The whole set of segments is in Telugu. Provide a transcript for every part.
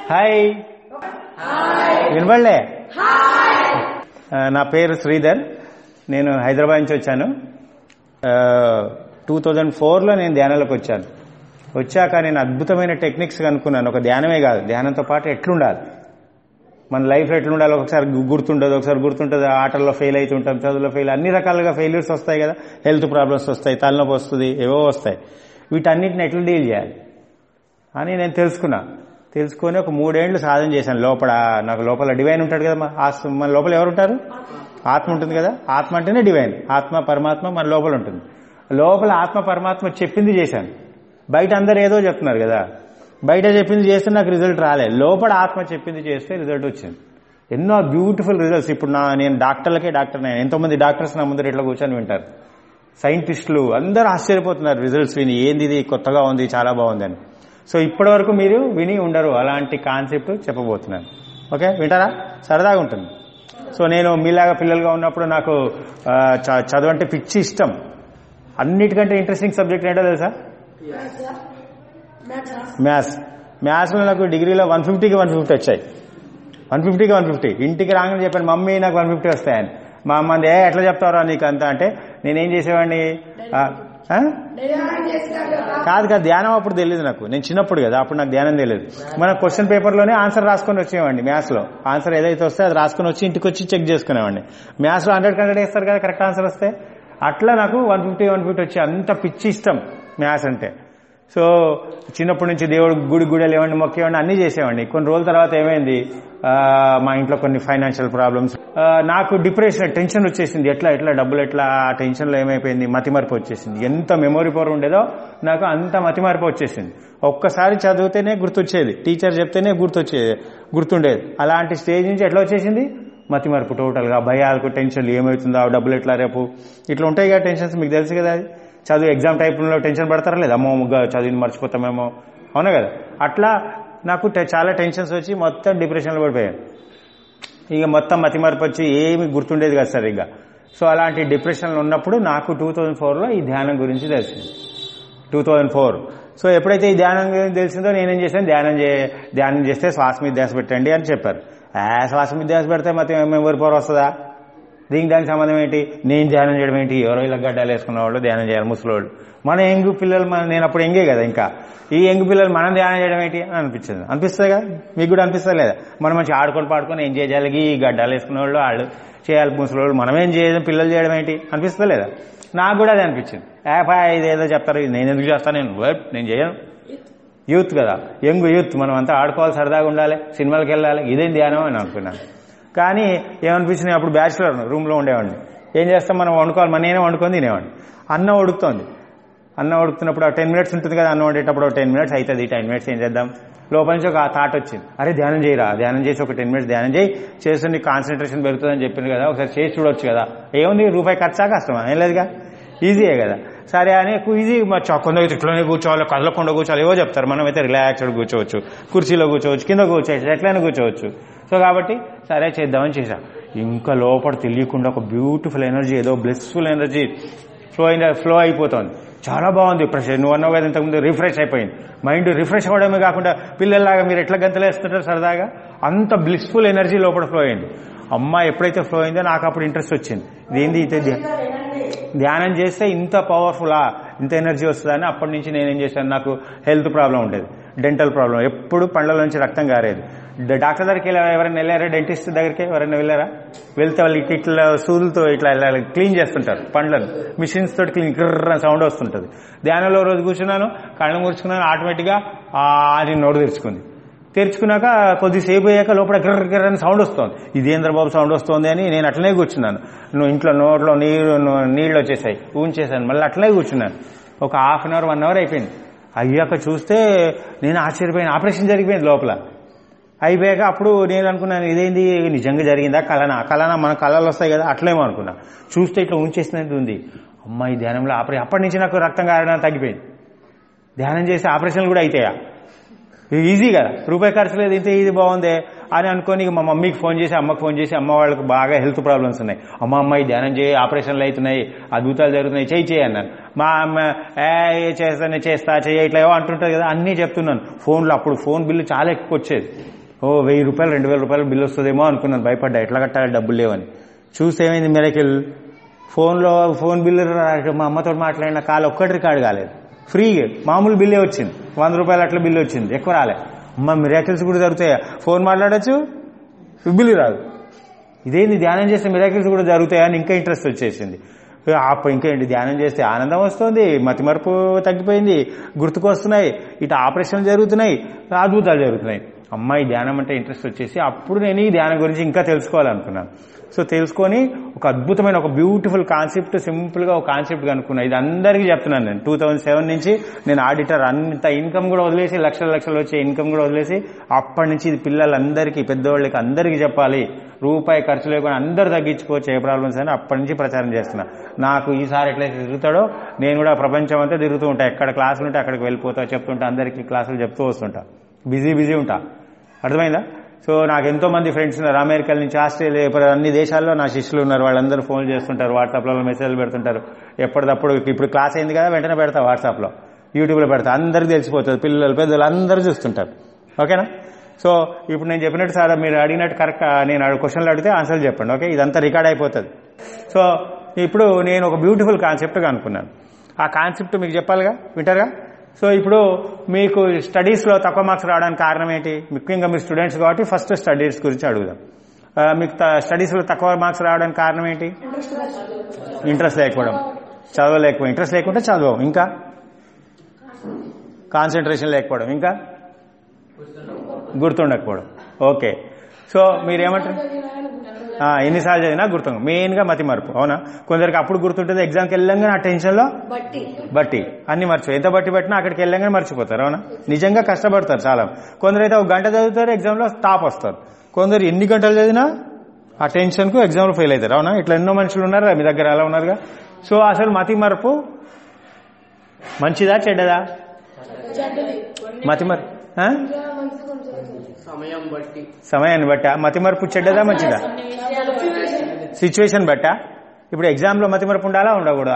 హాయ్ వినపడలే ఆ, నా పేరు శ్రీధర్ నేను హైదరాబాద్ నుంచి వచ్చాను టూ థౌజండ్ ఫోర్లో నేను ధ్యానంలోకి వచ్చాను వచ్చాక నేను అద్భుతమైన టెక్నిక్స్ కనుక్కున్నాను ఒక ధ్యానమే కాదు ధ్యానంతో పాటు ఎట్లుండాలి మన లైఫ్ ఎట్లుండాలి ఒకసారి గు- గుర్తుండదు ఒకసారి గుర్తుంటుంది ఆటల్లో ఫెయిల్ అవుతుంటాం చదువులో ఫెయిల్ అన్ని రకాలుగా ఫెయిల్యూర్స్ వస్తాయి కదా హెల్త్ ప్రాబ్లమ్స్ వస్తాయి తలనొప్పి వస్తుంది ఏవో వస్తాయి వీటన్నిటిని ఎట్లా డీల్ చేయాలి అని నేను తెలుసుకున్నా తెలుసుకొని ఒక మూడేళ్లు సాధన చేశాను లోపల నాకు లోపల డివైన్ ఉంటాడు కదా మన ఆస్- మన లోపల ఎవరు ఉంటారు ఆత్మ ఉంటుంది కదా ఆత్మ అంటేనే డివైన్ ఆత్మ పరమాత్మ మన లోపల ఉంటుంది లోపల ఆత్మ పరమాత్మ చెప్పింది చేశాను బయట అందరు ఏదో చెప్తున్నారు కదా బయట చెప్పింది చేస్తే నాకు రిజల్ట్ రాలే లోపల ఆత్మ చెప్పింది చేస్తే రిజల్ట్ వచ్చింది ఎన్నో బ్యూటిఫుల్ రిజల్ట్స్ ఇప్పుడు నా నేను డాక్టర్లకే డాక్టర్ నేను ఎంతో మంది డాక్టర్స్ నా ముందర ఇట్లా కూర్చొని వింటారు సైంటిస్టులు అందరూ ఆశ్చర్యపోతున్నారు రిజల్ట్స్ విని ఏంది ఇది కొత్తగా ఉంది చాలా బాగుంది అని సో ఇప్పటి వరకు మీరు విని ఉండరు అలాంటి కాన్సెప్ట్ చెప్పబోతున్నాను ఓకే వింటారా సరదాగా ఉంటుంది సో నేను మీలాగా పిల్లలుగా ఉన్నప్పుడు నాకు ఆ, చ- చదువు అంటే పిచ్చి ఇష్టం అన్నిటికంటే ఇంట్రెస్టింగ్ సబ్జెక్ట్ ఏంటో తెలుసా మ్యాథ్స్ మ్యాథ్స్లో నాకు డిగ్రీలో వన్ ఫిఫ్టీకి వన్ ఫిఫ్టీ వచ్చాయి వన్ ఫిఫ్టీకి వన్ ఫిఫ్టీ ఇంటికి రాగానే చెప్పాను మమ్మీ నాకు వన్ ఫిఫ్టీ వస్తాయని మా అమ్మ అంది, ఏ ఎట్లా చెప్తారా నీకు అంత అంటే నేనేం చేసేవాడిని ఆ, ఆ? కాదు కాదు ధ్యానం అప్పుడు తెలియదు నాకు నేను చిన్నప్పుడు కదా అప్పుడు నాకు ధ్యానం తెలియదు మన క్వశ్చన్ పేపర్లోనే ఆన్సర్ రాసుకొని వచ్చేవాడిని మ్యాథ్స్ లో ఆన్సర్ ఏదైతే వస్తే అది రాసుకొని వచ్చి ఇంటికి వచ్చి చెక్ చేసుకునేవాడిని మ్యాథ్స్ లో హండ్రెడ్ హండ్రెడ్ వేస్తారు కదా కరెక్ట్ ఆన్సర్ వస్తే అట్లా నాకు వన్ ఫిఫ్టీ వన్ ఫిఫ్టీ వచ్చి అంత పిచ్చి ఇష్టం మ్యాథ్స్ అంటే సో చిన్నప్పటి నుంచి దేవుడు గుడి గుడి లేవండి మొక్కేవాడిని అన్ని చేసేవాడిని కొన్ని రోజుల తర్వాత ఏమైంది ఆ, మా ఇంట్లో కొన్ని ఫైనాన్షియల్ ప్రాబ్లమ్స్ నాకు డిప్రెషన్ టెన్షన్ వచ్చేసింది ఎట్లా ఎట్లా డబ్బులు ఎట్లా ఆ టెన్షన్లో ఏమైపోయింది మతిమరుపు వచ్చేసింది ఎంత మెమొరీ పవర్ ఉండేదో నాకు అంత మతిమరుపు వచ్చేసింది ఒక్కసారి చదివితేనే గుర్తొచ్చేది టీచర్ చెప్తేనే గుర్తొచ్చేది గుర్తుండేది అలాంటి స్టేజ్ నుంచి ఎట్లా వచ్చేసింది మతిమరుపు టోటల్గా భయాలకు టెన్షన్లు ఏమవుతుందో ఆ డబ్బులు ఎట్లా రేపు ఇట్లా ఉంటాయి కదా టెన్షన్స్ మీకు తెలుసు కదా అది చదువు ఎగ్జామ్ టైప్లో టెన్షన్ పడతారా లేదా అమ్మో ముగ్గా చదివిని మర్చిపోతామేమో అవునా కదా అట్లా నాకు టె- చాలా టెన్షన్స్ వచ్చి మొత్తం డిప్రెషన్లో పడిపోయాను ఇక మొత్తం మతిమరపు వచ్చి ఏమి గుర్తుండేది కదా సార్ ఇక సో అలాంటి డిప్రెషన్లో ఉన్నప్పుడు నాకు టూ థౌజండ్ ఫోర్లో ఈ ధ్యానం గురించి తెలిసింది టూ థౌజండ్ ఫోర్ సో ఎప్పుడైతే ఈ ధ్యానం గురించి తెలిసిందో నేనేం చేశాను ధ్యానం చే ధ్యానం చేస్తే శ్వాస మీద ధ్యాస పెట్టండి అని చెప్పారు ఆ శ్వాస మీద ధ్యాస పెడితే మొత్తం మెమరీ పవర్ వస్తుందా దీనికి దానికి సంబంధం ఏంటి నేను ధ్యానం చేయడం ఏంటి ఎవరో ఇలా గడ్డాలు వేసుకున్న వాళ్ళు ధ్యానం చేయాలి ముసలోళ్ళు మన ఎంగు పిల్లలు మన నేను అప్పుడు ఎంగే కదా ఇంకా ఈ ఎంగు పిల్లలు మనం ధ్యానం చేయడం ఏంటి అని అనిపించింది అనిపిస్తుంది కదా మీకు కూడా అనిపిస్తుంది లేదా మనం మంచి ఆడుకొని పాడుకొని ఎంజాయ్ చేయాలి ఈ గడ్డాలు వేసుకున్న వాళ్ళు వాళ్ళు చేయాలి ముసలోళ్ళు మనం ఏం చేయడం పిల్లలు చేయడం ఏంటి అనిపిస్తుంది లేదా నాకు కూడా అది అనిపించింది యాపా ఇదేదో చెప్తారు ఇది నేను ఎందుకు చేస్తాను నేను వర్క్ నేను చేయను యూత్ కదా యంగ్ యూత్ మనం అంతా ఆడుకోవాలి సరదాగా ఉండాలి సినిమాలకు వెళ్ళాలి ఇదేం ధ్యానం అని అనుకున్నాను కానీ ఏమనిపించింది అప్పుడు బ్యాచులర్ రూమ్లో ఉండేవాడిని ఏం చేస్తాం మనం వండుకోవాలి మన నేనే వండుకొని తినేవాడిని అన్నం ఉడుకుతోంది అన్నం ఉడుకుతున్నప్పుడు ఆ టెన్ మినిట్స్ ఉంటుంది కదా అన్నం వండేటప్పుడు టెన్ మినిట్స్ అవుతుంది టెన్ మినిట్స్ ఏం చేద్దాం లోపల నుంచి ఒక థాట్ వచ్చింది అరే ధ్యానం చేయరా ధ్యానం చేసి ఒక టెన్ మినిట్స్ ధ్యానం చేయి చేస్తే నీకు కాన్సన్ట్రేషన్ పెరుగుతుందని చెప్పింది కదా ఒకసారి చేసి చూడొచ్చు కదా ఏముంది రూపాయి ఖర్చా కష్టమా ఏం లేదుగా ఈజీయే కదా సరే అని ఈజీ కొందరు ఇట్లనే కూర్చోవాలి కదలకుండా కూర్చోవాలి ఏవో చెప్తారు మనం అయితే రిలాక్స్డ్ కూర్చోవచ్చు కుర్చీలో కూర్చోవచ్చు కింద కూర్చోవచ్చు ఎట్లయినా కూర్చోవచ్చు సో కాబట్టి సరే చేద్దామని చేశా ఇంకా లోపల తెలియకుండా ఒక బ్యూటిఫుల్ ఎనర్జీ ఏదో బ్లెస్ఫుల్ ఎనర్జీ ఫ్లో అయిన ఫ్లో అయిపోతుంది చాలా బాగుంది ఫ్రెష్ నువ్వు అన్నావు కదా ఇంతకుముందు రిఫ్రెష్ అయిపోయింది మైండ్ రిఫ్రెష్ అవ్వడమే కాకుండా పిల్లల్లాగా మీరు ఎట్లా గంతలేస్తుంటారు సరదాగా అంత బ్లిస్ఫుల్ ఎనర్జీ లోపల ఫ్లో అయింది అమ్మ ఎప్పుడైతే ఫ్లో అయిందో నాకు అప్పుడు ఇంట్రెస్ట్ వచ్చింది ఇదేంది ఇది ధ్యా- ధ్యానం చేస్తే ఇంత పవర్ఫుల్లా ఇంత ఎనర్జీ వస్తుందని అప్పటి నుంచి నేనేం చేశాను నాకు హెల్త్ ప్రాబ్లం ఉండేది డెంటల్ ప్రాబ్లం ఎప్పుడు పండ్ల నుంచి రక్తం కారేది డ- డాక్టర్ దగ్గరికి వెళ్ళా ఎవరైనా వెళ్ళారా డెంటిస్ట్ దగ్గరికి ఎవరైనా వెళ్ళారా వెళ్తే వాళ్ళు ఇట్లా ఇట్లా సూదులతో ఇట్లా ఇలా క్లీన్ చేస్తుంటారు పండ్లను మిషన్స్ తోటి క్లీన్ గిర్ర సౌండ్ వస్తుంటుంది ధ్యానంలో ఓ రోజు కూర్చున్నాను కళ్ళు మూర్చుకున్నాను ఆటోమేటిక్గా ఆ అని నోరు తెరుచుకుంది తెరుచుకున్నాక కొద్దిసేపు అయ్యాక లోపల గిర్ర గిర్ర అని సౌండ్ వస్తుంది ఇదేంద్ర బాబు సౌండ్ వస్తుంది అని నేను అట్లనే కూర్చున్నాను నువ్వు ఇంట్లో నోట్లో నీరు నీళ్ళు వచ్చేసాయి ఊంచేసాను మళ్ళీ అట్లనే కూర్చున్నాను ఒక half an hour one hour అయిపోయింది అయ్యాక చూస్తే నేను ఆశ్చర్యపోయిన ఆపరేషన్ జరిగిపోయింది లోపల అయిపోయాక అప్పుడు నేను అనుకున్నాను ఇదేంది నిజంగా జరిగిందా కళనా కళనా మన కళలు వస్తాయి కదా అట్లేమో అనుకున్నా చూస్తే ఇట్లా ఉంచేసినట్టు ఉంది అమ్మాయి ధ్యానంలో ఆపరే అప్పటి నుంచి నాకు రక్తం కారడం తగ్గిపోయింది ధ్యానం చేస్తే ఆపరేషన్లు కూడా అవుతాయా ఇది ఈజీ కదా రూపాయి ఖర్చు లేదు ఇంత ఈజీ బాగుందే అని అనుకొని ఇక మా మమ్మీకి ఫోన్ చేసి అమ్మకి ఫోన్ చేసి అమ్మ వాళ్ళకి బాగా హెల్త్ ప్రాబ్లమ్స్ ఉన్నాయి అమ్మ అమ్మాయి ధ్యానం చేయి ఆపరేషన్లు అవుతున్నాయి అద్భుతాలు జరుగుతున్నాయి చేయి చేయి అన్నాను మా అమ్మ ఏ చేస్తాను చేస్తా చెయ్యి ఇట్లా ఏవో అంటుంటుంది కదా అన్నీ చెప్తున్నాను ఫోన్లో అప్పుడు ఫోన్ బిల్లు చాలా ఎక్కువ వచ్చేది ఓ వెయ్యి రూపాయలు రెండు వేల రూపాయలు బిల్ వస్తుందేమో అనుకున్నాను భయపడ్డా ఎట్లా కట్టాలి డబ్బులు లేవని చూస్తే ఏమైంది మిరకిల్ ఫోన్లో ఫోన్ బిల్లు రా- మా అమ్మతో మాట్లాడిన కాల్ ఒక్కటి రికార్డు కాలేదు ఫ్రీ మామూలు బిల్లే వచ్చింది వంద రూపాయలు అట్లా బిల్లు వచ్చింది ఎక్కువ రాలే అమ్మ మిరాకిల్స్ కూడా జరుగుతాయా ఫోన్ మాట్లాడచ్చు బిల్లు రాదు ఇదేంది ధ్యానం చేస్తే మిరాకిల్స్ కూడా జరుగుతాయని ఇంకా ఇంట్రెస్ట్ వచ్చేసింది ఆప ఇంకేంటి ధ్యానం చేస్తే ఆనందం వస్తుంది మతిమరుపు తగ్గిపోయింది గుర్తుకొస్తున్నాయి ఇటు ఆపరేషన్లు జరుగుతున్నాయి అద్భుతాలు జరుగుతున్నాయి అమ్మాయి ధ్యానం అంటే ఇంట్రెస్ట్ వచ్చేసి అప్పుడు నేను ఈ ధ్యానం గురించి ఇంకా తెలుసుకోవాలనుకున్నాను సో తెలుసుకొని ఒక అద్భుతమైన ఒక బ్యూటిఫుల్ కాన్సెప్ట్ సింపుల్ గా ఒక కాన్సెప్ట్ కనుక్కున్నా ఇది అందరికీ చెప్తున్నాను నేను టూ థౌజండ్ సెవెన్ నుంచి నేను ఆడిటర్ అంత ఇన్కమ్ కూడా వదిలేసి లక్షల లక్షలు వచ్చే ఇన్కమ్ కూడా వదిలేసి అప్పటి నుంచి ఇది పిల్లలందరికీ పెద్దవాళ్ళకి అందరికీ చెప్పాలి రూపాయి ఖర్చు లేకుండా అందరు తగ్గించుకోవచ్చు ఏ ప్రాబ్లమ్స్ అని అప్పటి నుంచి ప్రచారం చేస్తున్నా నాకు ఈసారి ఎట్లయితే తిరుగుతాడో నేను కూడా ప్రపంచం అంతా తిరుగుతూ ఉంటా ఎక్కడ క్లాసులు ఉంటే అక్కడికి వెళ్ళిపోతా చెప్తుంటా అందరికీ క్లాసులు చెప్తూ వస్తుంటా బిజీ బిజీ ఉంటా అర్థమైందా సో నాకు ఎంతో మంది ఫ్రెండ్స్ ఉన్నారు అమెరికా నుంచి ఆస్ట్రేలియా ఇప్పుడు అన్ని దేశాల్లో నా శిష్యులు ఉన్నారు వాళ్ళందరూ ఫోన్ చేస్తుంటారు వాట్సాప్లో మెసేజ్లు పెడుతుంటారు ఎప్పటికప్పుడు ఇప్పుడు క్లాస్ అయింది కదా వెంటనే పెడతా వాట్సాప్లో యూట్యూబ్లో పెడతా అందరికీ తెలిసిపోతుంది పిల్లలు పెద్దలు అందరూ చూస్తుంటారు ఓకేనా సో ఇప్పుడు నేను చెప్పినట్టు సార్ మీరు అడిగినట్టు కరెక్ట్ నేను అడుగు క్వశ్చన్లు అడిగితే ఆన్సర్లు చెప్పండి ఓకే ఇదంతా రికార్డ్ అయిపోతుంది సో ఇప్పుడు నేను ఒక బ్యూటిఫుల్ కాన్సెప్ట్గా అనుకున్నాను ఆ కాన్సెప్ట్ మీకు చెప్పాలిగా వింటారుగా సో ఇప్పుడు మీకు స్టడీస్లో తక్కువ మార్క్స్ రావడానికి కారణం ఏంటి ముఖ్యంగా మీరు స్టూడెంట్స్ కాబట్టి ఫస్ట్ స్టడీస్ గురించి అడుగుదాం ఆ, మీకు స్టడీస్లో తక్కువ మార్క్స్ రావడానికి కారణం ఏంటి ఇంట్రెస్ట్ లేకపోవడం చదవలేకపోవడం ఇంట్రెస్ట్ లేకుంటే చదవం ఇంకా కాన్సన్ట్రేషన్ లేకపోవడం ఇంకా గుర్తుండకపోవడం ఓకే సో మీరేమంటారు ఆ, ఎన్నిసార్లు చదివినా గుర్తు మెయిన్గా మతి మరుపు అవునా కొందరికి అప్పుడు గుర్తుంటుంది ఎగ్జామ్కి వెళ్ళంగానే ఆ టెన్షన్లో బట్టి బట్టి అన్ని మర్చిపో ఎంత బట్టి పట్టినా అక్కడికి వెళ్ళంగానే మర్చిపోతారు అవునా నిజంగా కష్టపడతారు చాలా కొందరు అయితే ఒక గంట చదువుతారు ఎగ్జామ్లో టాప్ వస్తారు కొందరు ఎన్ని గంటలు చదివినా ఆ టెన్షన్కు ఎగ్జామ్లో ఫెయిల్ అవుతారు అవునా ఇట్లా ఎన్నో మనుషులు ఉన్నారు మీ దగ్గర అలా ఉన్నారుగా సో అసలు మతి మరపు మంచిదా చెడ్డదా చెడ్డది మతి మర ఆ? సమయం బట్టి సమయాన్ని బట్టా మతి మరపు చెడ్డదా మంచిదా సిచ్యువేషన్ బట్టా ఇప్పుడు ఎగ్జామ్లో మతి మరపు ఉండాలా ఉండకూడదా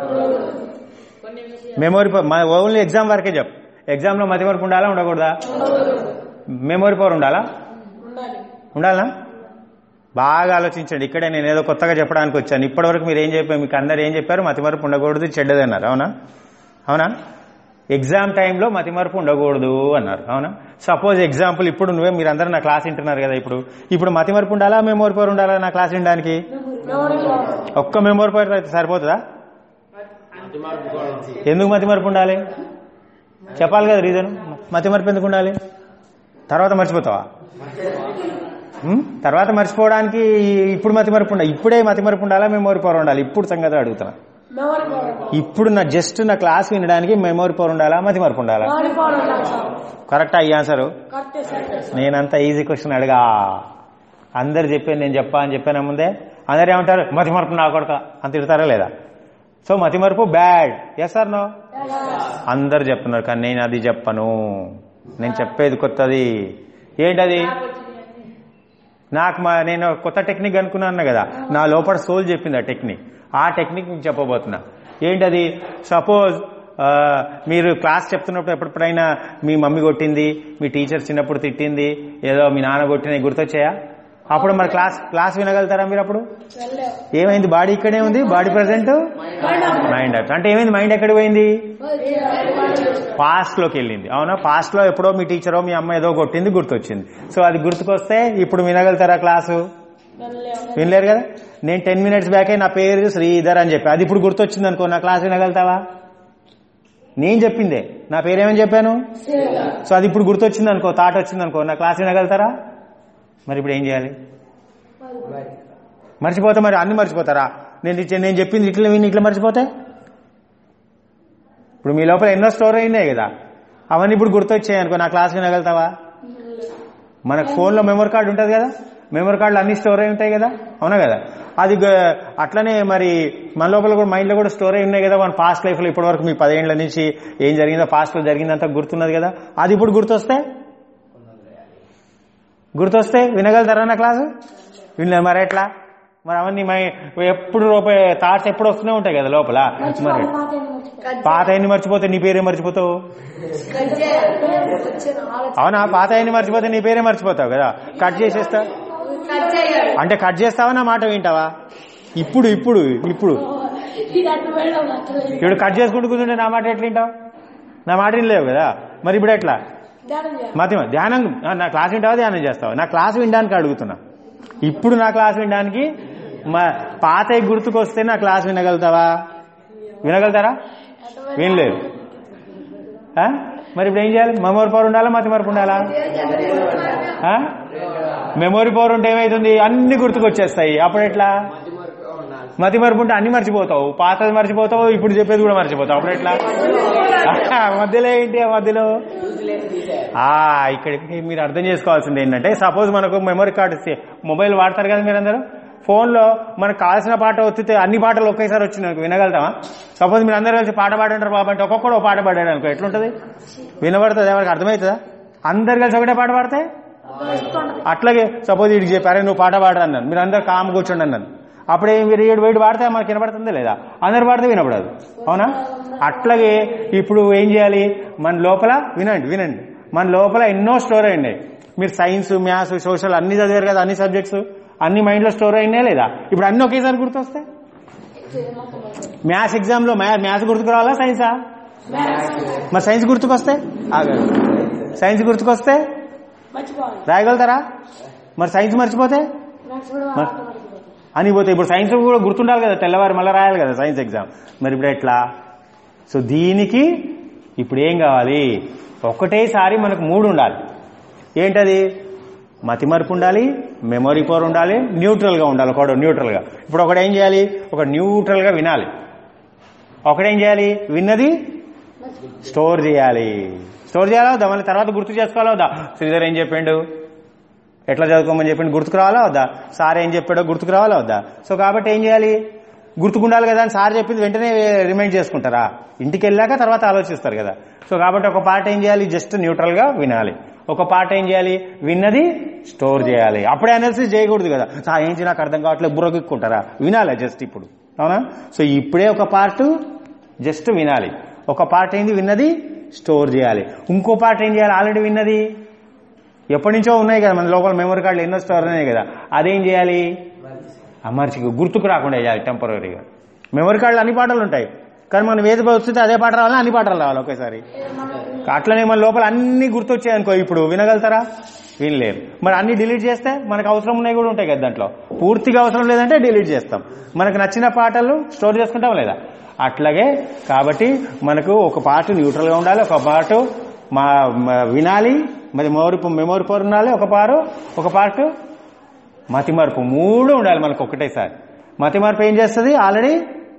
మెమొరీ పవర్ ఓన్లీ ఎగ్జామ్ వరకే చెప్పు ఎగ్జామ్లో మతి మరపు ఉండాలా ఉండకూడదా మెమొరీ పవర్ ఉండాలా ఉండాలి ఉండాలా బాగా ఆలోచించండి ఇక్కడే నేను ఏదో కొత్తగా చెప్పడానికి వచ్చాను ఇప్పటివరకు మీరు ఏం చెప్పారు మీకు అందరు ఏం చెప్పారు మతిమరుపు ఉండకూడదు చెడ్డది అన్నారు అవునా అవునా ఎగ్జామ్ టైంలో మతిమరుపు ఉండకూడదు అన్నారు అవునా సపోజ్ ఎగ్జాంపుల్ ఇప్పుడు నువ్వే మీరు అందరూ నా క్లాస్ వింటున్నారు కదా ఇప్పుడు ఇప్పుడు మతిమరుపు ఉండాలా మెమోరీ పవర్ ఉండాలా నా క్లాస్ వినడానికి ఒక్క మెమోరీ పవర్ అయితే సరిపోతుందా మతిమరుపు కూడా ఉంది. ఎందుకు మతిమరుపు ఉండాలి చెప్పాలి కదా రీజన్ మతిమరుపు ఎందుకు ఉండాలి తర్వాత మర్చిపోతావా ఉమ్? తర్వాత మర్చిపోవడానికి ఇప్పుడు మతిమరుపు ఉండాలి ఇప్పుడే మతిమరుపు ఉండాలా మెమోరీ పవర్ ఉండాలి ఇప్పుడు సంగతి అడుగుతున్నా మెమరీ పవర్ ఇప్పుడు నా జస్ట్ నా క్లాస్ వినడానికి మెమోరీ పవర్ ఉండాలా మతిమరుపు ఉండాలా మెమరీ పవర్ ఉండాలి సార్ కరెక్టా ఈ ఆన్సర్ కరెక్ట్ సార్ నేనంత ఈజీ క్వశ్చన్ అడగా అందరు చెప్పాను నేను చెప్పా అని చెప్పాను ముందే అందరు ఏమంటారు మతిమరుపు నా కొడక అని తిడతారా లేదా సో మతిమరుపు బ్యాడ్ ఎస్ సార్ నో అందరు చెప్తున్నారు కానీ నేను అది చెప్పను నేను చెప్పేది కొత్తది ఏంటది నాకు మా నేను కొత్త టెక్నిక్ అనుకున్నాను కదా నా లోపల సోల్ చెప్పింది ఆ టెక్నిక్ ఆ టెక్నిక్ మీకు చెప్పబోతున్నా ఏంటది సపోజ్ మీరు క్లాస్ చెప్తున్నప్పుడు ఎప్పుడైనా మీ మమ్మీ కొట్టింది మీ టీచర్ చిన్నప్పుడు తిట్టింది ఏదో మీ నాన్న కొట్టినవి గుర్తొచ్చాయా అప్పుడు మరి క్లాస్ క్లాస్ వినగలుగుతారా మీరు అప్పుడు వెళ్ళలేవు ఏమైంది బాడీ ఇక్కడే ఉంది బాడీ ప్రజెంట్ మైండ్ అట్ అంటే ఏమైంది మైండ్ ఎక్కడ పోయింది పాస్ట్ లోకి వెళ్ళింది అవునా పాస్ట్ లో ఎప్పుడో మీ టీచరో మీ అమ్మ ఏదో కొట్టింది గుర్తొచ్చింది సో అది గుర్తుకొస్తే ఇప్పుడు వినగలుగుతారా క్లాసు వెళ్ళలేవు వినలేరు కదా నేను టెన్ మినిట్స్ బ్యాకే నా పేరు శ్రీధర్ అని చెప్పి అది ఇప్పుడు గుర్తొచ్చింది అనుకో నా క్లాస్ వినగలుగుతావా నేను చెప్పిందే నా పేరేమని చెప్పాను సో అది ఇప్పుడు గుర్తొచ్చింది అనుకో థాట్ వచ్చింది అనుకో నా క్లాస్ వినగలుగుతారా మరి ఇప్పుడు ఏం చేయాలి మర్చిపోతే మరి అన్ని మర్చిపోతారా నేను ఇచ్చే- నేను చెప్పింది ఇట్లా విని ఇట్లా మర్చిపోతే ఇప్పుడు మీ లోపల ఎన్నో స్టోర్ అయినాయి కదా అవన్నీ ఇప్పుడు గుర్తొచ్చాయి అనుకో నా క్లాస్ వినగలుగుతావా మనకు ఫోన్లో మెమరీ కార్డు ఉంటుంది కదా మెమరీ కార్డులు అన్ని స్టోర్ అయి ఉంటాయి కదా అవునా కదా అది గ- అట్లనే మరి మన లోపల కూడా మైండ్లో కూడా స్టోర్ అయి ఉన్నాయి కదా మన పాస్ట్ లైఫ్లో ఇప్పటి వరకు మీ పదేళ్ల నుంచి ఏం జరిగిందో పాస్ట్లో జరిగిందంతా గుర్తున్నది కదా అది ఇప్పుడు గుర్తొస్తే గుర్తొస్తే వినగలుగుతారా నా క్లాసు వినలేదు మరి ఎట్లా మరి అవన్నీ మై ఎప్పుడు రూపాయి థాట్స్ ఎప్పుడు వస్తూనే ఉంటాయి కదా లోపల మరి పాత ఎన్ని మర్చిపోతే నీ పేరే మర్చిపోతావు వచ్చిన ఆలోచన అవునా పాత ఎన్ని మర్చిపోతే నీ పేరే మర్చిపోతావు కదా కట్ చేసేస్తా అంటే కట్ చేస్తావా నా మాట వింటావా ఇప్పుడు ఇప్పుడు ఇప్పుడు ఇది అటు వెళ్ళడం నచ్చలేదు ఇప్పుడు కట్ చేసుకుంటూ కూర్చుంటే నా మాట ఎట్లా వింటావు నా మాట వినలేవు కదా మరి ఇప్పుడు ఎట్లా ధ్యానం చేయాలి మతి ధ్యానం ఆ, నా క్లాస్ వింటావా ధ్యానం చేస్తావా నా క్లాస్ వినడానికి అడుగుతున్నా ఇప్పుడు నా క్లాస్ వినడానికి మా పాత గుర్తుకొస్తే నా క్లాస్ వినగలుగుతావా వినగలుగుతారా వినలేదు ఆ? మరి ఇప్పుడు ఏం చేయాలి మెమోరీ పవర్ ఉండాలా మతి మరపు ఉండాలా ఆ? మెమోరీ పవర్ ఉంటే ఏమైతుంది అన్ని గుర్తుకొచ్చేస్తాయి అప్పుడు ఎట్లా మధ్య మరపు ఉండాలి మతి మరపు ఉంటే అన్ని మర్చిపోతావు పాతది మర్చిపోతావు ఇప్పుడు చెప్పేది కూడా మర్చిపోతావు అప్పుడు ఎట్లా ఆ, మధ్యలో ఏంటి ఆ మధ్యలో ఆ ఇక్కడికి మీరు అర్థం చేసుకోవాల్సింది ఏంటంటే సపోజ్ మనకు మెమరీ కార్డు ఇస్తే మొబైల్ వాడతారు కదా మీరందరూ ఫోన్లో మనకు కావాల్సిన పాట వచ్చితే అన్ని పాటలు ఒకేసారి వచ్చి నాకు వినగలుగుతామా సపోజ్ మీరు అందరూ కలిసి పాట పాడంటారు బాబు అంటే ఒక్కొక్కడు ఒక పాట పాడాడు అనుకో ఎట్లుంటది వినబడుతుంది ఎవరికి అర్థమవుతుందా అందరు కలిసి ఒకటే పాట పాడితే అట్లాగే సపోజ్ వీడికి చెప్పారే నువ్వు పాట పాడరా అన్నాను మీరు అందరు కామ్ కూర్చోండి అన్నాను అప్పుడే మీరు ఏడు వేడి పాడితే మనకి వినపడుతుందా లేదా అందరు పాడితే వినపడదు అవునా అట్లాగే ఇప్పుడు ఏం చేయాలి మన లోపల వినండి వినండి మన లోపల ఎన్నో స్టోర్ అయినాయి మీరు సైన్స్ మ్యాథ్స్ సోషల్ అన్ని చదివారు కదా అన్ని సబ్జెక్ట్స్ అన్ని మైండ్లో స్టోర్ అయినాయి లేదా ఇప్పుడు అన్ని ఒకేసారి గుర్తొస్తాయి మ్యాథ్స్ ఎగ్జామ్లో మ్యాథ్స్ గుర్తుకు రావాలా సైన్సా మరి సైన్స్ గుర్తుకొస్తే ఆగండి సైన్స్ గుర్తుకొస్తే మర్చిపోవాలి రాయగలుగుతారా మరి సైన్స్ మర్చిపోతే మ్యాథ్స్ కూడా మరి- మర్చిపోవాలి అని పోతే ఇప్పుడు సైన్స్ కూడా గుర్తుండాలి కదా తెల్లవారు మళ్ళీ రాయాలి కదా సైన్స్ ఎగ్జామ్ మరి ఇప్పుడు ఎట్లా సో దీనికి ఇప్పుడు ఏం కావాలి ఒకటేసారి మనకు మూడు ఉండాలి ఏంటది మతిమరుపు ఉండాలి మెమొరీ పవర్ ఉండాలి న్యూట్రల్గా ఉండాలి ఒకడు న్యూట్రల్గా ఇప్పుడు ఒకడు ఏం చేయాలి ఒక న్యూట్రల్గా వినాలి ఒకడేం చేయాలి విన్నది స్టోర్ చేయాలి స్టోర్ చేయాలా వద్దా మళ్ళీ తర్వాత గుర్తు చేసుకోవాలా వద్దా శ్రీధర్ ఏం చెప్పిండు ఎట్లా చదువుకోమని చెప్పిండు గుర్తుకు రావాలా వద్దా సార్ ఏం చెప్పాడో గుర్తుకు రావాలా వద్దా సో కాబట్టి ఏం చేయాలి గుర్తుకుండాలి కదా అని సార్ చెప్పింది వెంటనే రిమైండ్ చేసుకుంటారా ఇంటికి వెళ్ళాక తర్వాత ఆలోచిస్తారు కదా సో కాబట్టి ఒక పాట ఏం చేయాలి జస్ట్ న్యూట్రల్ గా వినాలి ఒక పాట ఏం చేయాలి విన్నది స్టోర్ చేయాలి అప్పుడే అనాలిసిస్ చేయకూడదు కదా సార్ ఏంటి నాకు అర్థం కావట్లేదు బుర్రగిక్కుంటారా వినాలి జస్ట్ ఇప్పుడు అవునా సో ఇప్పుడే ఒక పార్ట్ జస్ట్ వినాలి ఒక పార్ట్ ఏంది విన్నది స్టోర్ చేయాలి ఇంకో పార్ట్ ఏం చేయాలి ఆల్రెడీ విన్నది ఎప్పటి నుంచో ఉన్నాయి కదా మన లోపల మెమరీ కార్డులు ఎన్నో స్టోర్ ఉన్నాయి కదా అదేం చేయాలి అమర్చి గుర్తుకు రాకుండా చేయాలి టెంపరీగా మెమరీ కార్డులు అన్ని పాటలు ఉంటాయి కానీ మనం ఏది వస్తుంటే అదే పాట రావాలి అన్ని పాటలు రావాలి ఒకేసారి అట్లనే మన లోపల అన్ని గుర్తొచ్చాయి అనుకో ఇప్పుడు వినగలుగుతారా వినలేరు మరి అన్ని డిలీట్ చేస్తే మనకు అవసరం ఉన్నాయి కూడా ఉంటాయి కదా దాంట్లో పూర్తిగా అవసరం లేదంటే డిలీట్ చేస్తాం మనకు నచ్చిన పాటలు స్టోర్ చేసుకుంటాం లేదా అట్లాగే కాబట్టి మనకు ఒక పాట న్యూట్రల్గా ఉండాలి ఒక పాట మా మా- వినాలి మరి మెమోరీ మెమోరీ పవర్ ఉండాలి ఒక పారు ఒక పార్ట్ మతిమరుపు మూడు ఉండాలి మనకు ఒకటేసారి మతిమరుపు ఏం చేస్తుంది ఆల్రెడీ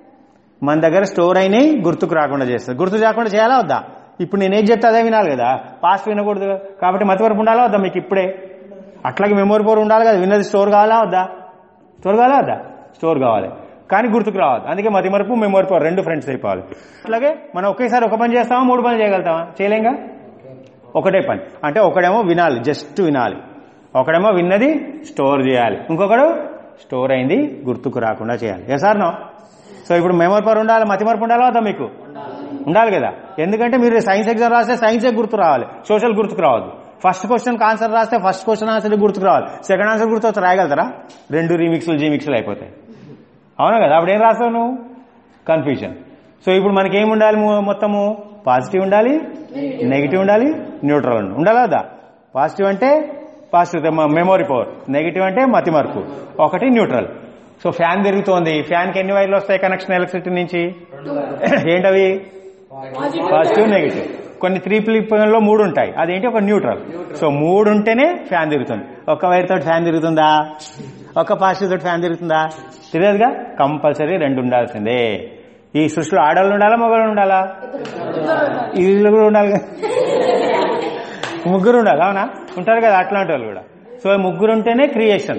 మన దగ్గర స్టోర్ అయినాయి గుర్తుకు రాకుండా చేస్తుంది గుర్తు రాకుండా చేయాలా వద్దా ఇప్పుడు నేనేం చెప్తే అదే వినాలి కదా పాస్ట్ వినకూడదు కాబట్టి మతిమరుపు ఉండాలా వద్దా మీకు ఇప్పుడే అట్లాగే మెమోరీ పవర్ ఉండాలి కదా విన్నది స్టోర్ కావాలా వద్దా స్టోర్ కావాలా వద్దా స్టోర్ కావాలి కానీ గుర్తుకు రావాలి అందుకే మతిమరుపు మెమోరీ పవర్ రెండు ఫ్రెండ్స్ అయిపోవాలి అట్లాగే మనం ఒకేసారి ఒక పని చేస్తామా మూడు పనులు చేయగలుగుతామా చేయలేంగా ఒకటే పని అంటే ఒకడేమో వినాలి జస్ట్ వినాలి ఒకడేమో విన్నది స్టోర్ చేయాలి ఇంకొకడు స్టోర్ అయింది గుర్తుకు రాకుండా చేయాలి ఏ సార్ నో సో ఇప్పుడు మెమరీ పవర్ ఉండాలి మతిమరుపు ఉండాలా వద్దా మీకు ఉండాలి కదా ఎందుకంటే మీరు సైన్స్ ఎగ్జామ్ రాస్తే సైన్సే గుర్తు రావాలి సోషల్ గుర్తుకు రావద్దు ఫస్ట్ క్వశ్చన్ ఆన్సర్ రాస్తే ఫస్ట్ క్వశ్చన్ ఆన్సర్ గుర్తుకు రావాలి సెకండ్ ఆన్సర్ గుర్తు వస్తే రాయగలుగుతారా రెండు రీమిక్స్లు జీమిక్స్లు అయిపోతాయి అవునా కదా అప్పుడు ఏం రాస్తావు నువ్వు కన్ఫ్యూజన్ సో ఇప్పుడు మనకి ఏం ఉండాలి మొ- మొత్తము పాజిటివ్ ఉండాలి నెగిటివ్ ఉండాలి న్యూట్రల్ ఉండాలి ఉండాలా వద్దా పాజిటివ్ అంటే పాజిటివ్ మెమోరీ పవర్ నెగిటివ్ అంటే మతిమరుపు ఒకటి న్యూట్రల్ సో ఫ్యాన్ తిరుగుతోంది ఫ్యాన్కి ఎన్ని వైర్లు వస్తాయి కనెక్షన్ ఎలక్ట్రిసిటీ నుంచి ఏంటవి పాజిటివ్ నెగిటివ్ కొన్ని త్రీ లో మూడు ఉంటాయి అదేంటి ఒక న్యూట్రల్ సో మూడు ఉంటేనే ఫ్యాన్ తిరుగుతుంది ఒక వైర్ తోటి ఫ్యాన్ తిరుగుతుందా ఒక పాజిటివ్ తోటి ఫ్యాన్ తిరుగుతుందా తెలియదుగా కంపల్సరీ రెండు ఉండాల్సిందే ఈ సృష్టిలో ఆడవాళ్ళు ఉండాలా మగవాళ్ళు ఉండాలా వీళ్ళు కూడా ఉండాలి కదా. ముగ్గురు ఉండాలి అవునా ఉంటారు కదా అట్లాంటి వాళ్ళు కూడా సో ముగ్గురు ఉంటేనే క్రియేషన్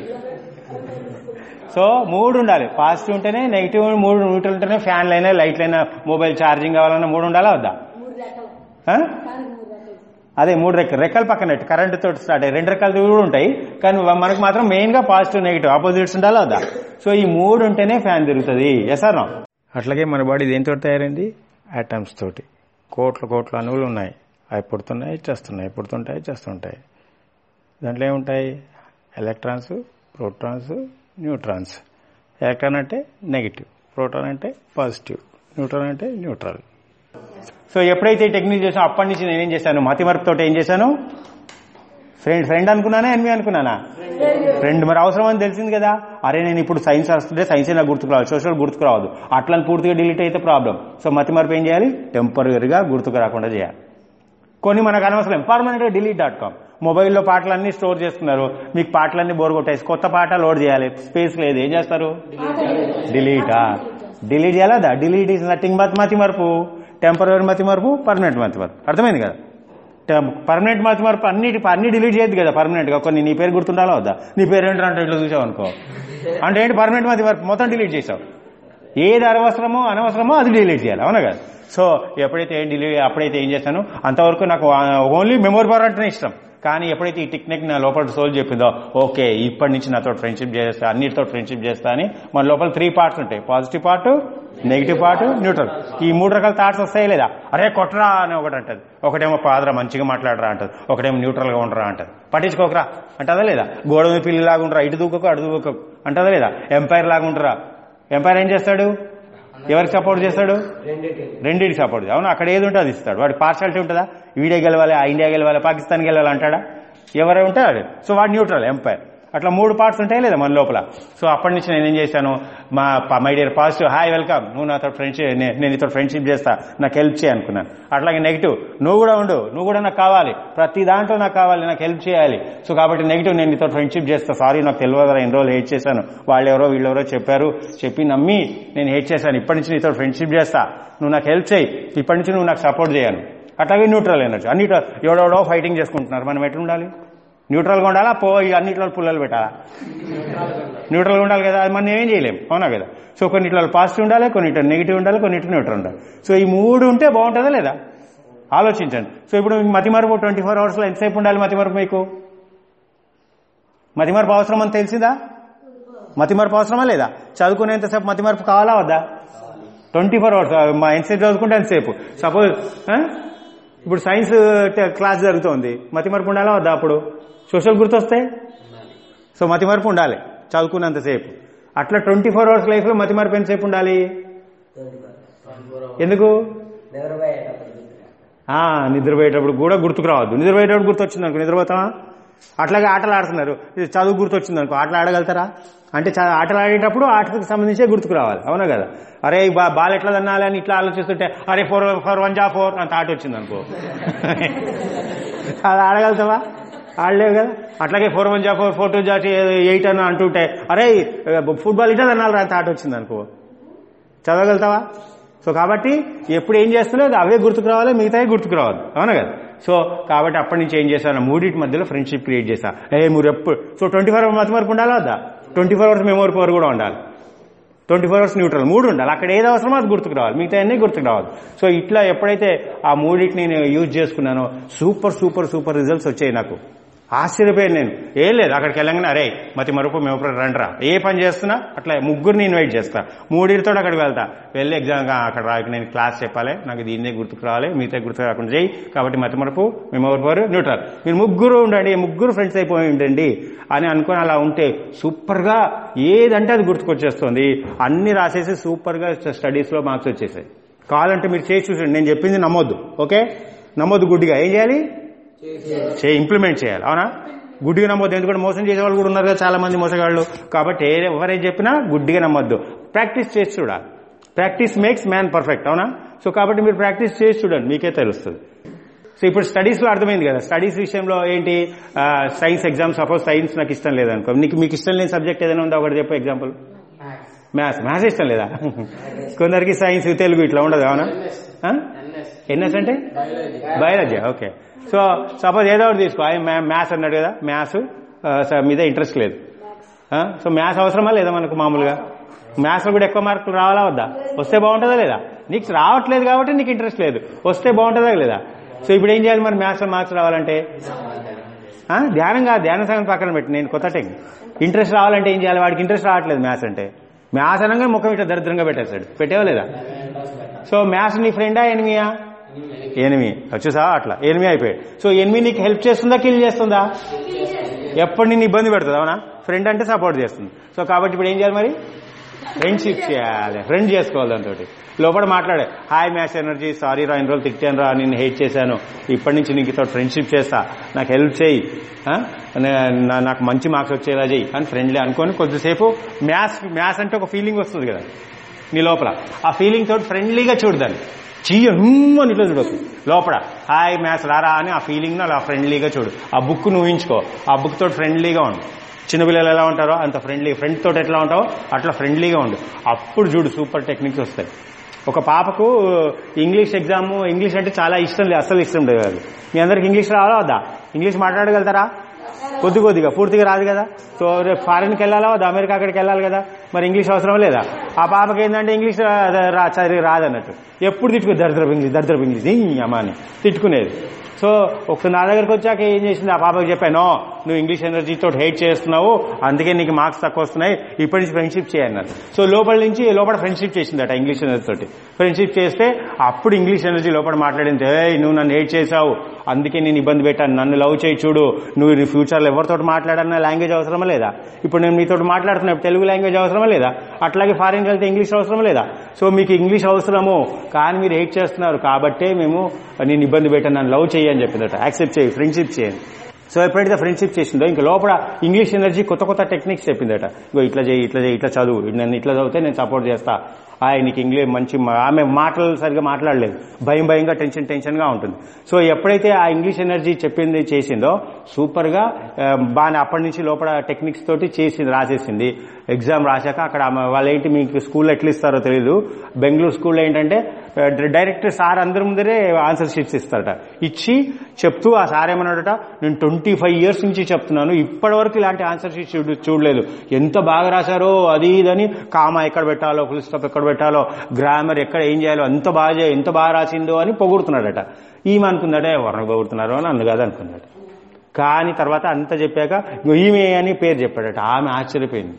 సో మూడు ఉండాలి పాజిటివ్ ఉంటేనే నెగిటివ్ మూడు న్యూట్రల్ ఉంటేనే ఫ్యాన్లు అయినా లైట్లు అయినా మొబైల్ ఛార్జింగ్ కావాలన్నా మూడు ఉండాలా వద్దా మూడు రెక్కలు ఆ? దానికి మూడు రెక్కలు అదే మూడు రెక్కలు రెక్కల పక్కన కరెంట్ తోటి స్టార్ట్ అయ్యి రెండు రెక్కలు కూడా ఉంటాయి కానీ మనకు మాత్రం మెయిన్ గా పాజిటివ్ నెగిటివ్ ఆపోజిట్స్ ఉండాలా వద్దా సో ఈ మూడు ఉంటేనే ఫ్యాన్ తిరుగుతుంది ఎస్ ఆర్ నో అట్లాగే మన బాడీ దేంతో తయారైంది ఆటమ్స్ తోటి కోట్ల కోట్ల అణువులు ఉన్నాయి అవి పుడుతున్నాయి చేస్తున్నాయి పుడుతుంటాయి చేస్తుంటాయి దాంట్లో ఏముంటాయి ఎలక్ట్రాన్స్ ప్రోటాన్స్ న్యూట్రాన్స్ ఎలక్ట్రాన్ అంటే నెగిటివ్ ప్రోటాన్ అంటే పాజిటివ్ న్యూట్రాన్ అంటే న్యూట్రల్ సో ఎప్పుడైతే ఈ టెక్నిక్ చేసానో అప్పటి నుంచి నేనేం చేశాను మతిమరుపుతో ఏం చేశాను ఫ్రెండ్ ఫ్రెండ్ అనుకున్నానా ఎనిమి అనుకున్నానా ఫ్రెండ్ మరి అవసరం అని తెలిసింది కదా అరే నేను ఇప్పుడు సైన్స్ వస్తుంటే సైన్స్ నాకు గుర్తుకురావాలి సోషల్ గుర్తుకురావద్దు అట్లని పూర్తిగా డిలీట్ అయితే ప్రాబ్లం సో మతిమరుపు ఏం చేయాలి టెంపరీగా గుర్తుకు రాకుండా చేయాలి కొన్ని మనకు అనవసరం పర్మనెంట్గా డిలీట్ డాట్ కామ్ మొబైల్లో పాటలన్నీ స్టోర్ చేస్తున్నారు మీకు పాటలన్నీ బోర్ కొట్టేసి కొత్త పాట లోడ్ చేయాలి స్పేస్ లేదు ఏం చేస్తారు డిలీటా డిలీట్ చేయాలదా డిలీట్ ఈజ్ నథింగ్ బట్ మతి మరుపు టెంపరీ మతి మరుపు పర్మనెంట్ మతి మరుపు అర్థమైంది కదా పర్మనెంట్ మతి మరుపు అన్ని అన్ని డిలీట్ చేయద్దు కదా పర్మనెంట్ గా కొన్ని నీ పేరు గుర్తుండాలా వద్దా నీ పేరు ఏంటంటే ఇట్లా చూసావు అనుకో అంటే ఏంటి పర్మనెంట్ మతి మరుపు మొత్తం డిలీట్ చేసావు ఏది అనవసరమో అనవసరమో అది డిలీట్ చేయాలి అవునా కదా సో ఎప్పుడైతే ఏం డిలీట్ అప్పుడైతే ఏం చేశాను అంతవరకు నాకు ఓన్లీ మెమొరీ పవర్ అంటేనే ఇష్టం కానీ ఎప్పుడైతే ఈ టెక్నిక్ నా లోపల సోల్ చెప్పిందో ఓకే ఇప్పటి నుంచి నాతో ఫ్రెండ్షిప్ చేస్తా అన్నిటితో ఫ్రెండ్షిప్ చేస్తా అని మన లోపల త్రీ పార్ట్స్ ఉంటాయి positive part negative part neutral ఈ మూడు రకాల థాట్స్ వస్తాయి లేదా అరే కొట్టరా అని ఒకటి అంటది ఒకటేమో పాదరా మంచిగా మాట్లాడరా అంటది ఒకటేమో న్యూట్రల్ గా ఉండరా అంటది పట్టించుకోకరా అంటదా లేదా గోడ మీద పిల్లిలాగా ఉండరా ఇటు దూకకు అటు దూకకు అంటదా లేదా ఎంపైర్ లాగా ఉండరా ఎంపైర్ ఏం చేస్తాడు ఎవరికి సపోర్ట్ చేస్తాడు రెండింటికి సపోర్ట్ అవును అక్కడ ఏది ఉంటే అది ఇస్తాడు వాడి పార్షాలిటీ ఉంటుందా వీడియా గెలవాలి ఆ ఇండియా గెలవాలి పాకిస్తాన్ గెలవాలి అంటాడా ఎవరే ఉంటాడు సో వాడు న్యూట్రల్ ఎంపైర్ అట్లా మూడు పార్ట్స్ ఉంటాయి లేదా మన లోపల సో అప్పటి నుంచి నేను ఏం చేశాను మా my dear positive hi welcome నువ్వు నాతో ఫ్రెండ్షిప్ నేను నీతో ఫ్రెండ్షిప్ చేస్తా నాకు హెల్ప్ చేయ అనుకున్నాను అట్లాగే నెగిటివ్ నువ్వు కూడా ఉండు నువ్వు కూడా నాకు కావాలి ప్రతి దాంట్లో నాకు కావాలి నాకు హెల్ప్ చేయాలి సో కాబట్టి నెగిటివ్ నేను నీతో ఫ్రెండ్షిప్ చేస్తా సారీ నాకు తెలియదు ఎన్ని రోజులు హేట్ చేశాను వాళ్ళు ఎవరో వీళ్ళెవరో చెప్పారు చెప్పి నమ్మి నేను హేట్ చేశాను ఇప్పటి నుంచి నీతో ఫ్రెండ్షిప్ చేస్తా నువ్వు నాకు హెల్ప్ చేయి ఇప్పటి నుంచి నువ్వు నాకు సపోర్ట్ చేయను అట్లాగే న్యూట్రల్ ఎనర్జీ అన్నిట్లో ఎవడెవడో ఫైటింగ్ చేసుకుంటున్నారు మనం ఎట్లా ఉండాలి న్యూట్రల్గా ఉండాలా పో అన్నిట్లో పుల్లలు పెట్టాలా న్యూట్రల్గా ఉండాలి కదా అది మనం ఏం చేయలేం అవునా కదా సో కొన్నిట్లో పాజిటివ్ ఉండాలి కొన్నిట్లో నెగిటివ్ ఉండాలి కొన్నిట్లో న్యూట్రల్ ఉండాలి సో ఈ మూడు ఉంటే బాగుంటుందా లేదా ఆలోచించండి సో ఇప్పుడు మతిమరుపు ట్వంటీ ఫోర్ అవర్స్లో ఎంతసేపు ఉండాలి మతిమరుపు మీకు మతిమరుపు అవసరం అని తెలిసిందా మతిమరుపు అవసరమా లేదా చదువుకునేంతసేపు మతిమరుపు కావాలా వద్దా ట్వంటీ ఫోర్ అవర్స్ మా ఎంతసేపు చదువుకుంటే ఎంతసేపు సపోజ్ ఇప్పుడు సైన్స్ క్లాస్ జరుగుతోంది మతిమరుపు ఉండాలా వద్దా అప్పుడు సోషల్ గుర్తొస్తే సో మతిమరుపు ఉండాలి చదువుకున్నంతసేపు అట్లా ట్వంటీ ఫోర్ అవర్స్ లైఫ్లో మతిమరుపు ఎంతసేపు ఉండాలి ఎందుకు ఆ, నిద్రపోయేటప్పుడు కూడా గుర్తుకు రావద్దు నిద్రపోయేటప్పుడు గుర్తొచ్చింది అనుకో నిద్రపోతామా అట్లాగే ఆటలు ఆడుతున్నారు ఇది చదువు గుర్తొచ్చింది అనుకో ఆటలు ఆడగలుగుతారా అంటే చ- ఆటలు ఆడేటప్పుడు ఆటలకు సంబంధించే గుర్తుకు రావాలి అవునా కదా అరే ఈ బా బాల్ ఎట్లా తన్నాలి అని ఇట్లా ఆలోచిస్తుంటే అరే ఫోర్ ఫోర్ వన్ జా ఫోర్ అంత ఆట వచ్చింది అనుకో అది ఆడగలుగుతావా ఆడలేవు కదా అట్లాగే ఫోర్ వన్ జా ఫోర్ ఫోర్ టూ జా ఎయిట్ అని అంటుంటే అరే ఫుట్బాల్ ఇట్లా తన్నాలి అంత ఆట వచ్చింది అనుకో చదవగలుగుతావా సో కాబట్టి ఎప్పుడు ఏం చేస్తున్నావు అవే గుర్తుకు రావాలి మిగతాయి గుర్తుకు రావాలి అవునా కదా సో కాబట్టి అప్పటి నుంచి ఏం చేశాను మూడింటి మధ్యలో ఫ్రెండ్షిప్ క్రియేట్ చేశా ఏ మీరు ఎప్పుడు సో ట్వంటీ ఫోర్ అవర్స్ మతి వరకు ఉండాలా వద్దా twenty four hours memory power కూడా ఉండాలి ట్వంటీ ఫోర్ అవర్స్ న్యూట్రల్ మూడు ఉండాలి అక్కడ ఏది అవసరమో అది గుర్తుకు రావాలి మిగతా అన్నీ గుర్తుకు రావాలి సో ఇట్లా ఎప్పుడైతే ఆ మూడింటిని నేను యూజ్ చేసుకున్నానో సూపర్ సూపర్ సూపర్ రిజల్ట్స్ వచ్చాయి నాకు ఆశ్చర్యపోయాను నేను ఏం లేదు అక్కడికి వెళ్ళగానే అరే మతి మరుపు మేము రండిరా ఏ పని చేస్తున్నా అట్లా ముగ్గురిని ఇన్వైట్ చేస్తా మూడింటితో అక్కడికి వెళ్తా వెళ్ళి ఎగ్జామ్ అక్కడ రా నేను క్లాస్ చెప్పాలి నాకు దీన్నే గుర్తుకు రావాలి మిగతా గుర్తుకు రాకుండా చేయి కాబట్టి మతి మరుపు మెమోరీ పవర్ న్యూట్రల్ మీరు ముగ్గురు ఉండండి ముగ్గురు ఫ్రెండ్స్ అయిపోయి ఉండండి అని అనుకుని అలా ఉంటే సూపర్గా ఏదంటే అది గుర్తుకొచ్చేస్తుంది అన్ని రాసేసి సూపర్గా స్టడీస్లో మార్క్స్ వచ్చేసాయి కావాలంటే మీరు చేసి చూసండి నేను చెప్పింది నమ్మొద్దు ఓకే నమ్మొద్దు గుడ్డిగా ఏం చేయాలి చే ఇంప్లిమెంట్ చేయాలి అవునా గుడ్డిగా నమ్మొద్దు ఎందుకంటే మోసం చేసే వాళ్ళు కూడా ఉన్నారు కదా చాలా మంది మోసగాళ్ళు కాబట్టి ఏ- ఎవరేం చెప్పినా గుడ్డిగా నమ్మొద్దు ప్రాక్టీస్ చేసి చూడాలి ప్రాక్టీస్ మేక్స్ మ్యాన్ పర్ఫెక్ట్ అవునా సో కాబట్టి మీరు ప్రాక్టీస్ చేసి చూడండి మీకే తెలుస్తుంది సో ఇప్పుడు స్టడీస్ లో అర్థమైంది కదా స్టడీస్ విషయంలో ఏంటి సైన్స్ ఎగ్జామ్ సపోజ్ సైన్స్ నాకు ఇష్టం లేదనుకో నీకు మీకు ఇష్టం లేని సబ్జెక్ట్ ఏదైనా ఉందా ఒకటి చెప్పు ఎగ్జాంపుల్ మ్యాథ్స్ మ్యాథ్స్ ఇష్టం లేదా కొందరికి సైన్స్ తెలుగు ఇట్లా ఉండదు అవునా ఎన్ఎస్ ఎన్ఎస్ అంటే biology biology okay so suppose ఏదో ఒకటి తీసుకో మ్యాథ్స్ అన్నాడు కదా మ్యాథ్స్ మీద ఇంట్రెస్ట్ లేదు ఆ, సో మ్యాథ్స్ అవసరమా లేదా మనకు మామూలుగా మ్యాథ్స్లో కూడా ఎక్కువ మార్కులు రావాలా వద్దా వస్తే బాగుంటుందా లేదా నీకు రావట్లేదు కాబట్టి నీకు ఇంట్రెస్ట్ లేదు వస్తే బాగుంటుందా లేదా సో ఇప్పుడు ఏం చేయాలి మరి మ్యాథ్స్లో మార్క్స్ రావాలంటే ఆ, ధ్యానం కాదు ధ్యాన సంగతి పక్కన పెట్టి నేను కొత్త టెక్నిక్ ఇంట్రెస్ట్ రావాలంటే ఏం చేయాలి వాడికి ఇంట్రెస్ట్ రావట్లేదు మ్యాథ్స్ అంటే మ్యాథ్స్ అనగా ముఖం ఇట్లా దరిద్రంగా పెట్టేస్తాడు పెట్టేవా లేదా సో మ్యాథ్స్ నీ ఫ్రెండా ఎనిమియా ఎనిమి వచ్చేసా అట్లా ఎనిమి అయిపోయాడు సో ఎనిమి నీకు హెల్ప్ చేస్తుందా కిల్ చేస్తుందా ఎప్పుడు నేను ఇబ్బంది పెడుతుంది అవునా ఫ్రెండ్ అంటే సపోర్ట్ చేస్తుంది సో కాబట్టి ఇప్పుడు ఏం చేయాలి మరి ఫ్రెండ్షిప్ చేయాలి ఫ్రెండ్ చేసుకోవాలి దాంతో లోపల మాట్లాడే హాయ్ మ్యాథ్స్ ఎనర్జీ సారీ రా ఇన్ని రోజులు తిట్టాను రా నేను హేట్ చేశాను ఇప్పటి నుంచి నీకు ఇతో ఫ్రెండ్షిప్ చేస్తా నాకు హెల్ప్ చేయి ఆ? నే- నా- నాకు మంచి మార్క్స్ వచ్చేలా చేయి అని ఫ్రెండ్లీ అనుకొని కొద్దిసేపు మ్యాథ్స్ మ్యాథ్స్ అంటే ఒక ఫీలింగ్ వస్తుంది కదా నీ లోపల ఆ ఫీలింగ్ తోటి ఫ్రెండ్లీగా చూడదాన్ని చెయ్య హుమ్ అని ఇట్లా చూడకు లోపల హాయ్ మ్యాథ్స్ రారా అని ఆ ఫీలింగ్ అలా ఫ్రెండ్లీగా చూడు ఆ బుక్ నువ్వు ఊహించుకో ఆ బుక్ తోటి ఫ్రెండ్లీగా ఉండు చిన్నపిల్లలు ఎలా ఉంటారో అంత ఫ్రెండ్లీ ఫ్రెండ్ తోటి ఎట్లా ఉంటావో అట్లా ఫ్రెండ్లీగా ఉండు అప్పుడు చూడు సూపర్ టెక్నిక్స్ వస్తాయి ఒక పాపకు ఇంగ్లీష్ ఎగ్జామ్ ఇంగ్లీష్ అంటే చాలా ఇష్టం లేదు అస్సలు ఇష్టం లేదు అది మీ అందరికి ఇంగ్లీష్ రావాలా వద్దా ఇంగ్లీష్ మాట్లాడగలుగుతారా కొద్ది కొద్దిగా పూర్తిగా రాదు కదా సో రేపు ఫారెన్కి వెళ్ళాలా వద్దా అమెరికా అక్కడికి వెళ్ళాలి కదా మరి ఇంగ్లీష్ అవసరం లేదా ఆ పాపకి ఏంటంటే ఇంగ్లీష్ రా- రా చదివి రాదన్నట్టు ఎప్పుడు తిట్టుకు దరిద్రపు ఇంగ్లీష్ దరిద్రపు ఇంగ్లీష్ ఈ అమ్మ అని తిట్టుకునేది సో ఒకసారి నా దగ్గరకు వచ్చాక ఏం చేసింది ఆ పాపకి చెప్పాను నువ్వు ఇంగ్లీష్ ఎనర్జీతో హేట్ చేస్తున్నావు అందుకే నీకు మార్క్స్ తక్కువ వస్తున్నాయి ఇప్పటి నుంచి ఫ్రెండ్షిప్ చేయన్నారు సో లోపల నుంచి లోపల ఫ్రెండ్షిప్ చేసిందట ఇంగ్లీష్ ఎనర్జీ తోటి ఫ్రెండ్షిప్ చేస్తే అప్పుడు ఇంగ్లీష్ ఎనర్జీ లోపల మాట్లాడింది ఏయ్ నువ్వు నన్ను హేట్ చేసావు అందుకే నేను ఇబ్బంది పెట్టాను నన్ను లవ్ చేయి చూడు నువ్వు నీ ఫ్యూచర్లో ఎవరితో మాట్లాడన్నా లాంగ్వేజ్ అవసరమా లేదా ఇప్పుడు నేను మీతో మాట్లాడుతున్నా ఇప్పుడు తెలుగు లాంగ్వేజ్ అవసరమా లేదా అట్లాగే ఫారిన్కి వెళ్తే ఇంగ్లీష్ అవసరమా లేదా సో మీకు ఇంగ్లీష్ అవసరము కానీ మీరు హేట్ చేస్తున్నారు కాబట్టే మేము నేను ఇబ్బంది పెట్టాను నన్ను లవ్ చేయి అని చెప్పిందట యాక్సెప్ట్ చేయి ఫ్రెండ్షిప్ చేయండి సో ఎప్పుడైతే ఫ్రెండ్షిప్ చేసిందో ఇంకా లోపల ఇంగ్లీష్ ఎనర్జీ కొత్త కొత్త టెక్నిక్స్ చెప్పిందట ఇగో ఇట్లా చేయి ఇట్లా చేయి ఇట్లా చదువు నేను ఇట్లా చదివితే నేను సపోర్ట్ చేస్తా హాయ్ నీకు ఇంగ్లీష్ మంచి మా- ఆమె మాటలు సరిగా మాట్లాడలేదు భయం భయంగా టెన్షన్ టెన్షన్గా ఉంటుంది సో ఎప్పుడైతే ఆ ఇంగ్లీష్ ఎనర్జీ చెప్పింది చేసిందో సూపర్గా ఆ, బాగా అప్పటి నుంచి లోపల టెక్నిక్స్ తోటి చేసింది రాసేసింది ఎగ్జామ్ రాశాక అక్కడ ఆమె వాళ్ళు ఏంటి మీకు స్కూల్ ఎట్లా ఇస్తారో తెలియదు బెంగళూరు స్కూల్లో ఏంటంటే ఆ, డైరెక్ట్ సార్ అందరి ముందరే ఆన్సర్ షీట్స్ ఇస్తారట ఇచ్చి చెప్తూ ఆ సార్ ఏమన్నాడట నేను ట్వంటీ ఫైవ్ ఇయర్స్ నుంచి చెప్తున్నాను ఇప్పటి వరకు ఇలాంటి ఆన్సర్ షీట్ చూడ చూడలేదు ఎంత బాగా రాశారో అది ఇదని కామా ఎక్కడ పెట్టాలో ఫుల్ స్టాప్ ఎక్కడ పెట్టాలో గ్రామర్ ఎక్కడ ఏం చేయాలో ఎంత బాగా చే- ఎంత బాగా రాసిందో అని పొగుడుతున్నాడట ఈమె అనుకుందట ఎవరిని పొగుడుతున్నారు అని నన్ను కాదు అనుకున్నాడు కానీ తర్వాత అంత చెప్పాక ఇగో ఈమె అని పేరు చెప్పాడట ఆమె ఆశ్చర్యపోయింది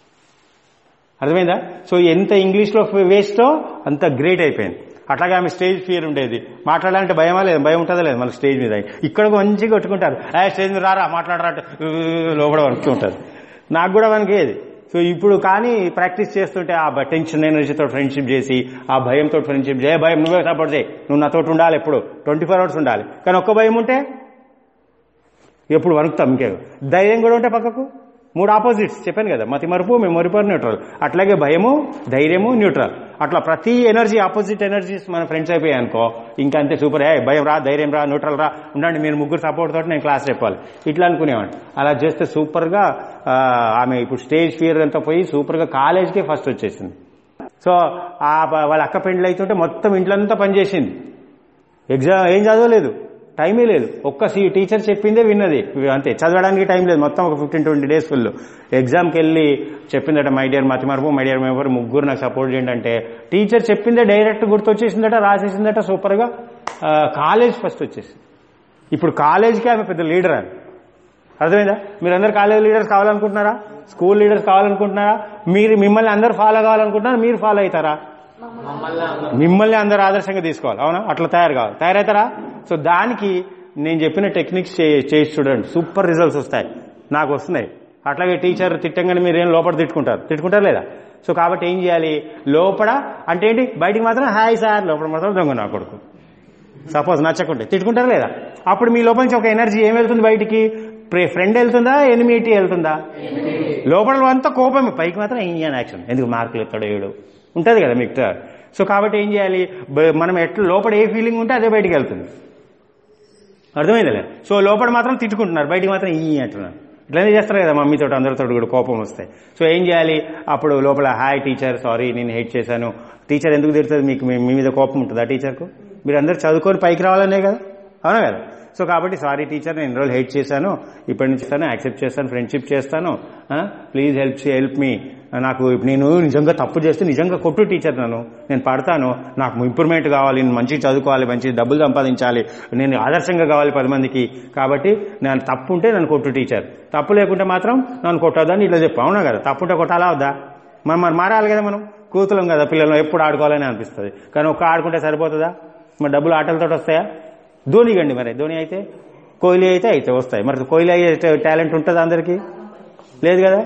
అర్థమైందా సో ఎంత ఇంగ్లీష్లో వేస్టో అంత గ్రేట్ అయిపోయింది అట్లాగే ఆమె స్టేజ్ ఫియర్ ఉండేది మాట్లాడాలంటే భయమా లేదు భయం ఉంటుందా లేదు మళ్ళీ స్టేజ్ మీద ఇక్కడ మంచిగా కొట్టుకుంటారు ఏ స్టేజ్ మీద రారా మాట్లాడరా అంటే ఊ, లోపల వణుకుతూ ఉంటారు నాకు కూడా వణికేది సో ఇప్పుడు కానీ ప్రాక్టీస్ చేస్తుంటే ఆ టెన్షన్ ఎనర్జీతో ఫ్రెండ్షిప్ చేసి ఆ భయంతో ఫ్రెండ్షిప్ చేయ భయం నువ్వే సపోర్ట్ చేయి నువ్వు నాతో ఉండాలి ఎప్పుడు ట్వంటీ ఫోర్ అవర్స్ ఉండాలి కానీ ఒక్క భయం ఉంటే ఎప్పుడు వణుకుతాం ఇంకే ధైర్యం కూడా ఉంటే పక్కకు మూడు ఆపోజిట్స్ చెప్పాను కదా మతి మరుపు మెమొరీ పవర్ న్యూట్రల్ అట్లాగే భయము ధైర్యము న్యూట్రల్ అట్లా ప్రతి ఎనర్జీ ఆపోజిట్ ఎనర్జీస్ మన ఫ్రెండ్స్ అయిపోయాయి అనుకో ఇంకా అంతే సూపర్ ఏ భయం రా ధైర్యం రా న్యూట్రల్ రా ఉండండి మీరు ముగ్గురు సపోర్ట్ తోటి నేను క్లాస్ చెప్పాలి ఇట్లా అనుకునేవాడిని అలా చేస్తే సూపర్గా ఆ, ఆమె ఇప్పుడు స్టేజ్ ఫియర్ అంతా పోయి సూపర్గా కాలేజ్కే ఫస్ట్ వచ్చేసింది సో ఆ ప- వాళ్ళ అక్క పెండ్లు అవుతుంటే మొత్తం ఇంట్లో అంతా పనిచేసింది ఎగ్జామ్ ఏం చదవలేదు టైమే లేదు ఒక్క సీ టీచర్ చెప్పిందే విన్నది అంతే చదవడానికి టైం లేదు మొత్తం ఒక ఫిఫ్టీన్ ట్వంటీ డేస్ ఫుల్ ఎగ్జామ్కి వెళ్ళి చెప్పిందట మై డియర్ మతిమరుపు మై డియర్ మెంబర్ ముగ్గురు నాకు సపోర్ట్ చేయండి అంటే టీచర్ చెప్పిందే డైరెక్ట్ గుర్తొచ్చేసిందట రాసేసిందట సూపర్గా ఆ, కాలేజ్ ఫస్ట్ వచ్చేసింది ఇప్పుడు కాలేజ్కి ఆమె పెద్ద లీడర్ అని అర్థమైందా మీరందరు కాలేజ్ లీడర్స్ కావాలనుకుంటున్నారా స్కూల్ లీడర్స్ కావాలనుకుంటున్నారా మీరు మిమ్మల్ని అందరు ఫాలో కావాలనుకుంటున్నారా మీరు ఫాలో అవుతారా మమ్మల్ని అందరూ మిమ్మల్ని అందరు ఆదర్శంగా తీసుకోవాలి అవునా అట్లా తయారు కావాలి తయారవుతారా సో దానికి నేను చెప్పిన టెక్నిక్స్ చే- చేసి చూడండి సూపర్ రిజల్ట్స్ వస్తాయి నాకు వస్తున్నాయి అట్లాగే టీచర్ తిట్టంగానే మీరు ఏం లోపల తిట్టుకుంటారు తిట్టుకుంటారు లేదా సో కాబట్టి ఏం చేయాలి లోపల అంటే ఏంటి బయటికి మాత్రం హాయ్ సార్ లోపల మాత్రం దొంగ నా కొడుకు సపోజ్ నచ్చకుంటే తిట్టుకుంటారా లేదా అప్పుడు మీ లోపల నుంచి ఒక ఎనర్జీ ఏం వెళ్తుంది బయటికి ఫ్రెండ్ వెళ్తుందా ఎనిమిటీ వెళ్తుందా లోపల అంతా కోపమే పైకి మాత్రం ఇండియన్ యాక్షన్ ఎందుకు మార్కులు ఎత్తాడో ఏడు ఉంటుంది కదా మీకు సో కాబట్టి ఏం చేయాలి బ- మనం ఎట్లా లోపల ఏ ఫీలింగ్ ఉంటే అదే బయటికి వెళ్తుంది అర్థమైందిలే సో లోపల మాత్రం తిట్టుకుంటున్నారు బయటికి మాత్రం ఈ అంటున్నారు ఇట్లనే చేస్తారు కదా మమ్మీతో అందరితో కూడా కోపం వస్తాయి సో ఏం చేయాలి అప్పుడు లోపల హాయ్ టీచర్ సారీ నేను హెయిట్ చేశాను టీచర్ ఎందుకు తిడుతుంది మీకు మీ మీ మీద కోపం ఉంటుందా టీచర్కు మీరు అందరు చదువుకొని పైకి రావాలనే కదా అవునా కదా సో కాబట్టి సారీ టీచర్ నేను రోజులు హెల్ప్ చేశాను ఇప్పటి నుంచి ఇస్తాను యాక్సెప్ట్ చేస్తాను ఫ్రెండ్షిప్ చేస్తాను ప్లీజ్ హెల్ప్ హెల్ప్ మీ నాకు నేను నిజంగా తప్పు చేస్తే నిజంగా కొట్టు టీచర్ నన్ను నేను పడతాను నాకు ఇంప్రూవ్మెంట్ కావాలి నేను మంచిగా చదువుకోవాలి మంచి డబ్బులు సంపాదించాలి నేను ఆదర్శంగా కావాలి పది మందికి కాబట్టి నేను తప్పు ఉంటే నన్ను కొట్టు టీచర్ తప్పు లేకుంటే మాత్రం నన్ను కొట్టొద్దని ఇట్లా చెప్పు అవునా కదా తప్పు ఉంటే కొట్టాలా వద్దా మనం మరి మారాలి కదా మనం కూతులం కదా పిల్లలు ఎప్పుడు ఆడుకోవాలని అనిపిస్తుంది కానీ ఒక్క ఆడుకుంటే సరిపోతుందా మరి డబ్బులు ఆటలతో వస్తాయా ధోని కండి మరి ధోని అయితే కోహ్లీ అయితే అయితే వస్తాయి మరి కోహ్లీ అయ్యే టాలెంట్ ఉంటుంది అందరికీ లేదు కదా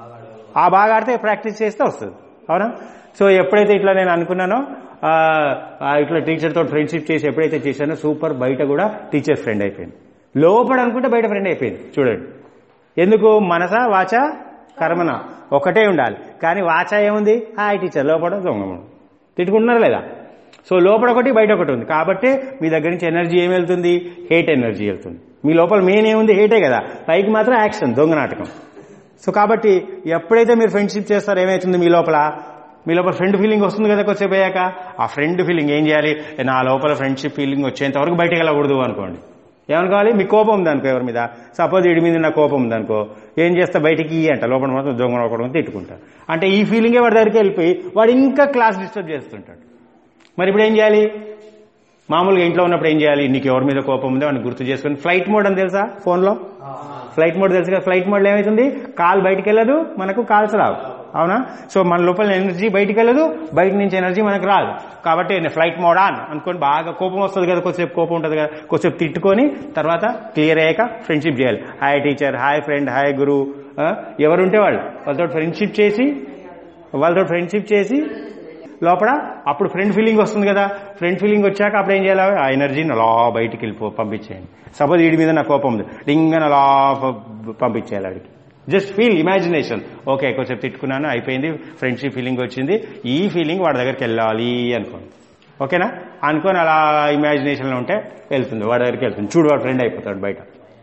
ఆ బాగా ఆడితే ప్రాక్టీస్ చేస్తే వస్తుంది అవునా సో ఎప్పుడైతే ఇట్లా నేను అనుకున్నానో ఆ, ఆ ఇట్లా టీచర్తో ఫ్రెండ్షిప్ చేసి ఎప్పుడైతే చేశానో సూపర్ బయట కూడా టీచర్ ఫ్రెండ్ అయిపోయింది లోపల అనుకుంటే బయట ఫ్రెండ్ అయిపోయింది చూడండి ఎందుకు మనస వాచ కర్మన ఒకటే ఉండాలి కానీ వాచ ఏముంది హాయ్ టీచర్ లోపల దొంగ తిట్టుకుంటున్నారా లేదా సో లోపల ఒకటి బయట ఒకటి ఉంది కాబట్టి మీ దగ్గర నుంచి ఎనర్జీ ఏం వెళ్తుంది హేట్ ఎనర్జీ వెళ్తుంది మీ లోపల మెయిన్ ఏముంది హేటే కదా పైకి మాత్రం యాక్షన్ దొంగ నాటకం సో కాబట్టి ఎప్పుడైతే మీరు ఫ్రెండ్షిప్ చేస్తారో ఏమవుతుంది మీ లోపల మీ లోపల ఫ్రెండ్ ఫీలింగ్ వస్తుంది కదా కొద్దిసేపు అయ్యాక ఆ ఫ్రెండ్ ఫీలింగ్ ఏం చేయాలి నా లోపల ఫ్రెండ్షిప్ ఫీలింగ్ వచ్చేంత వరకు బయటకు వెళ్ళకూడదు అనుకోండి ఏమనుకోవాలి మీ కోపం ఉంది అనుకో ఎవరి మీద సపోజ్ వీడి మీద నా కోపం ఉంది అనుకో ఏం చేస్తా బయటికి ఇయ్యి అంట లోపల మాత్రం దొంగ ఒకటి తిట్టుకుంటా అంటే ఈ ఫీలింగే వాడి దగ్గరికి వెళ్ళిపోయి వాడు ఇంకా క్లాస్ డిస్టర్బ్ చేస్తుంటాడు మరి ఇప్పుడు ఏం చేయాలి మామూలుగా ఇంట్లో ఉన్నప్పుడు ఏం చేయాలి నీకు ఎవరి మీద కోపం ఉందో అని గుర్తు చేసుకుని ఫ్లైట్ మోడ్ అని తెలుసా ఫోన్లో ఫ్లైట్ మోడ్ తెలుసు కదా ఫ్లైట్ మోడ్లో ఏమవుతుంది కాల్ బయటికి వెళ్ళదు మనకు కాల్స్ రావు అవునా సో మన లోపల ఎనర్జీ బయటికి వెళ్ళదు బయట నుంచి ఎనర్జీ మనకు రాదు కాబట్టి నేను ఫ్లైట్ మోడ్ ఆన్ అనుకొని బాగా కోపం వస్తుంది కదా కొద్దిసేపు కోపం ఉంటుంది కదా కొద్దిసేపు తిట్టుకొని తర్వాత క్లియర్ అయ్యాక ఫ్రెండ్షిప్ చేయాలి hi teacher hi friend hi గురు ఎవరుంటే వాళ్ళు వాళ్ళతో ఫ్రెండ్షిప్ చేసి వాళ్ళతో ఫ్రెండ్షిప్ చేసి లోపల అప్పుడు ఫ్రెండ్ ఫీలింగ్ వస్తుంది కదా ఫ్రెండ్ ఫీలింగ్ వచ్చాక అప్పుడు ఏం చేయాలి ఆ ఎనర్జీని అలా బయటికి వెళ్ళిపో పంపించేయండి సపోజ్ వీడి మీద నా కోపం ఉంది డింగన్ అలా ప- పంపించేయాలి వాడికి జస్ట్ ఫీల్ ఇమాజినేషన్ ఓకే కొంచెం తిట్టుకున్నాను అయిపోయింది ఫ్రెండ్షిప్ ఫీలింగ్ వచ్చింది ఈ ఫీలింగ్ వాడి దగ్గరికి వెళ్ళాలి అనుకోండి ఓకేనా అనుకొని అలా ఇమాజినేషన్లో ఉంటే వెళ్తుంది వాడి దగ్గరికి వెళ్తుంది చూడు వాడు ఫ్రెండ్ అయిపోతాడు బయట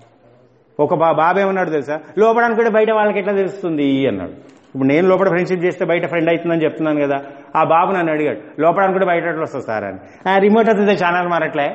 ఒక బా బాబు ఏమన్నాడు తెలుసా లోపల అనుకుంటే బయట వాళ్ళకి ఎట్లా తెలుస్తుంది అన్నాడు ఇప్పుడు నేను లోపల ఫ్రెండ్షిప్ చేస్తే బయట ఫ్రెండ్ అవుతుందని చెప్తున్నాను కదా ఆ బాబు నన్ను అడిగాడు లోపల అనుకుంటే బయట ఎట్లా వస్తుంది సార్ అని ఆ రిమోట్ వస్తుంది ఛానల్ మారట్లే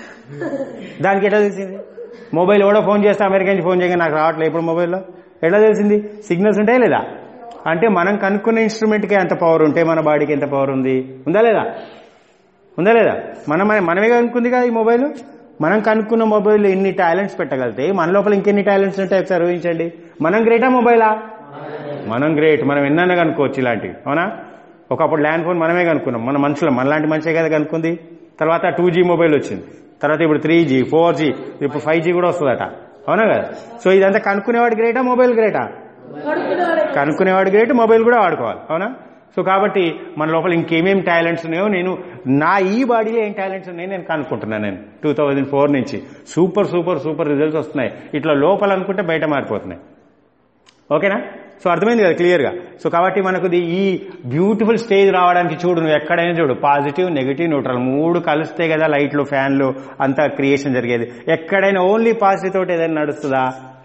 దానికి ఎట్లా తెలిసింది మొబైల్ ఎవడో ఫోన్ చేస్తే అమెరికా నుంచి ఫోన్ చేయగా నాకు రావట్లేదు ఇప్పుడు మొబైల్లో ఎట్లా తెలిసింది సిగ్నల్స్ ఉంటాయి లేదా అంటే మనం కనుక్కున్న ఇన్స్ట్రుమెంట్కి ఎంత పవర్ ఉంటే మన బాడీకి ఎంత పవర్ ఉంది ఉందా లేదా ఉందా లేదా మనం మనమే కనుక్కుంది కదా ఈ మొబైల్ మనం కనుక్కున్న మొబైల్ ఎన్ని టాలెంట్స్ పెట్టగలితే మన లోపల ఇంకెన్ని టాలెంట్స్ ఉంటాయి ఒకసారి ఊహించండి మనం గ్రేటా మొబైలా మనం గ్రేట్ మనం ఎన్నైనా కనుక్కోవచ్చు ఇలాంటివి అవునా ఒకప్పుడు ల్యాండ్ ఫోన్ మనమే కనుక్కున్నాం మన మనుషులు మనలాంటి మనిషే కదా కనుక్కుంది తర్వాత టూ జీ మొబైల్ వచ్చింది తర్వాత ఇప్పుడు త్రీ జీ ఫోర్ జీ ఇప్పుడు ఫైవ్ జీ కూడా వస్తుందట అవునా కదా సో ఇదంతా కనుక్కునేవాడు గ్రేటా మొబైల్ గ్రేటా కనుక్కునేవాడు గ్రేట్ మొబైల్ కూడా వాడుకోవాలి అవునా సో కాబట్టి మన లోపల ఇంకేమేం టాలెంట్స్ ఉన్నాయో నేను నా ఈ బాడీలో ఏం టాలెంట్స్ ఉన్నాయో నేను కనుక్కుంటున్నాను నేను టూ థౌజండ్ ఫోర్ నుంచి సూపర్ సూపర్ సూపర్ రిజల్ట్స్ వస్తున్నాయి ఇట్లా లోపల అనుకుంటే బయట మారిపోతున్నాయి ఓకేనా సో అర్థమైంది కదా క్లియర్గా సో కాబట్టి మనకు ఇది ఈ బ్యూటిఫుల్ స్టేజ్ రావడానికి చూడు నువ్వు ఎక్కడైనా చూడు పాజిటివ్ నెగిటివ్ న్యూట్రల్ మూడు కలిస్తే కదా లైట్లు ఫ్యాన్లు అంతా క్రియేషన్ జరిగేది ఎక్కడైనా ఓన్లీ పాజిటివ్ తోటి ఏదైనా నడుస్తుందా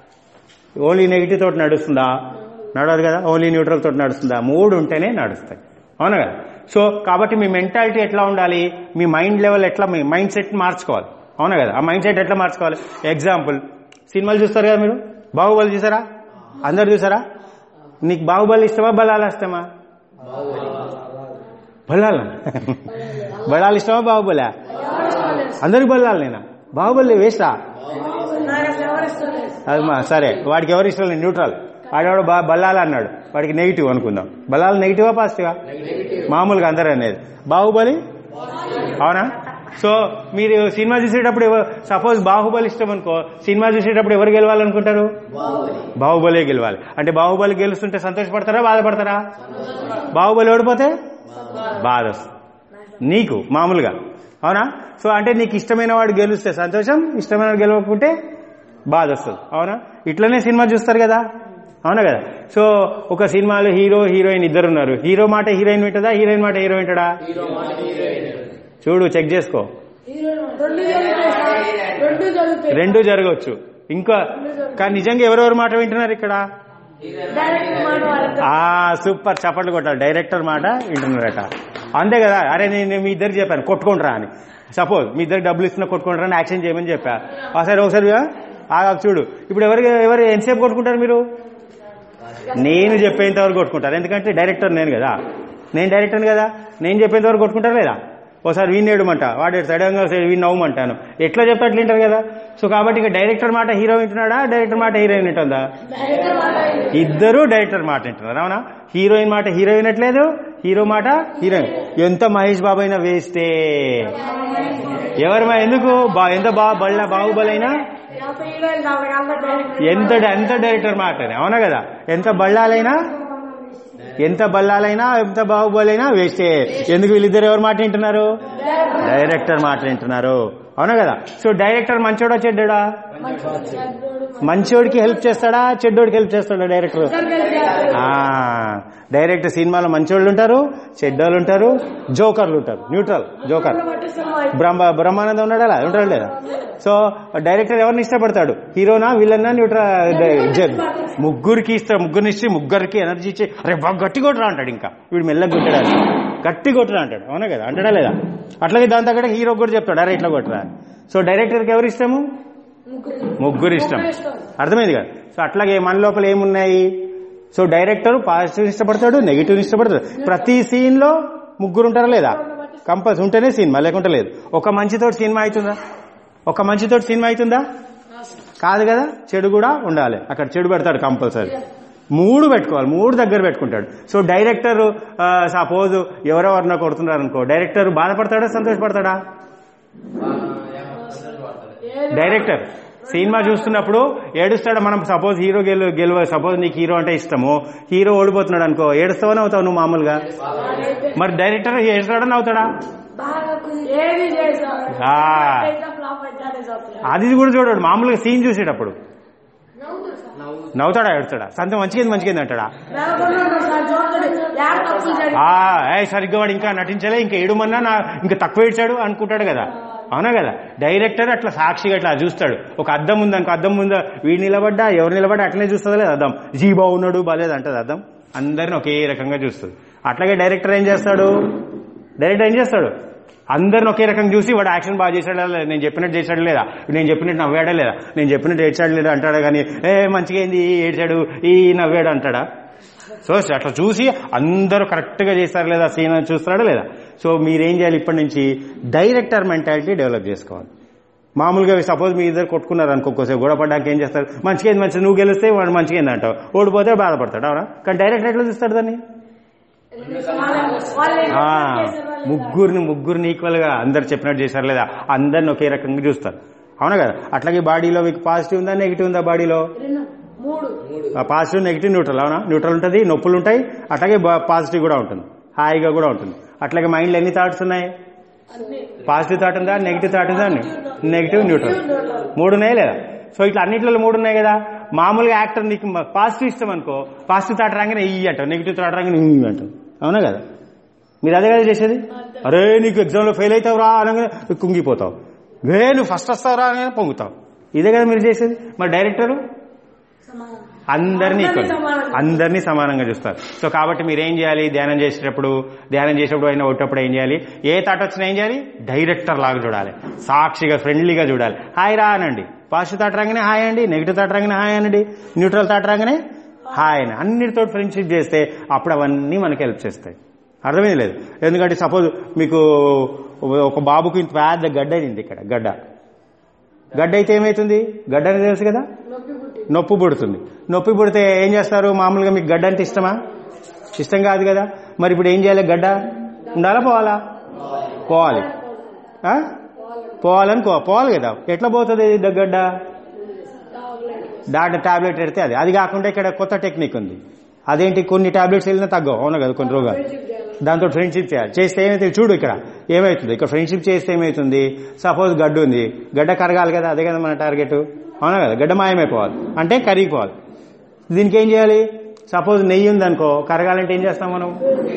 ఓన్లీ నెగిటివ్ తోటి నడుస్తుందా నడవదు కదా ఓన్లీ న్యూట్రల్ తోటి నడుస్తుందా మూడు ఉంటేనే నడుస్తాయి అవునా కదా సో కాబట్టి మీ మెంటాలిటీ ఎట్లా ఉండాలి మీ మైండ్ లెవెల్ ఎట్లా మీ మైండ్ సెట్ మార్చుకోవాలి అవునా కదా ఆ మైండ్ సెట్ ఎట్లా మార్చుకోవాలి ఎగ్జాంపుల్ సినిమాలు చూస్తారు కదా మీరు బాహుబలి చూసారా అందరు చూసారా నీకు బాహుబలి ఇష్టమా బలాలు ఇష్టమా బలాల బలాలు ఇష్టమా బాహుబలి అందరికి బలాలు నేనా బాహుబలి వేస్తా అది మా సరే వాడికి ఎవరు ఇష్టం లేదు న్యూట్రల్ వాడేవాడు బా బల్లాలు అన్నాడు వాడికి నెగిటివ్ అనుకుందాం బల్లాలు నెగిటివా పాజిటివా మామూలుగా అందరూ అనేది బాహుబలి అవునా సో మీరు సినిమా చూసేటప్పుడు సపోజ్ బాహుబలి ఇష్టం అనుకో సినిమా చూసేటప్పుడు ఎవరు గెలవాలనుకుంటారు బాహుబలే గెలవాలి అంటే బాహుబలి గెలుస్తుంటే సంతోషపడతారా బాధపడతారా బాహుబలి ఓడిపోతే బాధ వస్తుంది నీకు మామూలుగా అవునా సో అంటే నీకు ఇష్టమైన వాడు గెలుస్తే సంతోషం ఇష్టమైన వాడు గెలవకుంటే బాధ వస్తుంది అవునా ఇట్లనే సినిమా చూస్తారు కదా అవునా కదా సో ఒక సినిమాలో హీరో హీరోయిన్ ఇద్దరు ఉన్నారు హీరో మాట హీరోయిన్ వింటదా హీరోయిన్ మాట హీరో వింటడా చూడు చెక్ చేసుకో రెండు జరుగుతాయి సార్. రెండు జరుగుతాయి రెండు జరగవచ్చు ఇంకా కానీ నిజంగా ఎవరెవరు మాట వింటున్నారు ఇక్కడ డైరెక్ట్ మాట వాళ్ళతో ఆ సూపర్ చప్పట్లు కొట్టాలి డైరెక్టర్ మాట వింటున్నారట అంతే కదా అరే నేను మీ ఇద్దరికి చెప్పాను కొట్టుకుంటారా అని సపోజ్ మీ ఇద్దరికి డబ్బులు ఇస్తున్నా కొట్టుకుంటారా అని యాక్షన్ చేయమని చెప్పా ఆ సరే ఒకసారి ఆగా చూడు ఇప్పుడు ఎవరు ఎవరు ఎంతసేపు కొట్టుకుంటారు మీరు నేను చెప్పేంత వరకు కొట్టుకుంటారు ఎందుకంటే డైరెక్టర్ నేను కదా నేను డైరెక్టర్ కదా నేను చెప్పేంత వరకు కొట్టుకుంటారు లేదా ఒకసారి వీణ్ ఏడమంట వాడు సడన్గా వీణ్ నవ్వమంటాను ఎట్లా చెప్తే అట్లా వింటారు కదా సో కాబట్టి ఇక డైరెక్టర్ మాట హీరో వింటున్నాడా డైరెక్టర్ మాట హీరోయిన్ వింటుందా డైరెక్ట్ మాట ఇద్దరు డైరెక్టర్ మాట వింటున్నారు అవునా హీరోయిన్ మాట హీరో వినట్లేదు హీరో మాట హీరోయిన్ ఎంత మహేష్ బాబు అయినా వేస్తే ఎవరు మా- ఎందుకు బా- ఎంత బా బళ్ళ బాహుబలైనా ఎంత ఎంత డైరెక్టర్ మాట అవునా కదా ఎంత బళ్ళాలైనా ఎంత బల్లాలైనా ఎంత బాహుబలైనా వేస్టే ఎందుకు వీళ్ళిద్దరు ఎవరు మాట వింటున్నారు డైరెక్టర్ మాట వింటున్నారు అవునా కదా సో డైరెక్టర్ మంచోడా చెడ్డోడా మంచోడికి హెల్ప్ చేస్తాడా చెడ్డోడికి హెల్ప్ చేస్తాడా డైరెక్టర్ ఆ, డైరెక్ట్ సినిమాలో మంచోళ్ళు ఉంటారు చెడ్డోళ్ళు ఉంటారు జోకర్లు ఉంటారు న్యూట్రల్ జోకర్ బ్రహ్మ బ్రహ్మానందం ఉన్నాడా అలా ఉంటాడు లేదా సో డైరెక్టర్ ఎవరిని ఇష్టపడతాడు హీరోనా విలన్నా న్యూట్రల్ ముగ్గురికి ఇస్తాడు ముగ్గురిని ఇచ్చి ముగ్గురికి ఎనర్జీ ఇచ్చి అరే బాగా గట్టి కొట్టరా అంటాడు ఇంకా వీడు మెల్లగా కొట్టాడు గట్టి కొట్టరా అంటాడు అవునా కదా అంటాడా లేదా అట్లాగే దాని తగ్గ హీరో కూడా చెప్తాడు అరే ఇట్లా కొట్టరా అని. సో డైరెక్టర్కి ఎవరు ఇష్టము ముగ్గురు ఇష్టం అర్థమైంది కదా సో అట్లాగే మన లోపల ఏమున్నాయి సో డైరెక్టర్ పాజిటివ్ ఇష్టపడతాడు నెగిటివ్ ఇష్టపడతాడు ప్రతి సీన్ లో ముగ్గురు ఉంటారా లేదా కంపల్స్ ఉంటేనే సినిమా లేకుంటే లేదు ఒక మంచితోటి సినిమా అవుతుందా ఒక మంచితోటి సినిమా అవుతుందా కాదు కదా చెడు కూడా ఉండాలి అక్కడ చెడు పెడతాడు కంపల్సరీ మూడు పెట్టుకోవాలి మూడు దగ్గర పెట్టుకుంటాడు సో డైరెక్టర్ సపోజ్ ఎవరెవరినో కొడుతున్నారు అనుకో డైరెక్టర్ బాధపడతాడా సంతోషపడతాడా డైరెక్టర్ సినిమా చూస్తున్నప్పుడు ఏడుస్తాడు మనం సపోజ్ హీరో గెలు గెలువ సపోజ్ నీకు హీరో అంటే ఇష్టము హీరో ఓడిపోతున్నాడు అనుకో ఏడుస్తావని అవుతావు నువ్వు మామూలుగా మరి డైరెక్టర్ ఏడుస్తాడని అవుతాడా ఏది చేసా ఆ. ఫ్లాప్ అయితే చెప్తా అది కూడా చూడాడు మామూలుగా సీన్ చూసేటప్పుడు నవ్వు నవ్వుతాడా ఏడుస్తాడా సంత మంచిగా మంచిగా అంటాడా లేకుండా సార్ చూడండి యాడ్ తప్పులు జరిగి ఆ ఏ సరిగ్గా వాడు ఇంకా నటించలే ఇంకా ఏడుమన్నా నా ఇంకా తక్కువ ఏడ్చాడు అనుకుంటాడు కదా అవునా కదా డైరెక్టర్ అట్లా సాక్షిగా అట్లా చూస్తాడు ఒక అద్దం ఉంది అనుకో అద్దం ముందు వీడు నిలబడ్డా ఎవరు నిలబడ్డా అట్లనే చూస్తుంది లేదు అద్దం జీ బాగున్నాడు బాలేదు అంటది అద్దం అందరిని ఒకే రకంగా చూస్తుంది అట్లాగే డైరెక్టర్ ఏం చేస్తాడు డైరెక్టర్ ఏం చేస్తాడు అందరిని ఒకే రకంగా చూసి వాడు యాక్షన్ బాగా చేశాడా లేదా నేను చెప్పినట్టు చేశాడు లేదా నేను చెప్పినట్టు నవ్వాడా లేదా నేను చెప్పినట్టు ఏడ్చాడు లేదా అంటాడా కానీ ఏ మంచిగా ఏంది ఈ ఏడ్చాడు ఈ నవ్వాడు అంటాడా సో అట్లా చూసి అందరూ కరెక్ట్ గా చేస్తారు లేదా సీన్ చూస్తాడా లేదా సో మీరేం చేయాలి ఇప్పటి నుంచి డైరెక్టర్ మెంటాలిటీ డెవలప్ చేసుకోవాలి మామూలుగా సపోజ్ మీ ఇద్దరు కొట్టుకున్నారు అనుకో కొద్దిసేపు గొడవ పడ్డాక ఏం చేస్తారు మంచిగా ఏంది మంచిగా నువ్వు గెలిస్తే వాడు మంచిగా ఏంది అంటావు ఓడిపోతే బాధపడతాడు అవునా కానీ డైరెక్టర్ ఎట్లా చూస్తాడు దాన్ని వాళ్ళు ఆ, ముగ్గురిని ముగ్గురిని ఈక్వల్ గా అందరు చెప్పినట్టు చేశారు లేదా అందరిని ఒకే రకంగా చూస్తారు అవునా కదా అట్లాగే బాడీలో మీకు పాజిటివ్ ఉందా నెగిటివ్ ఉందా బాడీలో మూడు పాజిటివ్ నెగిటివ్ న్యూట్రల్ అవునా న్యూట్రల్ ఉంటుంది నొప్పులు ఉంటాయి అట్లాగే పాజిటివ్ కూడా ఉంటుంది హాయిగా కూడా ఉంటుంది అట్లాగే మైండ్లో ఎన్ని థాట్స్ ఉన్నాయి అన్ని పాజిటివ్ థాట్ ఉందా నెగిటివ్ థాట్ ఉందా నెగిటివ్ న్యూట్రల్ మూడు ఉన్నాయి లేదా సో ఇట్లా అన్నింటిలో మూడు ఉన్నాయి కదా మామూలుగా యాక్టర్ నీకు పాజిటివ్ ఇష్టం అనుకో పాజిటివ్ థాట్ రాగానే ఈ అంటావు నెగిటివ్ థాట్ రాగానే ఈ అంటావు అవునా కదా మీరు అదే కదా చేసేది అరే నీకు ఎగ్జామ్లో ఫెయిల్ అవుతావు రా అనగానే కుంగిపోతావు వే నువ్వు ఫస్ట్ వస్తావు రా అనగానే పొంగుతావు ఇదే కదా మీరు చేసేది మరి డైరెక్టరు అందరినీ ఈక్వల్ అందరినీ సమానంగా చూస్తారు సో కాబట్టి మీరు ఏం చేయాలి ధ్యానం చేసేటప్పుడు ధ్యానం చేసేటప్పుడు అయినా ఒట్టప్పుడు ఏం చేయాలి ఏ థాట్ వచ్చినా ఏం చేయాలి డైరెక్టర్ లాగా చూడాలి సాక్షిగా ఫ్రెండ్లీగా చూడాలి హాయ్ రా అనండి పాజిటివ్ థాట్ రాగానే హాయ్ అండి నెగిటివ్ థాట్ రాగానే హాయ్ అనండి న్యూట్రల్ థాట్ రాగానే హాయ్ అని అన్నిటితో ఫ్రెండ్షిప్ చేస్తే అప్పుడు అవన్నీ మనకి హెల్ప్ చేస్తాయి అర్థమైంది లేదు ఎందుకంటే సపోజ్ మీకు ఒక బాబుకి ఇంత పెద్ద గడ్డ అయింది ఇక్కడ గడ్డ గడ్డ అయితే ఏమవుతుంది గడ్డ అనేది తెలుసు కదా నొప్పి పుట్టి నొప్పి పుడుతుంది నొప్పి పుడితే ఏం చేస్తారు మామూలుగా మీకు గడ్డ అంటే ఇష్టమా ఇష్టం కాదు కదా మరి ఇప్పుడు ఏం చేయాలి గడ్డ ఉండాలా పోవాలా పోవాలి ఆ? పోవాలని కో పోవాలి కదా ఎట్లా పోతుంది ఇది గడ్డ డాక్టర్ టాబ్లెట్ పెడితే అది అది కాకుండా ఇక్కడ కొత్త టెక్నిక్ ఉంది అదేంటి కొన్ని టాబ్లెట్స్ వెళ్ళినా తగ్గవు అవును కదా కొన్ని రోగాలు దాంతో ఫ్రెండ్షిప్ చేయాలి చేస్తే ఏమైతే చూడు ఇక్కడ ఏమవుతుంది ఇక్కడ ఫ్రెండ్షిప్ చేస్తే ఏమవుతుంది సపోజ్ గడ్డ ఉంది గడ్డ కరగాలి కదా అదే కదా మన టార్గెట్ అవునా కదా గడ్డ మాయమైపోవాలి అంటే కరిగిపోవాలి దీనికి ఏం చేయాలి సపోజ్ నెయ్యి ఉందనుకో కరగాలంటే ఏం చేస్తాం మనం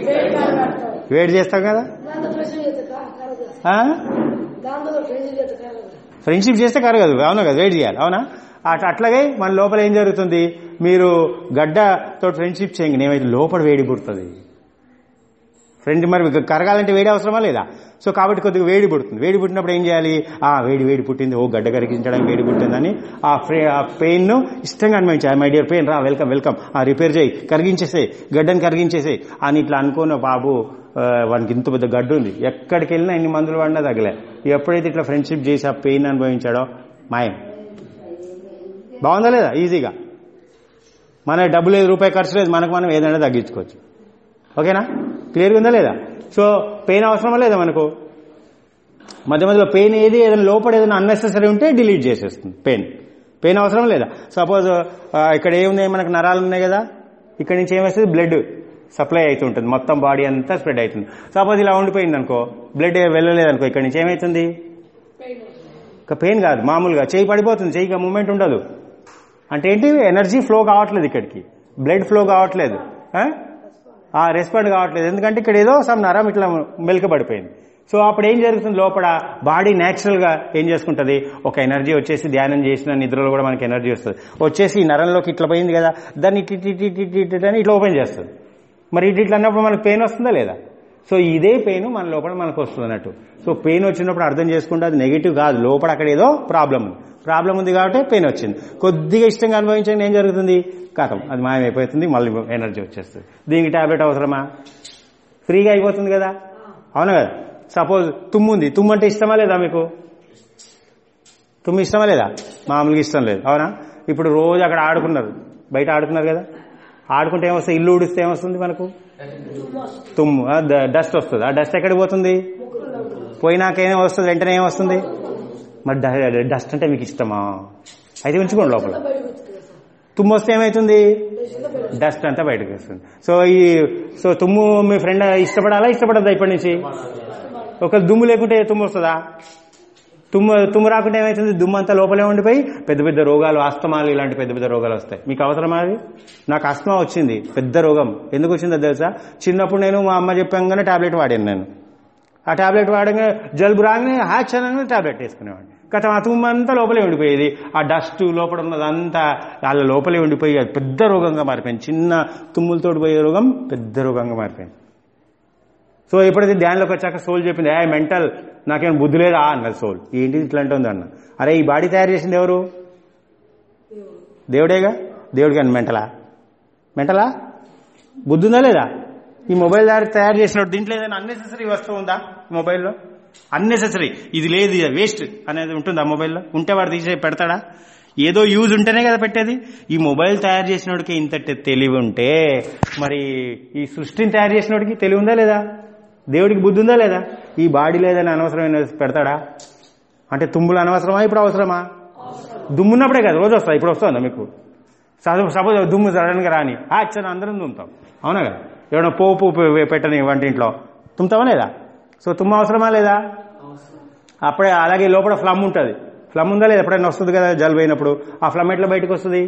వేడి చేస్తాం కదా దాంతో ఫ్రెండ్షిప్ చేస్తే కా- కరగదు. ఆ? దాంతో ఫ్రెండ్షిప్ చేస్తే కరగదు. ఫ్రెండ్షిప్ చేస్తే కరగదు అవును కదా వెయిట్ చేయాలి అవునా అట్ అట్లాగే మన లోపల ఏం జరుగుతుంది మీరు గడ్డతో ఫ్రెండ్షిప్ చేయండి ఏమైతే లోపల వేడి పుడుతుంది ఫ్రెండ్ మరి మీకు కరగాలంటే వేడి అవసరమా లేదా సో కాబట్టి కొద్దిగా వేడి పుడుతుంది వేడి పుట్టినప్పుడు ఏం చేయాలి ఆ వేడి వేడి పుట్టింది ఓ గడ్డ కరిగించడానికి వేడి పుట్టిందని ఆ ఫ్రే ఆ పెయిన్ ను ఇష్టంగా అనిపించాలి మై డియర్ పెయిన్ రా వెల్కమ్ వెల్కమ్ ఆ రిపేర్ చేయి కరిగించేసే గడ్డని కరిగించేసే అని ఇట్లా అనుకున్న బాబు ఆ, వానికి ఇంత పెద్ద గడ్డు ఉంది ఎక్కడికి వెళ్ళినా ఎన్ని మందులు వాడినా తగలే ఎప్పుడైతే ఇట్లా ఫ్రెండ్షిప్ చేసి ఆ పెయిన్ అనుభవించాడో మాయం బాగుందా లేదా ఈజీగా మన డబ్బు లేదు రూపాయి ఖర్చు లేదు మనకు మనం ఏదైనా తగ్గించుకోవచ్చు ఓకేనా క్లియర్గా ఉందా లేదా సో పెయిన్ అవసరమా లేదా మనకు మధ్య మధ్యలో పెయిన్ ఏది ఏదైనా లోపల ఏదైనా అన్నెసెసరీ ఉంటే డిలీట్ చేసేస్తుంది పెయిన్ పెయిన్ అవసరం లేదా సపోజ్ ఇక్కడ ఏమున్నాయి మనకు నరాలు ఉన్నాయి కదా ఇక్కడ నుంచి ఏమొస్తుంది బ్లడ్ సప్లై అవుతుంటుంది మొత్తం బాడీ అంతా స్ప్రెడ్ అవుతుంది సపోజ్ ఇలా ఉండిపోయింది అనుకో బ్లడ్ వెళ్ళలేదు అనుకో ఇక్కడ నుంచి ఏమవుతుంది ఇక పెయిన్ కాదు మామూలుగా చేయి పడిపోతుంది చేయికి మూమెంట్ ఉండదు అంటే ఏంటి ఎనర్జీ ఫ్లో కావట్లేదు ఇక్కడికి బ్లడ్ ఫ్లో కావట్లేదు ఆ రెస్పాండ్ కావట్లేదు ఎందుకంటే ఇక్కడ ఏదో సమ్ నరం ఇట్లా మెలకబడిపోయింది సో అప్పుడు ఏం జరుగుతుంది లోపల బాడీ న్యాచురల్ గా ఏం చేసుకుంటది ఒక ఎనర్జీ వచ్చేసి ధ్యానం చేసిన నిద్రలో కూడా మనకి ఎనర్జీ వస్తుంది వచ్చేసి ఈ నరంలోకి ఇట్లా పోయింది కదా దాన్ని ఇటు ఇటు ఇటు ఇటు ఇటు అని ఇట్లా ఓపెన్ చేస్తుంది మరి ఇటు ఇట్లా అన్నప్పుడు మనకు పెయిన్ వస్తుందా లేదా సో ఇదే పెయిన్ మన లోపల మనకు వస్తుంది అన్నట్టు సో పెయిన్ వచ్చినప్పుడు అర్థం చేసుకుంటే అది నెగిటివ్ కాదు లోపల అక్కడ ఏదో ప్రాబ్లం ఉంది ప్రాబ్లం ఉంది కాబట్టి పెయిన్ వచ్చింది కొద్దిగా ఇష్టంగా అనుభవించండి ఏం జరుగుతుంది కాతం అది మాయమైపోతుంది మళ్ళీ ఎనర్జీ వచ్చేస్తుంది దీనికి టాబ్లెట్ అవసరమా ఫ్రీగా అయిపోతుంది కదా అవును కదా సపోజ్ తుమ్ము ఉంది తుమ్ము అంటే ఇష్టమా లేదా మీకు తుమ్ము ఇష్టమా లేదా మామూలుగా ఇష్టం లేదు అవునా ఇప్పుడు రోజు అక్కడ ఆడుకున్నారు బయట ఆడుకున్నారు కదా ఆడుకుంటే ఏమొస్తుంది ఇల్లు ఊడిస్తే ఏమొస్తుంది మనకు తుమ్ము డస్ట్ వస్తుంది ఆ డస్ట్ ఎక్కడికి పోతుంది పోయినాక ఏం వస్తుంది వెంటనే ఏం వస్తుంది మరి డస్ట్ అంటే మీకు ఇష్టమా అయితే ఉంచుకోండి లోపల తుమ్ము వస్తే ఏమవుతుంది డస్ట్ అంతా బయటకు వస్తుంది సో ఈ సో తుమ్ము మీ ఫ్రెండ్ ఇష్టపడాలా ఇష్టపడద్దా ఇప్పటి నుంచి ఒక దుమ్ము లేకుంటే తుమ్ము వస్తుందా తుమ్ము తుమ్ము రాకుంటే ఏమవుతుంది దుమ్ము అంతా లోపలే ఉండిపోయి పెద్ద పెద్ద రోగాలు ఆస్తమాలు ఇలాంటి పెద్ద పెద్ద రోగాలు వస్తాయి మీకు అవసరమా అది నాకు ఆస్తమా వచ్చింది పెద్ద రోగం ఎందుకు వచ్చిందో తెలుసా చిన్నప్పుడు నేను మా అమ్మ చెప్పంగానే టాబ్లెట్ వాడాను నేను ఆ టాబ్లెట్ వాడగా జలుబు రాగానే హ్యాచ్ అనగానే టాబ్లెట్ వేసుకునేవాడిని గత ఆ తుమ్ము అంతా లోపలే ఉండిపోయేది ఆ డస్ట్ లోపల ఉన్నదంతా వాళ్ళ లోపలే ఉండిపోయి అది పెద్ద రోగంగా మారిపోయింది చిన్న తుమ్ములతో పోయే రోగం పెద్ద రోగంగా మారిపోయింది సో ఎప్పుడైతే ధ్యానంలోకి వచ్చాక సోల్ చెప్పింది ఏ మెంటల్ నాకేం బుద్ధి లేదా అన్నది సోల్ ఏంటి ఇట్లా అంటుంది అన్న అరే ఈ బాడీ తయారు చేసింది ఎవరు దేవుడేగా దేవుడు కానీ మెంటలా మెంటలా బుద్ధి ఉందా లేదా ఈ మొబైల్ తయారు తయారు చేసినప్పుడు దీంట్లో ఏదైనా అన్నెసెసరీ వస్తువు ఉందా మొబైల్లో అన్నెసెసరీ ఇది లేదు ఇది వేస్ట్ అనేది ఉంటుందా మొబైల్లో ఉంటే వాడు తీసే పెడతాడా ఏదో యూజ్ ఉంటేనే కదా పెట్టేది ఈ మొబైల్ తయారు చేసినోడికి ఇంత తెలివి ఉంటే మరి ఈ సృష్టిని తయారు చేసినోడికి తెలివి ఉందా లేదా దేవుడికి బుద్ధి ఉందా లేదా ఈ బాడీ లేదని అనవసరమైన పెడతాడా అంటే తుమ్ములు అనవసరమా ఇప్పుడు అవసరమా దుమ్మున్నప్పుడే కదా రోజు వస్తా ఇప్పుడు వస్తుందా మీకు సపోజ్ దుమ్ము సడన్గా రాని యాక్షన్ అందరం దుమ్ముతాం అవునా కదా ఏమైనా పోపు పెట్టని వంటింట్లో తుమ్ముతావా లేదా సో తుమ్మ అవసరమా లేదా అప్పుడే అలాగే లోపల ఫ్లమ్ ఉంటుంది ఫ్లమ్ ఉందా లేదా ఎప్పుడైనా వస్తుంది కదా జలుబు అయినప్పుడు ఆ ఫ్లమ్ ఎట్లా బయటకు వస్తుంది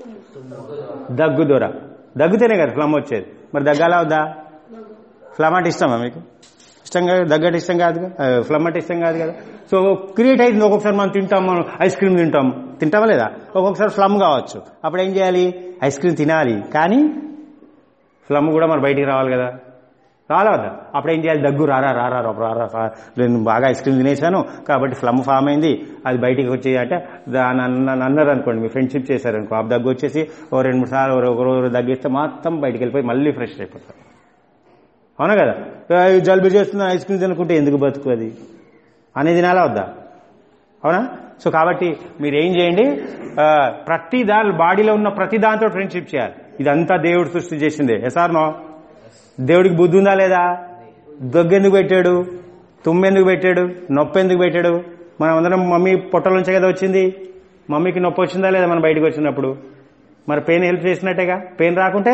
దగ్గు దూర దగ్గుతేనే కదా ఫ్లమ్ వచ్చేది మరి దగ్గాలా వద్దా ఫ్లమ్ అంటే ఇష్టమా మీకు ఇష్టం కాదు దగ్గట ఇష్టం కాదు ఫ్లమ్ అంటే ఇష్టం కాదు కదా సో క్రియేట్ అవుతుంది ఒక్కొక్కసారి మనం తింటాం మనం ఐస్ క్రీమ్ తింటాం తింటామా లేదా ఒక్కొక్కసారి ఫ్లమ్ కావచ్చు అప్పుడు ఏం చేయాలి ఐస్ క్రీమ్ తినాలి కానీ ఫ్లమ్ కూడా మరి బయటికి రావాలి కదా రాలా వద్దా అప్పుడు ఏం చేయాలి దగ్గు రారా రారా రారా రా నేను బాగా ఐస్ క్రీమ్ తినేశాను కాబట్టి ఫ్లమ్ ఫామ్ అయింది అది బయటికి వచ్చి అంటే నన్ను అన్నారు అనుకోండి మీ ఫ్రెండ్షిప్ చేశారనుకో ఆ దగ్గు వచ్చేసి ఓ రెండు మూడు సార్లు ఒక రోజు దగ్గిస్తే మొత్తం బయటికి వెళ్ళిపోయి మళ్ళీ ఫ్రెష్ అయిపోతారు అవునా కదా జలుబు చేస్తున్న ఐస్ క్రీమ్ తినుకుంటే ఎందుకు బతుకు అది అనేది తినాలా వద్దా అవునా సో కాబట్టి మీరు ఏం చేయండి ప్రతి దాని బాడీలో ఉన్న ప్రతి దాంతో ఫ్రెండ్షిప్ చేయాలి ఇదంతా దేవుడు సృష్టి చేసిందే ఎసార్ నో దేవుడికి బుద్ధి ఉందా లేదా దొగ్గెందుకు పెట్టాడు తుమ్మెందుకు పెట్టాడు నొప్పి ఎందుకు పెట్టాడు మనం అందరం మమ్మీ పొట్టలోంచే కదా వచ్చింది మమ్మీకి నొప్పి వచ్చిందా లేదా మనం బయటకు వచ్చినప్పుడు మరి పెయిన్ హెల్ప్ చేసినట్టేగా పెయిన్ రాకుంటే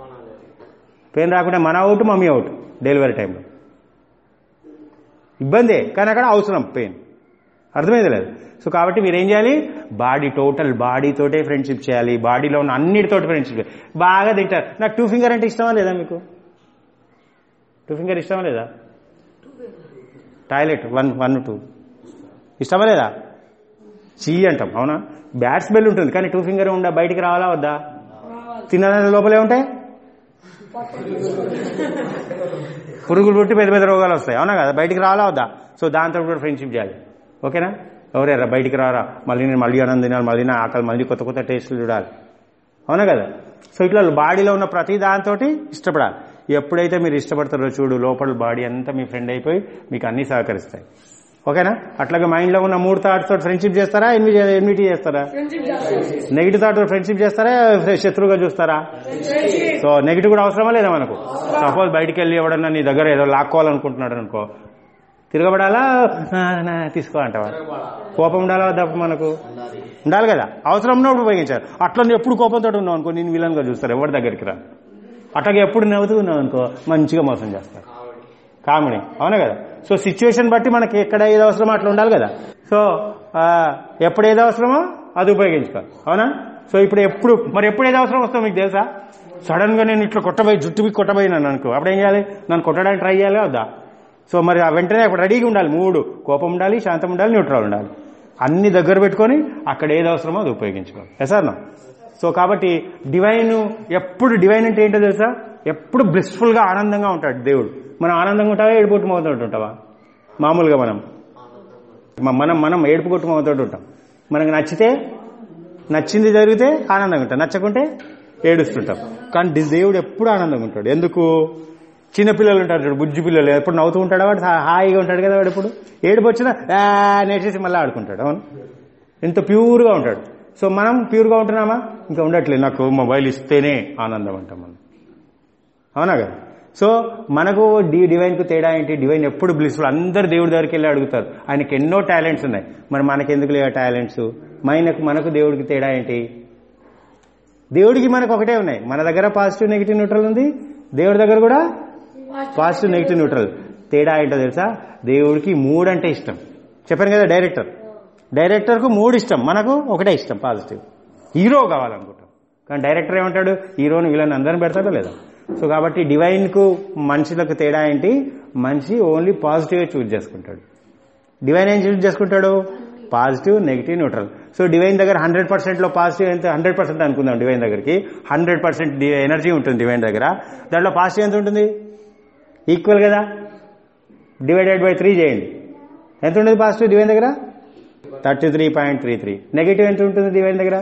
పెయిన్ రాకుంటే మన అవుట్ మమ్మీ అవుట్ డెలివరీ టైంలో ఇబ్బందే కానీ అక్కడ అవసరం పెయిన్ అర్థమైంది లేదు సో కాబట్టి మీరు ఏం చేయాలి బాడీ టోటల్ బాడీతోటే ఫ్రెండ్షిప్ చేయాలి బాడీలో ఉన్న అన్నిటితోటి ఫ్రెండ్షిప్ చేయాలి బాగా తింటారు నాకు టూ ఫింగర్ అంటే ఇష్టమా లేదా మీకు టూ ఫింగర్ ఇష్టమా లేదా టాయిలెట్ వన్ వన్ టూ ఇష్టమా లేదా చీ అంటాం అవునా బ్యాట్ స్మెల్ ఉంటుంది కానీ టూ ఫింగర్ ఉండ బయటికి రావాలా వద్దా తిన్న లోపలే ఉంటాయి పురుగులు పుట్టి పెద్ద పెద్ద రోగాలు వస్తాయి అవునా కదా బయటికి రావాలా వద్దా సో దాంతో కూడా ఫ్రెండ్షిప్ చేయాలి ఓకేనా ఎవరేరా బయటికి రారా మళ్ళీ నేను మళ్ళీ అన్నం తినాలి మళ్ళీ నా ఆకలి మళ్ళీ కొత్త కొత్త టేస్టులు చూడాలి అవునా కదా సో ఇట్లా బాడీలో ఉన్న ప్రతి దాంతో ఇష్టపడాలి ఎప్పుడైతే మీరు ఇష్టపడతారో చూడు లోపల బాడీ అంతా మీ ఫ్రెండ్ అయిపోయి మీకు అన్ని సహకరిస్తాయి ఓకేనా అట్లాగే మైండ్ లో ఉన్న మూడు థాట్స్ తోటి ఫ్రెండ్షిప్ చేస్తారా ఎన్వి ఎన్విటీ చేస్తారా ఫ్రెండ్షిప్ చేస్తాం నెగిటివ్ థాట్ ఫ్రెండ్షిప్ చేస్తారా శత్రువుగా చూస్తారా ఫ్రెండ్షిప్ సో నెగిటివ్ కూడా అవసరమా లేదా మనకు సపోజ్ బయటికి వెళ్ళి ఎవడన్నా నీ దగ్గర ఏదో లాక్కోవాలనుకుంటున్నాడు అనుకో తిరగబడాలా ఆ, నా, తీసుకో అంటావా కోపం ఉండాలా వద్దా మనకు ఉండాలి కదా అవసరం ఉన్నప్పుడు ఉపయోగించారు అట్లా నువ్వు ఎప్పుడు కోపంతో ఉన్నావు అనుకో నేను విలన్గా చూస్తారు ఎవరి దగ్గరికి రా అట్లాగే ఎప్పుడు నవ్వుతూ ఉన్నావు అనుకో మంచిగా మోసం చేస్తారు కామెడీ అవునా కదా సో సిచ్యువేషన్ బట్టి మనకి ఎక్కడ ఏది అవసరమో అట్లా ఉండాలి కదా సో ఆ, ఎప్పుడు ఏది అవసరమో అది ఉపయోగించుకోవాలి అవునా సో ఇప్పుడు ఎప్పుడు మరి ఎప్పుడు ఏది అవసరం వస్తుందో మీకు తెలుసా సడన్ గా నేను ఇట్లా కొట్టబోయి జుట్టుకి కొట్టబోయినాను అనుకో అప్పుడు ఏం చేయాలి నన్ను కొట్టడానికి ట్రై చేయాలి వద్దా సో మరి ఆ వెంటనే అప్పుడు రెడీగా ఉండాలి మూడు కోపం ఉండాలి శాంతం ఉండాలి న్యూట్రల్ ఉండాలి అన్ని దగ్గర పెట్టుకొని అక్కడ ఏది అవసరమో అది ఉపయోగించుకోవాలి ఎసార్ నా సో కాబట్టి డివైన్ ఎప్పుడు డివైన్ అంటే ఏంటో తెలుసా ఎప్పుడు బ్లిస్ఫుల్ గా ఆనందంగా ఉంటాడు దేవుడు మనం ఆనందంగా ఉంటావా ఏడుపు కొట్టు మోతుంటూ ఉంటావా మామూలుగా మనం మ- మనం మనం ఏడుపు కొట్టు మోతుంటూ ఉంటాం మనకు నచ్చితే నచ్చింది జరిగితే ఆనందంగా ఉంటాం నచ్చకుంటే ఏడుస్తుంటాం కానీ ది- దేవుడు ఎప్పుడు ఆనందంగా ఉంటాడు ఎందుకు చిన్న పిల్లలు ఉంటారు చూడు బుజ్జి పిల్లలు ఎప్పుడు నవ్వుతూ ఉంటాడు వాడు హా- హాయిగా ఉంటాడు కదా వాడు ఎప్పుడు ఏడుపు వచ్చినా "ఆ" నేసేసి మళ్ళీ ఆడుకుంటాడు అవును ఎంత ప్యూర్గా ఉంటాడు సో మనం ప్యూర్గా ఉంటున్నామా ఇంకా ఉండట్లేదు నాకు మొబైల్ ఇస్తేనే ఆనందం అంటాం మనం అవునా కదా సో మనకు డి డివైన్ కు తేడా ఏంటి డివైన్ ఎప్పుడు బ్లిస్ఫుల్ అందరు దేవుడి దగ్గరికి వెళ్ళి అడుగుతారు ఆయనకి ఎన్నో టాలెంట్స్ ఉన్నాయి మరి మనకెందుకు లేవు టాలెంట్స్ మనకు మనకు దేవుడికి తేడా ఏంటి దేవుడికి మనకు ఒకటే ఉన్నాయి మన దగ్గర పాజిటివ్ నెగిటివ్ న్యూట్రల్ ఉంది దేవుడి దగ్గర కూడా పాజిటివ్ నెగిటివ్ న్యూట్రల్ తేడా ఏంటో తెలుసా దేవుడికి మూడు అంటే ఇష్టం చెప్పాను కదా డైరెక్టర్ డైరెక్టర్కు మూడు ఇష్టం మనకు ఒకటే ఇష్టం పాజిటివ్ హీరో కావాలనుకుంటాం కానీ డైరెక్టర్ ఏమంటాడు హీరోని వీళ్ళని అందరిని పెడతాడో లేదా సో కాబట్టి డివైన్ కు మనుషులకు తేడా ఏంటి మనిషి ఓన్లీ పాజిటివ్ చూజ్ చేసుకుంటాడు డివైన్ ఏం చూజ్ చేసుకుంటాడు positive negative neutral so divine దగ్గర హండ్రెడ్ పర్సెంట్ లో పాజిటివ్ ఎంత హండ్రెడ్ పర్సెంట్ అనుకుందాం డివైన్ దగ్గరికి హండ్రెడ్ పర్సెంట్ ఎనర్జీ ఉంటుంది డివైన్ దగ్గర దాంట్లో పాజిటివ్ ఎంత ఉంటుంది ఈక్వల్ కదా డివైడెడ్ బై త్రీ చేయండి ఎంత ఉంటుంది పాజిటివ్ డివైన్ దగ్గర thirty three point three three negative ఎంత ఉంటుంది డివైన్ దగ్గర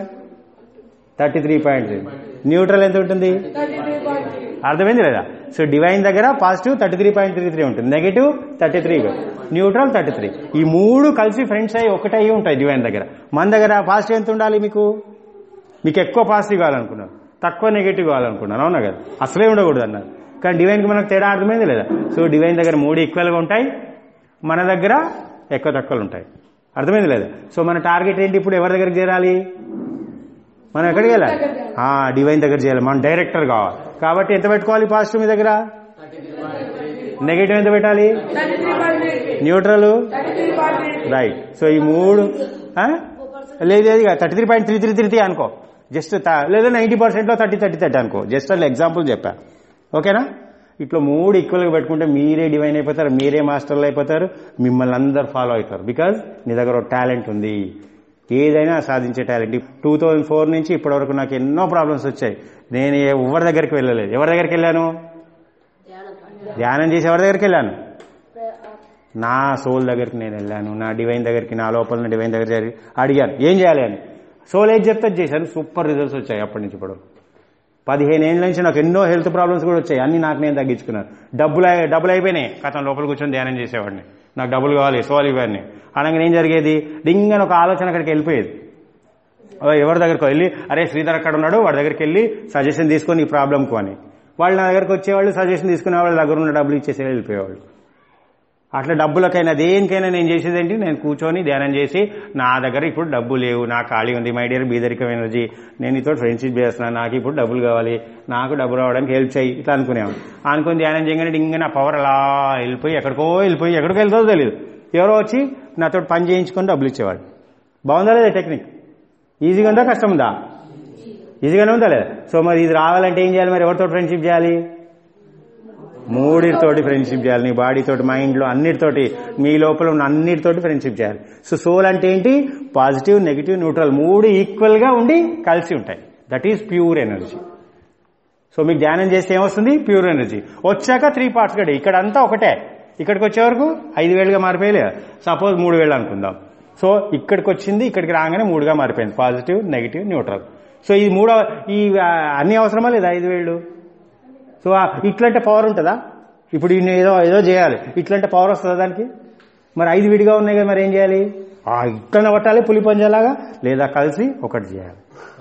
thirty three point three neutral ఎంత ఉంటుంది థర్టీ త్రీ పాయింట్ త్రీ అర్థమైంది లేదా సో డివైన్ దగ్గర positive thirty three point three three ఉంటుంది negative thirty three neutral thirty three ఈ మూడు కలిసి ఫ్రెండ్స్ అయ్యి ఒకటే అయ్యి ఉంటాయి డివైన్ దగ్గర మన దగ్గర పాజిటివ్ ఎంత ఉండాలి మీకు మీకు ఎక్కువ పాజిటివ్ కావాలనుకున్నారు తక్కువ నెగిటివ్ కావాలనుకున్నాను అవునా కదా అసలే ఉండకూడదు అన్నారు కానీ డివైన్కి మనకు తేడా అర్థమైంది లేదా సో డివైన్ దగ్గర మూడు ఈక్వల్గా ఉంటాయి మన దగ్గర ఎక్కువ తక్కువలు ఉంటాయి అర్థమైంది లేదా సో మన టార్గెట్ ఏంటి ఇప్పుడు ఎవరి దగ్గరికి చేరాలి మనం ఎక్కడికి వెళ్ళాలి ఆ, డివైన్ దగ్గర చేయాలి మనం డైరెక్టర్ కావాలి కాబట్టి ఎంత పెట్టుకోవాలి పాజిటివ్ మీ దగ్గర నెగిటివ్ ఎంత పెట్టాలి thirty three point three neutral thirty three point three right so ఈ మూడు ఆ? లేదు లేదు thirty three point three three three three అనుకో జస్ట్ లేదా నైంటీ పర్సెంట్లో థర్టీ థర్టీ థర్టీ అనుకో జస్ట్ అట్లా ఎగ్జాంపుల్ చెప్పా ఓకేనా ఇట్లా మూడు ఈక్వల్గా పెట్టుకుంటే మీరే డివైన్ అయిపోతారు మీరే మాస్టర్లు అయిపోతారు మిమ్మల్ని అందరు ఫాలో అవుతారు బికాజ్ నీ దగ్గర ఒక టాలెంట్ ఉంది ఏదైనా సాధించే టాలెంట్ టూ థౌజండ్ ఫోర్ నుంచి ఇప్పటివరకు నాకు ఎన్నో ప్రాబ్లమ్స్ వచ్చాయి నేను ఎవరి దగ్గరికి వెళ్ళలేదు ఎవరి దగ్గరికి వెళ్ళాను ధ్యానం చేసి ఎవరి దగ్గరికి వెళ్ళాను నా సోల్ దగ్గరికి నేను వెళ్ళాను నా డివైన్ దగ్గరికి నా లోపల ఉన్న డివైన్ దగ్గర చేరి అడిగాను ఏం చేయాలి అని సోల్ ఏది చెప్తే అది చేశాను సూపర్ రిజల్ట్స్ వచ్చాయి అప్పటి నుంచి ఇప్పుడు పదిహేను ఏళ్ళ నుంచి నాకు ఎన్నో హెల్త్ ప్రాబ్లమ్స్ కూడా వచ్చాయి అన్ని నాకు నేను తగ్గించుకున్నాను డబ్బులు అయి- డబ్బులు అయిపోయినాయి కథం లోపల కూర్చొని ధ్యానం చేసేవాడిని నాకు డబ్బులు కావాలి సోల్ ఇవన్నీ అనగానే ఏం జరిగేది డింగని ఒక ఆలోచన అక్కడికి వెళ్ళిపోయేది ఓ, ఎవరి దగ్గరికి వెళ్ళి అరే శ్రీధర్ అక్కడ ఉన్నాడు వాడి దగ్గరికి వెళ్ళి సజెషన్ తీసుకొని ఈ ప్రాబ్లంకు అని వాళ్ళు నా దగ్గరికి వచ్చేవాళ్ళు సజెషన్ తీసుకునే వాళ్ళ దగ్గర ఉన్న డబ్బులు ఇచ్చేసి వెళ్ళిపోయేవాళ్ళు అట్లా డబ్బులకైనా దేనికైనా నేను చేసేది ఏంటి నేను కూర్చొని ధ్యానం చేసి నా దగ్గర ఇప్పుడు డబ్బు లేవు నా ఖాళీ ఉంది మై డియర్ బీదరికం ఎనర్జీ నేను ఇతో ఫ్రెండ్షిప్ చేస్తున్నాను నాకు ఇప్పుడు డబ్బులు కావాలి నాకు డబ్బు రావడానికి హెల్ప్ చేయి ఇట్లా అనుకునేవాడు అనుకుని ధ్యానం చేయగానే ఇంకా నా పవర్ అలా వెళ్ళిపోయి ఎక్కడికో వెళ్ళిపోయి ఎక్కడికో వెళ్తుందో తెలియదు ఎవరో వచ్చి నాతో పని చేయించుకొని డబ్బులు ఇచ్చేవాడు బాగుందా లేదా టెక్నిక్ ఈజీగా ఉందా కష్టం ఉందా ఈజీగానే ఉందా లేదా సో మరి ఇది రావాలంటే ఏం చేయాలి మరి ఎవరితో ఫ్రెండ్షిప్ చేయాలి మూడితోటి ఫ్రెండ్షిప్ చేయాలి నీ బాడీతోటి మైండ్లో అన్నిటితోటి మీ లోపల ఉన్న అన్నిటితోటి ఫ్రెండ్షిప్ చేయాలి సో సోల్ అంటే ఏంటి పాజిటివ్ నెగిటివ్ న్యూట్రల్ మూడు ఈక్వల్ గా ఉండి కలిసి ఉంటాయి that is pure energy so మీకు ధ్యానం చేస్తే ఏమొస్తుంది ప్యూర్ ఎనర్జీ వచ్చాక త్రీ పార్ట్స్ గడి ఇక్కడ అంతా ఒకటే ఇక్కడికి వచ్చే వరకు ఐదు వేలుగా మారిపోయలే సపోజ్ మూడు వేలు అనుకుందాం సో ఇక్కడికి వచ్చింది ఇక్కడికి రాగానే మూడుగా మారిపోయింది పాజిటివ్ నెగిటివ్ న్యూట్రల్ సో ఈ మూడో ఈ ఆ, అన్ని అవసరమా లేదా ఐదు వేలు సో ఆ ఇట్లాంటి పవర్ ఉంటుందా ఇప్పుడు ఈయన ఏదో ఏదో చేయాలి ఇట్లాంటి పవర్ వస్తుందా దానికి మరి ఐదు విడిగా ఉన్నాయి కదా మరి ఏం చేయాలి ఆ ఇట్లనే కొట్టాలి పులి పంజాలాగా లేదా కలిసి ఒకటి చేయాలి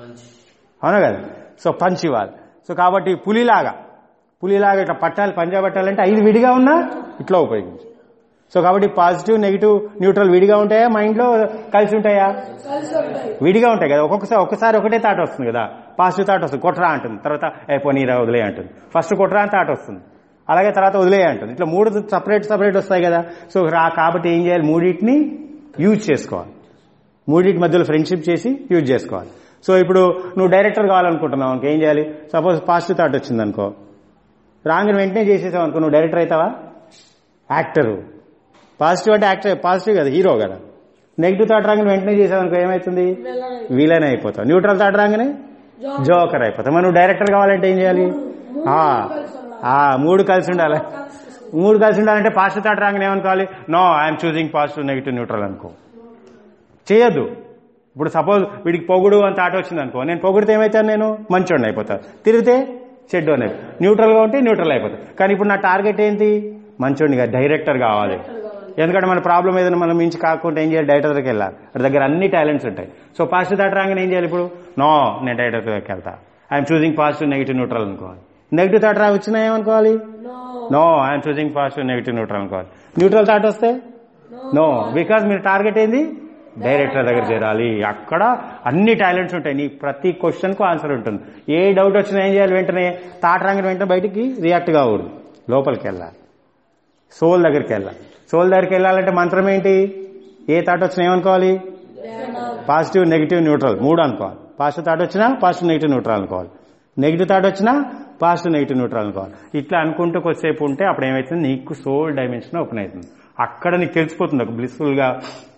అవునా కదా సో పంచ్ ఇవ్వాలి సో కాబట్టి పులిలాగా పులిలాగా ఇట్లా పట్టాలి పంజా పట్టాలంటే ఐదు విడిగా ఉన్నా ఇట్లా ఉపయోగించు సో కాబట్టి పాజిటివ్ నెగిటివ్ న్యూట్రల్ విడిగా ఉంటాయా మైండ్లో కలిసి ఉంటాయా కలిసి ఉంటాయి విడిగా ఉంటాయి కదా ఒక్కొక్కసారి ఒక్కసారి ఒకటే థాట్ వస్తుంది కదా పాజిటివ్ థాట్ వస్తుంది కొట్రా అంటుంది తర్వాత ఏ పోనీరా వదిలే అంటుంది ఫస్ట్ కొట్రా అని థాట్ వస్తుంది అలాగే తర్వాత వదిలే అంటుంది ఇట్లా మూడు సపరేట్ సపరేట్ వస్తాయి కదా సో రా కాబట్టి ఏం చేయాలి మూడింటిని యూజ్ చేసుకోవాలి మూడింటి మధ్యలో ఫ్రెండ్షిప్ చేసి యూజ్ చేసుకోవాలి సో ఇప్పుడు నువ్వు డైరెక్టర్ కావాలనుకుంటున్నావు అనుకో ఏం చేయాలి సపోజ్ పాజిటివ్ థాట్ వచ్చింది అనుకో రాంగ్ వెంటనే చేసేసావు అనుకో నువ్వు డైరెక్టర్ అవుతావా యాక్టరు పాజిటివ్ అంటే యాక్టర్ పాజిటివ్ కదా హీరో కదా నెగిటివ్ థాట్ రాగానే వెంటనే చేసావు అనుకో ఏమవుతుంది వెళ్ళాలి విలన్ అయిపోతావు న్యూట్రల్ థాట్ రాగానే జోకర్ అయిపోతావు మరి నువ్వు డైరెక్టర్ కావాలంటే ఏం చేయాలి ఆ, ఆ, మూడు కలిసి ఉండాలి మూడు కలిసి ఉండాలంటే పాజిటివ్ థాట్ రాగానే ఏమనుకోవాలి no I'm choosing positive negative neutral అనుకో చేయొద్దు ఇప్పుడు సపోజ్ వీడికి పొగుడు అని థాట్ వచ్చింది అనుకో నేను పొగిడితే ఏమైతాను నేను మంచోడిని అయిపోతా తిరిగితే చెడ్డోని అయిపోతా న్యూట్రల్గా ఉంటే న్యూట్రల్ అయిపోతా కానీ ఇప్పుడు నా టార్గెట్ ఏంటి మంచోడిగా డైరెక్టర్ కావాలి ఎందుకంటే మన ప్రాబ్లం ఏదైనా మనం మించి కాకుండా ఏం చేయాలి డైరెక్టర్ దగ్గరికి వెళ్ళాలి వాడి దగ్గర అన్ని టాలెంట్స్ ఉంటాయి సో పాజిటివ్ థాట్ రాగానే ఏం చేయాలి ఇప్పుడు నో నేను డైరెక్టర్ దగ్గరికి వెళ్తా I'm choosing positive negative neutral అనుకోవాలి నెగిటివ్ థాట్ రా వచ్చినా ఏమనుకోవాలి no no I'm choosing positive negative neutral అనుకోవాలి న్యూట్రల్ థాట్ వస్తే నో బికాజ్ మీరు టార్గెట్ ఏంది డైరెక్టర్ దగ్గర చేరాలి అక్కడ అన్ని టాలెంట్స్ ఉంటాయి నీ ప్రతి క్వశ్చన్ కు ఆన్సర్ ఉంటుంది ఏ డౌట్ వచ్చినా ఏం చేయాలి వెంటనే థాట్ రాగానే వెంటనే బయటికి రియాక్ట్ కాకూడదు లోపలికి వెళ్ళాలి సోల్ దగ్గరికి వెళ్ళాలి సోల్ దగ్గరికి వెళ్ళాలంటే మంత్రం ఏంటి ఏ థాట్ వచ్చినా ఏమనుకోవాలి పాజిటివ్ నెగిటివ్ న్యూట్రల్ మూడు అనుకోవాలి పాజిటివ్ థాట్ వచ్చినా పాజిటివ్ నెగిటివ్ న్యూట్రల్ అనుకోవాలి నెగిటివ్ థాట్ వచ్చినా పాజిటివ్ నెగిటివ్ న్యూట్రల్ అనుకోవాలి ఇట్లా అనుకుంటూ కొద్దిసేపు ఉంటే అప్పుడు ఏమవుతుంది నీకు సోల్ డైమెన్షన్ ఓపెన్ అవుతుంది అక్కడ నీకు తెలిసిపోతుంది ఒక బ్లిస్ఫుల్ గా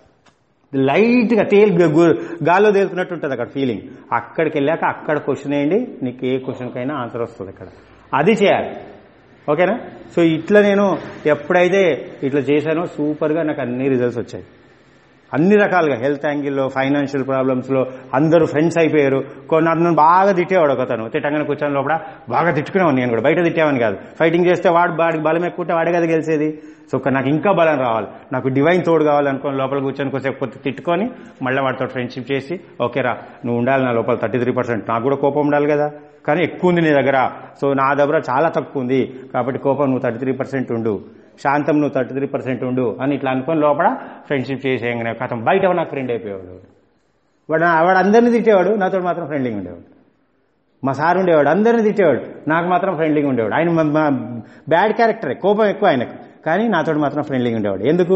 లైట్ గా తేల్ గు- గాల్లో తేలుతున్నట్టు ఉంటుంది అక్కడ ఫీలింగ్ అక్కడికి వెళ్ళాక అక్కడ క్వశ్చన్ వేయండి నీకు ఏ క్వశ్చన్ కైనా ఆన్సర్ వస్తుంది అక్కడ అది చేయాలి ఓకేనా సో ఇట్లా నేను ఎప్పుడైతే ఇట్లా చేశానో సూపర్ గా నాకు అన్ని రిజల్ట్స్ వచ్చాయి అన్ని రకాలుగా హెల్త్ యాంగిల్లో ఫైనాన్షియల్ ప్రాబ్లమ్స్ లో అందరూ ఫ్రెండ్స్ అయిపోయారు కొన్ని నన్ను బాగా తిట్టేవాడు ఒకతను తిట్టంగానే కూర్చొని లోపల బాగా తిట్టుకునేవాడు నేను కూడా బయట తిట్టేవాని కాదు ఫైటింగ్ చేస్తే వాడు వాడికి బలం ఎక్కుంటే వాడే కదా గెలిచేది సో ఒక నాకు ఇంకా బలం రావాలి నాకు డివైన్ తోడు కావాలనుకొని లోపల కూర్చొని కొంచెం కొద్ది తిట్టుకొని మళ్ళీ వాడితో ఫ్రెండ్షిప్ చేసి ఓకేరా నువ్వు ఉండాలి నా లోపల థర్టీ త్రీ పర్సెంట్ నాకు కూడా కోపం ఉండాలి కదా కానీ ఎక్కువ ఉంది నీ దగ్గర సో నా దగ్గర చాలా తక్కువ ఉంది కాబట్టి కోపం నువ్వు థర్టీ త్రీ పర్సెంట్ ఉండు శాంతం నువ్వు థర్టీ త్రీ పర్సెంట్ ఉండు అని ఇట్లా అనుకొని లోపల ఫ్రెండ్షిప్ చేసేయంగానే కథం బయట నాకు ఫ్రెండ్ అయిపోయేవాడు వాడు నా- వాడు అందరినీ తిట్టేవాడు నాతో మాత్రం ఫ్రెండ్లీగా ఉండేవాడు మా సార్ ఉండేవాడు అందరిని తిట్టేవాడు నాకు మాత్రం ఫ్రెండ్లీగా ఉండేవాడు ఆయన మా- మా బ్యాడ్ క్యారెక్టరే కోపం ఎక్కువ ఆయనకు కానీ నాతో మాత్రం ఫ్రెండ్లీగా ఉండేవాడు ఎందుకు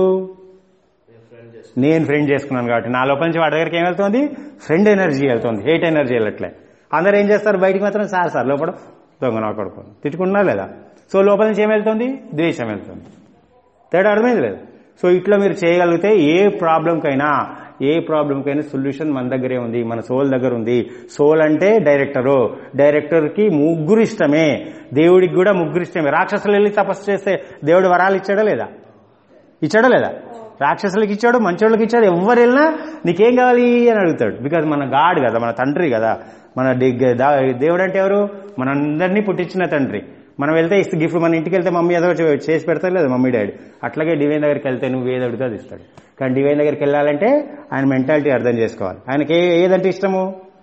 నేను ఫ్రెండ్ చేసుకున్నాను కాబట్టి నా లోపల నుంచి వాడి దగ్గరికి ఏం వెళ్తుంది ఫ్రెండ్ ఎనర్జీ వెళ్తుంది హేట్ ఎనర్జీ వెళ్ళట్లే అందరూ ఏం చేస్తారు బయటికి మాత్రం సార్ సార్ లోపల దొంగ నా కొడుకు తిట్టుకుంటున్నారు లేదా సో లోపల నుంచి ఏం వెళ్తుంది ద్వేషం వెళ్తుంది తేడా అర్థమైంది లేదు సో ఇట్లా మీరు చేయగలిగితే ఏ ప్రాబ్లంకైనా ఏ ప్రాబ్లంకైనా సొల్యూషన్ మన దగ్గరే ఉంది మన సోల్ దగ్గర ఉంది సోల్ అంటే డైరెక్టరు డైరెక్టర్కి ముగ్గురు ఇష్టమే దేవుడికి కూడా ముగ్గురు ఇష్టమే రాక్షసులు వెళ్ళి తపస్సు చేస్తే దేవుడు వరాలు ఇచ్చాడా లేదా ఇచ్చాడా లేదా రాక్షసులకి ఇచ్చాడు మంచోళ్ళకి ఇచ్చాడు ఎవరు వెళ్ళినా నీకేం కావాలి అని అడుగుతాడు బికాజ్ మన గాడ్ కదా మన తండ్రి కదా మన డి- దా- దేవుడు అంటే ఎవరు మనందరినీ పుట్టించిన తండ్రి మనం వెళ్తే ఇస్తే గిఫ్ట్ మన ఇంటికి వెళ్తే మమ్మీ ఏదో చే- చేసి పెడతారు లేదా మమ్మీ డాడీ అట్లాగే డివైన్ దగ్గరికి వెళ్తే నువ్వు ఏది అడిగితే అది ఇస్తాడు కానీ డివైన్ దగ్గరికి వెళ్ళాలంటే ఆయన మెంటాలిటీ అర్థం చేసుకోవాలి ఆయనకి ఏ ఏదంటే ఇష్టము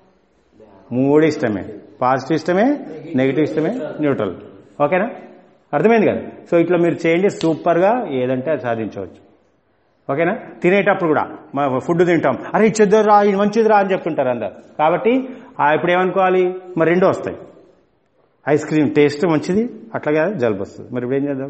మూడు ఇష్టమే పాజిటివ్ ఇష్టమే నెగిటివ్ ఇష్టమే న్యూట్రల్ ఓకేనా అర్థమైంది కదా సో ఇట్లా మీరు చేయండి సూపర్గా ఏదంటే అది సాధించవచ్చు ఓకేనా తినేటప్పుడు కూడా మా ఫుడ్ తింటాం అరే ఇచ్చేద్దు రా ఇది మంచిది రా అని చెప్తుంటారు అందరు కాబట్టి ఆ ఇప్పుడు ఏమనుకోవాలి మరి రెండో వస్తాయి ఐస్ క్రీమ్ టేస్ట్ మంచిది అట్లాగే జలుబు వస్తుంది మరి ఇప్పుడు ఏం చేద్దాం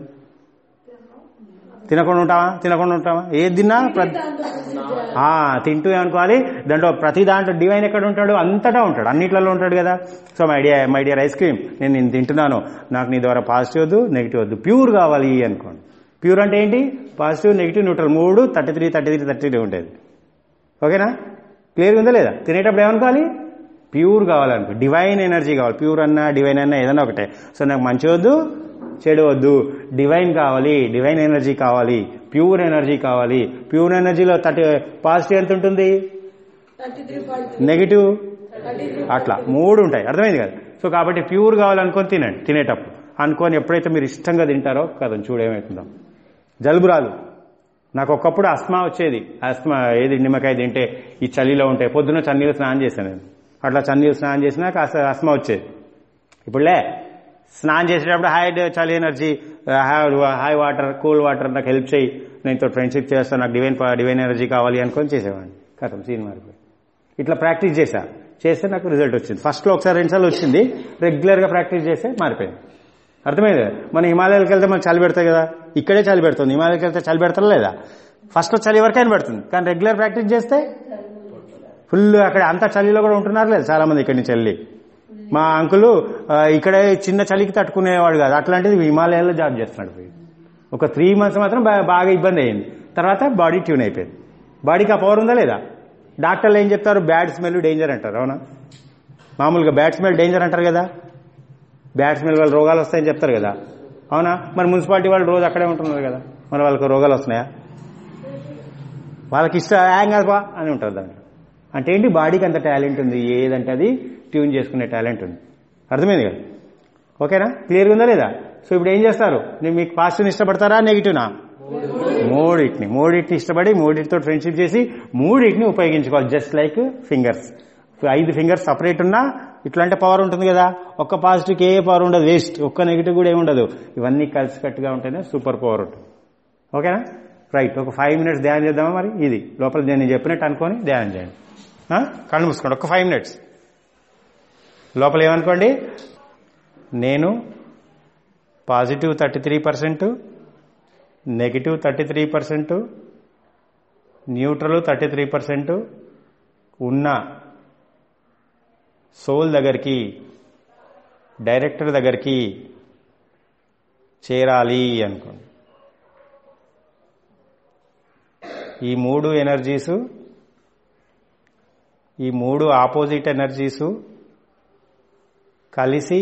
తినకుండా ఉంటామా తినకుండా ఉంటామా ఏది తిన్నా ప్రతి ఆ, తింటూ ఏమనుకోవాలి దాంట్లో ప్రతి దాంట్లో డివైన్ ఎక్కడ ఉంటాడు అంతటా ఉంటాడు అన్నిట్లలో ఉంటాడు కదా so my dear my dear ice cream నేను నేను తింటున్నాను నాకు నీ ద్వారా పాజిటివ్ వద్దు నెగిటివ్ వద్దు ప్యూర్ కావాలి అనుకోండి ప్యూర్ అంటే ఏంటి పాజిటివ్ నెగిటివ్ న్యూట్రల్ మూడు thirty three thirty three thirty three ఉండేది ఓకేనా క్లియర్గా ఉందా లేదా తినేటప్పుడు ఏమనుకోవాలి ప్యూర్ కావాలనుకో డివైన్ ఎనర్జీ కావాలి ప్యూర్ అన్నా డివైన్ అన్నా ఏదన్నా ఒకటే సో నాకు మంచి వద్దు చెడు వద్దు డివైన్ కావాలి డివైన్ ఎనర్జీ కావాలి ప్యూర్ ఎనర్జీ కావాలి ప్యూర్ ఎనర్జీలో థర్టీ పాజిటివ్ ఎంత ఉంటుంది thirty three point negative thirty three అట్లా మూడు ఉంటాయి అర్థమైంది కదా సో కాబట్టి ప్యూర్ కావాలనుకొని తినండి తినేటప్పుడు అనుకొని ఎప్పుడైతే మీరు ఇష్టంగా తింటారో కదా చూడేమవుతుందో జలుబు రాదు నాకు ఒకప్పుడు అస్మా వచ్చేది అస్మా ఏది నిమ్మకాయ తింటే ఈ చలిలో ఉంటే పొద్దున్న చన్నీళ్ళు స్నానం చేశాను నేను అట్లా చన్నీళ్ళు స్నానం చేసినా కాస్త అస్మా వచ్చేది ఇప్పుడులే స్నానం చేసేటప్పుడు హై చలి energy high water cool water నాకు హెల్ప్ చేయి నేను ఇంతో ఫ్రెండ్షిప్ చేస్తాను నాకు డివైన్ డివైన్ ఎనర్జీ కావాలి అనుకొని చేసేవాడిని కథం సీన్ మారిపోయి ఇట్లా ప్రాక్టీస్ చేశా చేస్తే నాకు రిజల్ట్ వచ్చింది ఫస్ట్లో ఒకసారి రెండుసార్లు వచ్చింది రెగ్యులర్గా ప్రాక్టీస్ చేస్తే మారిపోయింది అర్థమైంది మన హిమాలయాలకు వెళ్తే మనకు చలి పెడతాయి కదా ఇక్కడే చలి పెడుతుంది హిమాలయాలకు వెళ్తే చలి పెడతారా లేదా ఫస్ట్ చలి వరకైనా పెడుతుంది కానీ రెగ్యులర్ ప్రాక్టీస్ చేస్తే ఫుల్ అక్కడ అంత చలిలో కూడా ఉంటున్నారు లేదు చాలా మంది ఇక్కడి నుంచి వెళ్ళి మా అంకులు ఆ, ఇక్కడే చిన్న చలికి తట్టుకునేవాడు కాదు అట్లాంటిది హిమాలయాల్లో జాబ్ చేస్తున్నాడు పోయి ఒక త్రీ మంత్స్ మాత్రం బా- బాగా ఇబ్బంది అయింది తర్వాత బాడీ ట్యూన్ అయిపోయింది బాడీకి ఆ పవర్ ఉందా లేదా డాక్టర్లు ఏం చెప్తారు బ్యాడ్ స్మెల్ డేంజర్ అంటారు అవునా మామూలుగా బ్యాడ్ స్మెల్ డేంజర్ అంటారు కదా బ్యాడ్ స్మెల్ వల్ల రోగాలు వస్తాయని చెప్తారు కదా అవునా మరి మున్సిపాలిటీ వాళ్ళు రోజు అక్కడే ఉంటున్నారు కదా మరి వాళ్ళకి రోగాలు వస్తున్నాయా వాళ్ళకి ఇష్ట ఏం కాదుపా అని ఉంటారు దాంట్లో అంటే ఏంటి బాడీకి అంత టాలెంట్ ఉంది ఏదంటే అది ట్యూన్ చేసుకునే టాలెంట్ ఉంది అర్థమైంది కదా ఓకేనా క్లియర్గా ఉందా లేదా సో ఇప్పుడు ఏం చేస్తారు నేను మీకు పాజిటివ్ ఇష్టపడతారా నెగిటివ్నా మూడింటిని మూడింటిని ఇష్టపడి మూడింటితో ఫ్రెండ్షిప్ చేసి మూడింటిని ఉపయోగించుకోవాలి జస్ట్ లైక్ ఫింగర్స్ ఐదు ఫింగర్స్ సపరేట్ ఉన్నా ఇట్లాంటి పవర్ ఉంటుంది కదా ఒక్క పాజిటివ్కి ఏ పవర్ ఉండదు వేస్ట్ ఒక్క నెగిటివ్ కూడా ఏముండదు ఇవన్నీ కలిసికట్టుగా ఉంటేనే సూపర్ పవర్ ఉంటుంది ఓకేనా రైట్ ఒక ఫైవ్ మినిట్స్ ధ్యానం చేద్దామా మరి ఇది లోపల నేను చెప్పినట్టు అనుకొని ధ్యానం చేయండి ఆ? కళ్ళు మూసుకోండి ఒక ఫైవ్ మినిట్స్ లోపల ఏమనుకోండి నేను positive thirty three percent negative thirty three percent neutral thirty three percent ఉన్న సోల్ దగ్గరికి డైరెక్టర్ దగ్గరికి చేరాలి అనుకోండి ఈ మూడు ఎనర్జీసు ఈ మూడు ఆపోజిట్ ఎనర్జీసు కలిసి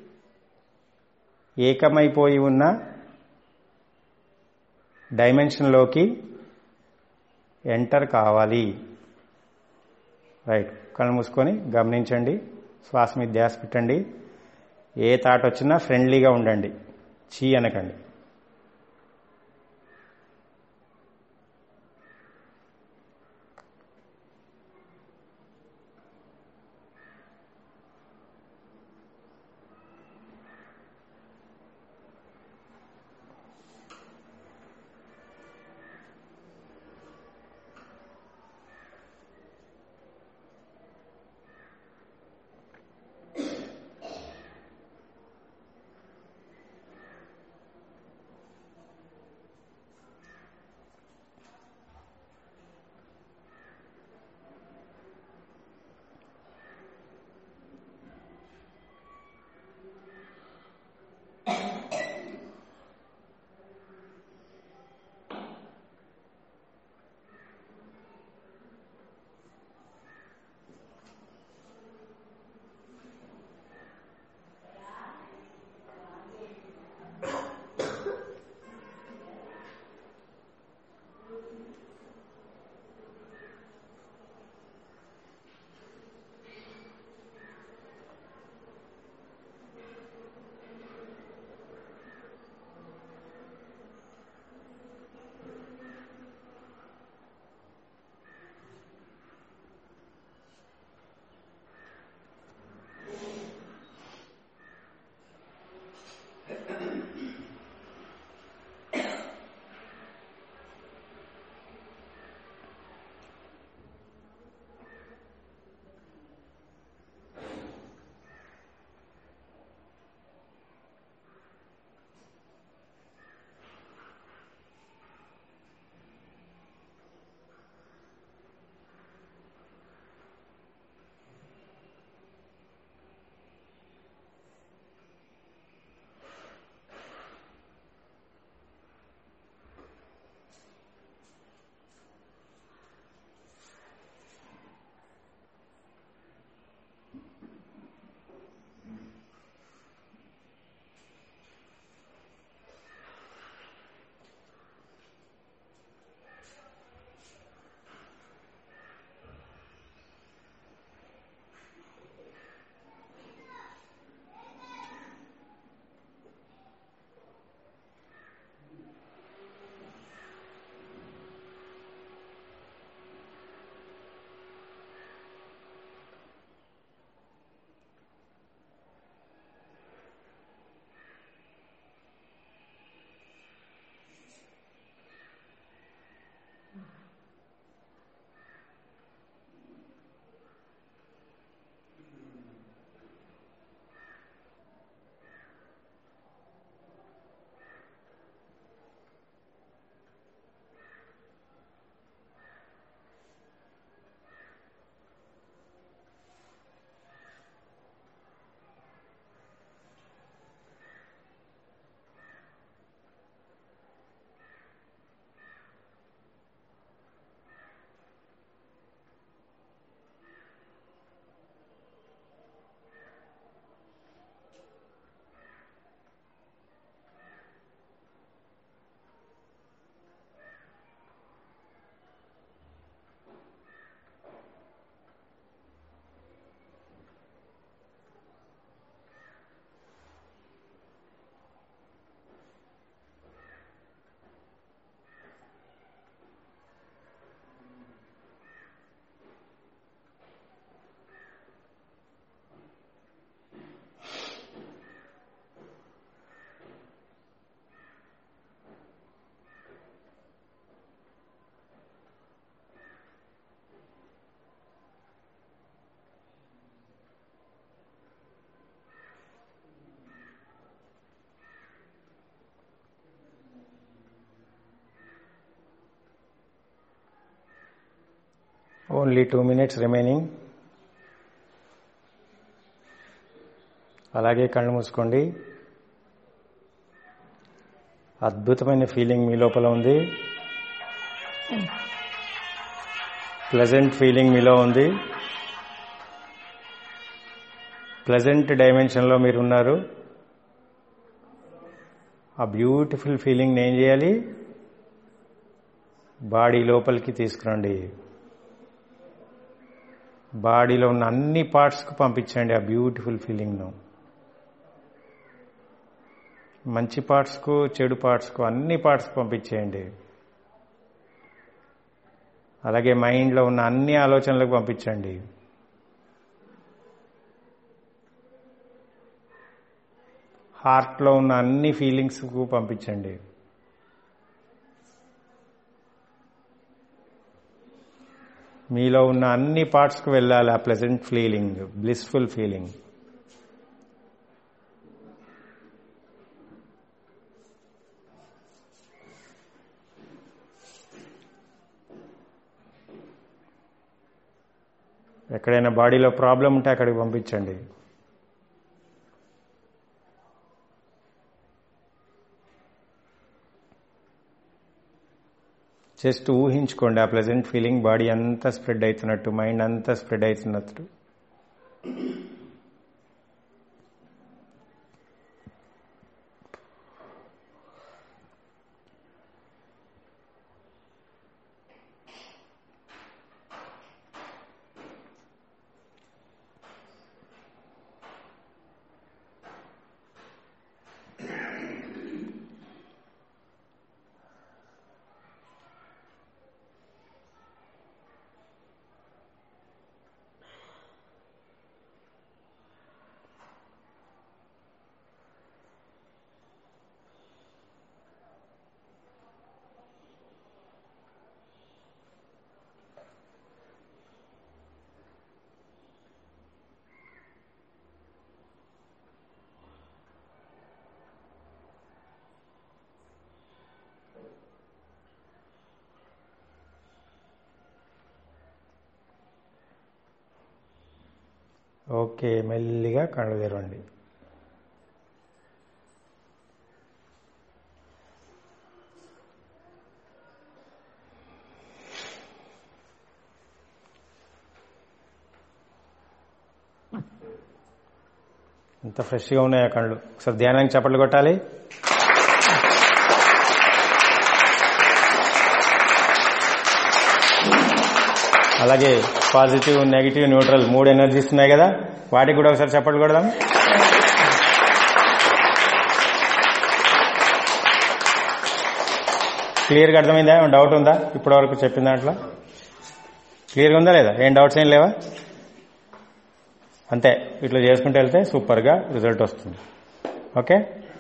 ఏకమైపోయి ఉన్న డైమెన్షన్లోకి ఎంటర్ కావాలి రైట్ కళ్ళు మూసుకొని గమనించండి శ్వాస మీద ధ్యాస పెట్టండి ఏ థాట్ వచ్చినా ఫ్రెండ్లీగా ఉండండి చీ అనకండి ఓన్లీ టూ మినిట్స్ రిమైనింగ్ అలాగే కళ్ళు మూసుకోండి అద్భుతమైన ఫీలింగ్ మీ లోపల ఉంది ప్లెజెంట్ ఫీలింగ్ మీలో ఉంది ప్లెజెంట్ డైమెన్షన్లో మీరు ఉన్నారు ఆ బ్యూటిఫుల్ ఫీలింగ్ని ఏం చేయాలి బాడీ లోపలికి తీసుకురండి బాడీలో ఉన్న అన్ని పార్ట్స్కు పంపించండి ఆ బ్యూటిఫుల్ ఫీలింగ్ను మంచి పార్ట్స్కు చెడు పార్ట్స్కు అన్ని పార్ట్స్కి పంపించేయండి అలాగే మైండ్లో ఉన్న అన్ని ఆలోచనలకు పంపించండి హార్ట్లో ఉన్న అన్ని ఫీలింగ్స్కు పంపించండి మీలో ఉన్న అన్ని పార్ట్స్కు వెళ్ళాలి ఆ ప్లెజెంట్ ఫీలింగ్ బ్లిస్ఫుల్ ఫీలింగ్ ఎక్కడైనా బాడీలో ప్రాబ్లం ఉంటే అక్కడికి పంపించండి జస్ట్ ఊహించుకోండి ఆ ప్లెజెంట్ ఫీలింగ్ బాడీ అంతా స్ప్రెడ్ అవుతున్నట్టు మైండ్ అంతా స్ప్రెడ్ అవుతున్నట్టు ఓకే మెల్లిగా కళ్ళు తెరవండి ఎంత ఫ్రెష్గా ఉన్నాయి ఆ కళ్ళు ఒకసారి ధ్యానానికి చప్పట్లు కొట్టాలి అలాగే పాజిటివ్ నెగిటివ్ న్యూట్రల్ మూడు ఎనర్జీస్ ఉన్నాయి కదా వాటికి కూడా ఒకసారి చప్పట్లు కొడదాం క్లియర్గా అర్థమైందా ఏమైనా డౌట్ ఉందా ఇప్పటి వరకు చెప్పిన దాంట్లో క్లియర్గా ఉందా లేదా ఏం డౌట్స్ ఏం లేవా అంతే ఇట్లా చేసుకుంటూ వెళ్తే సూపర్గా రిజల్ట్ వస్తుంది ఓకే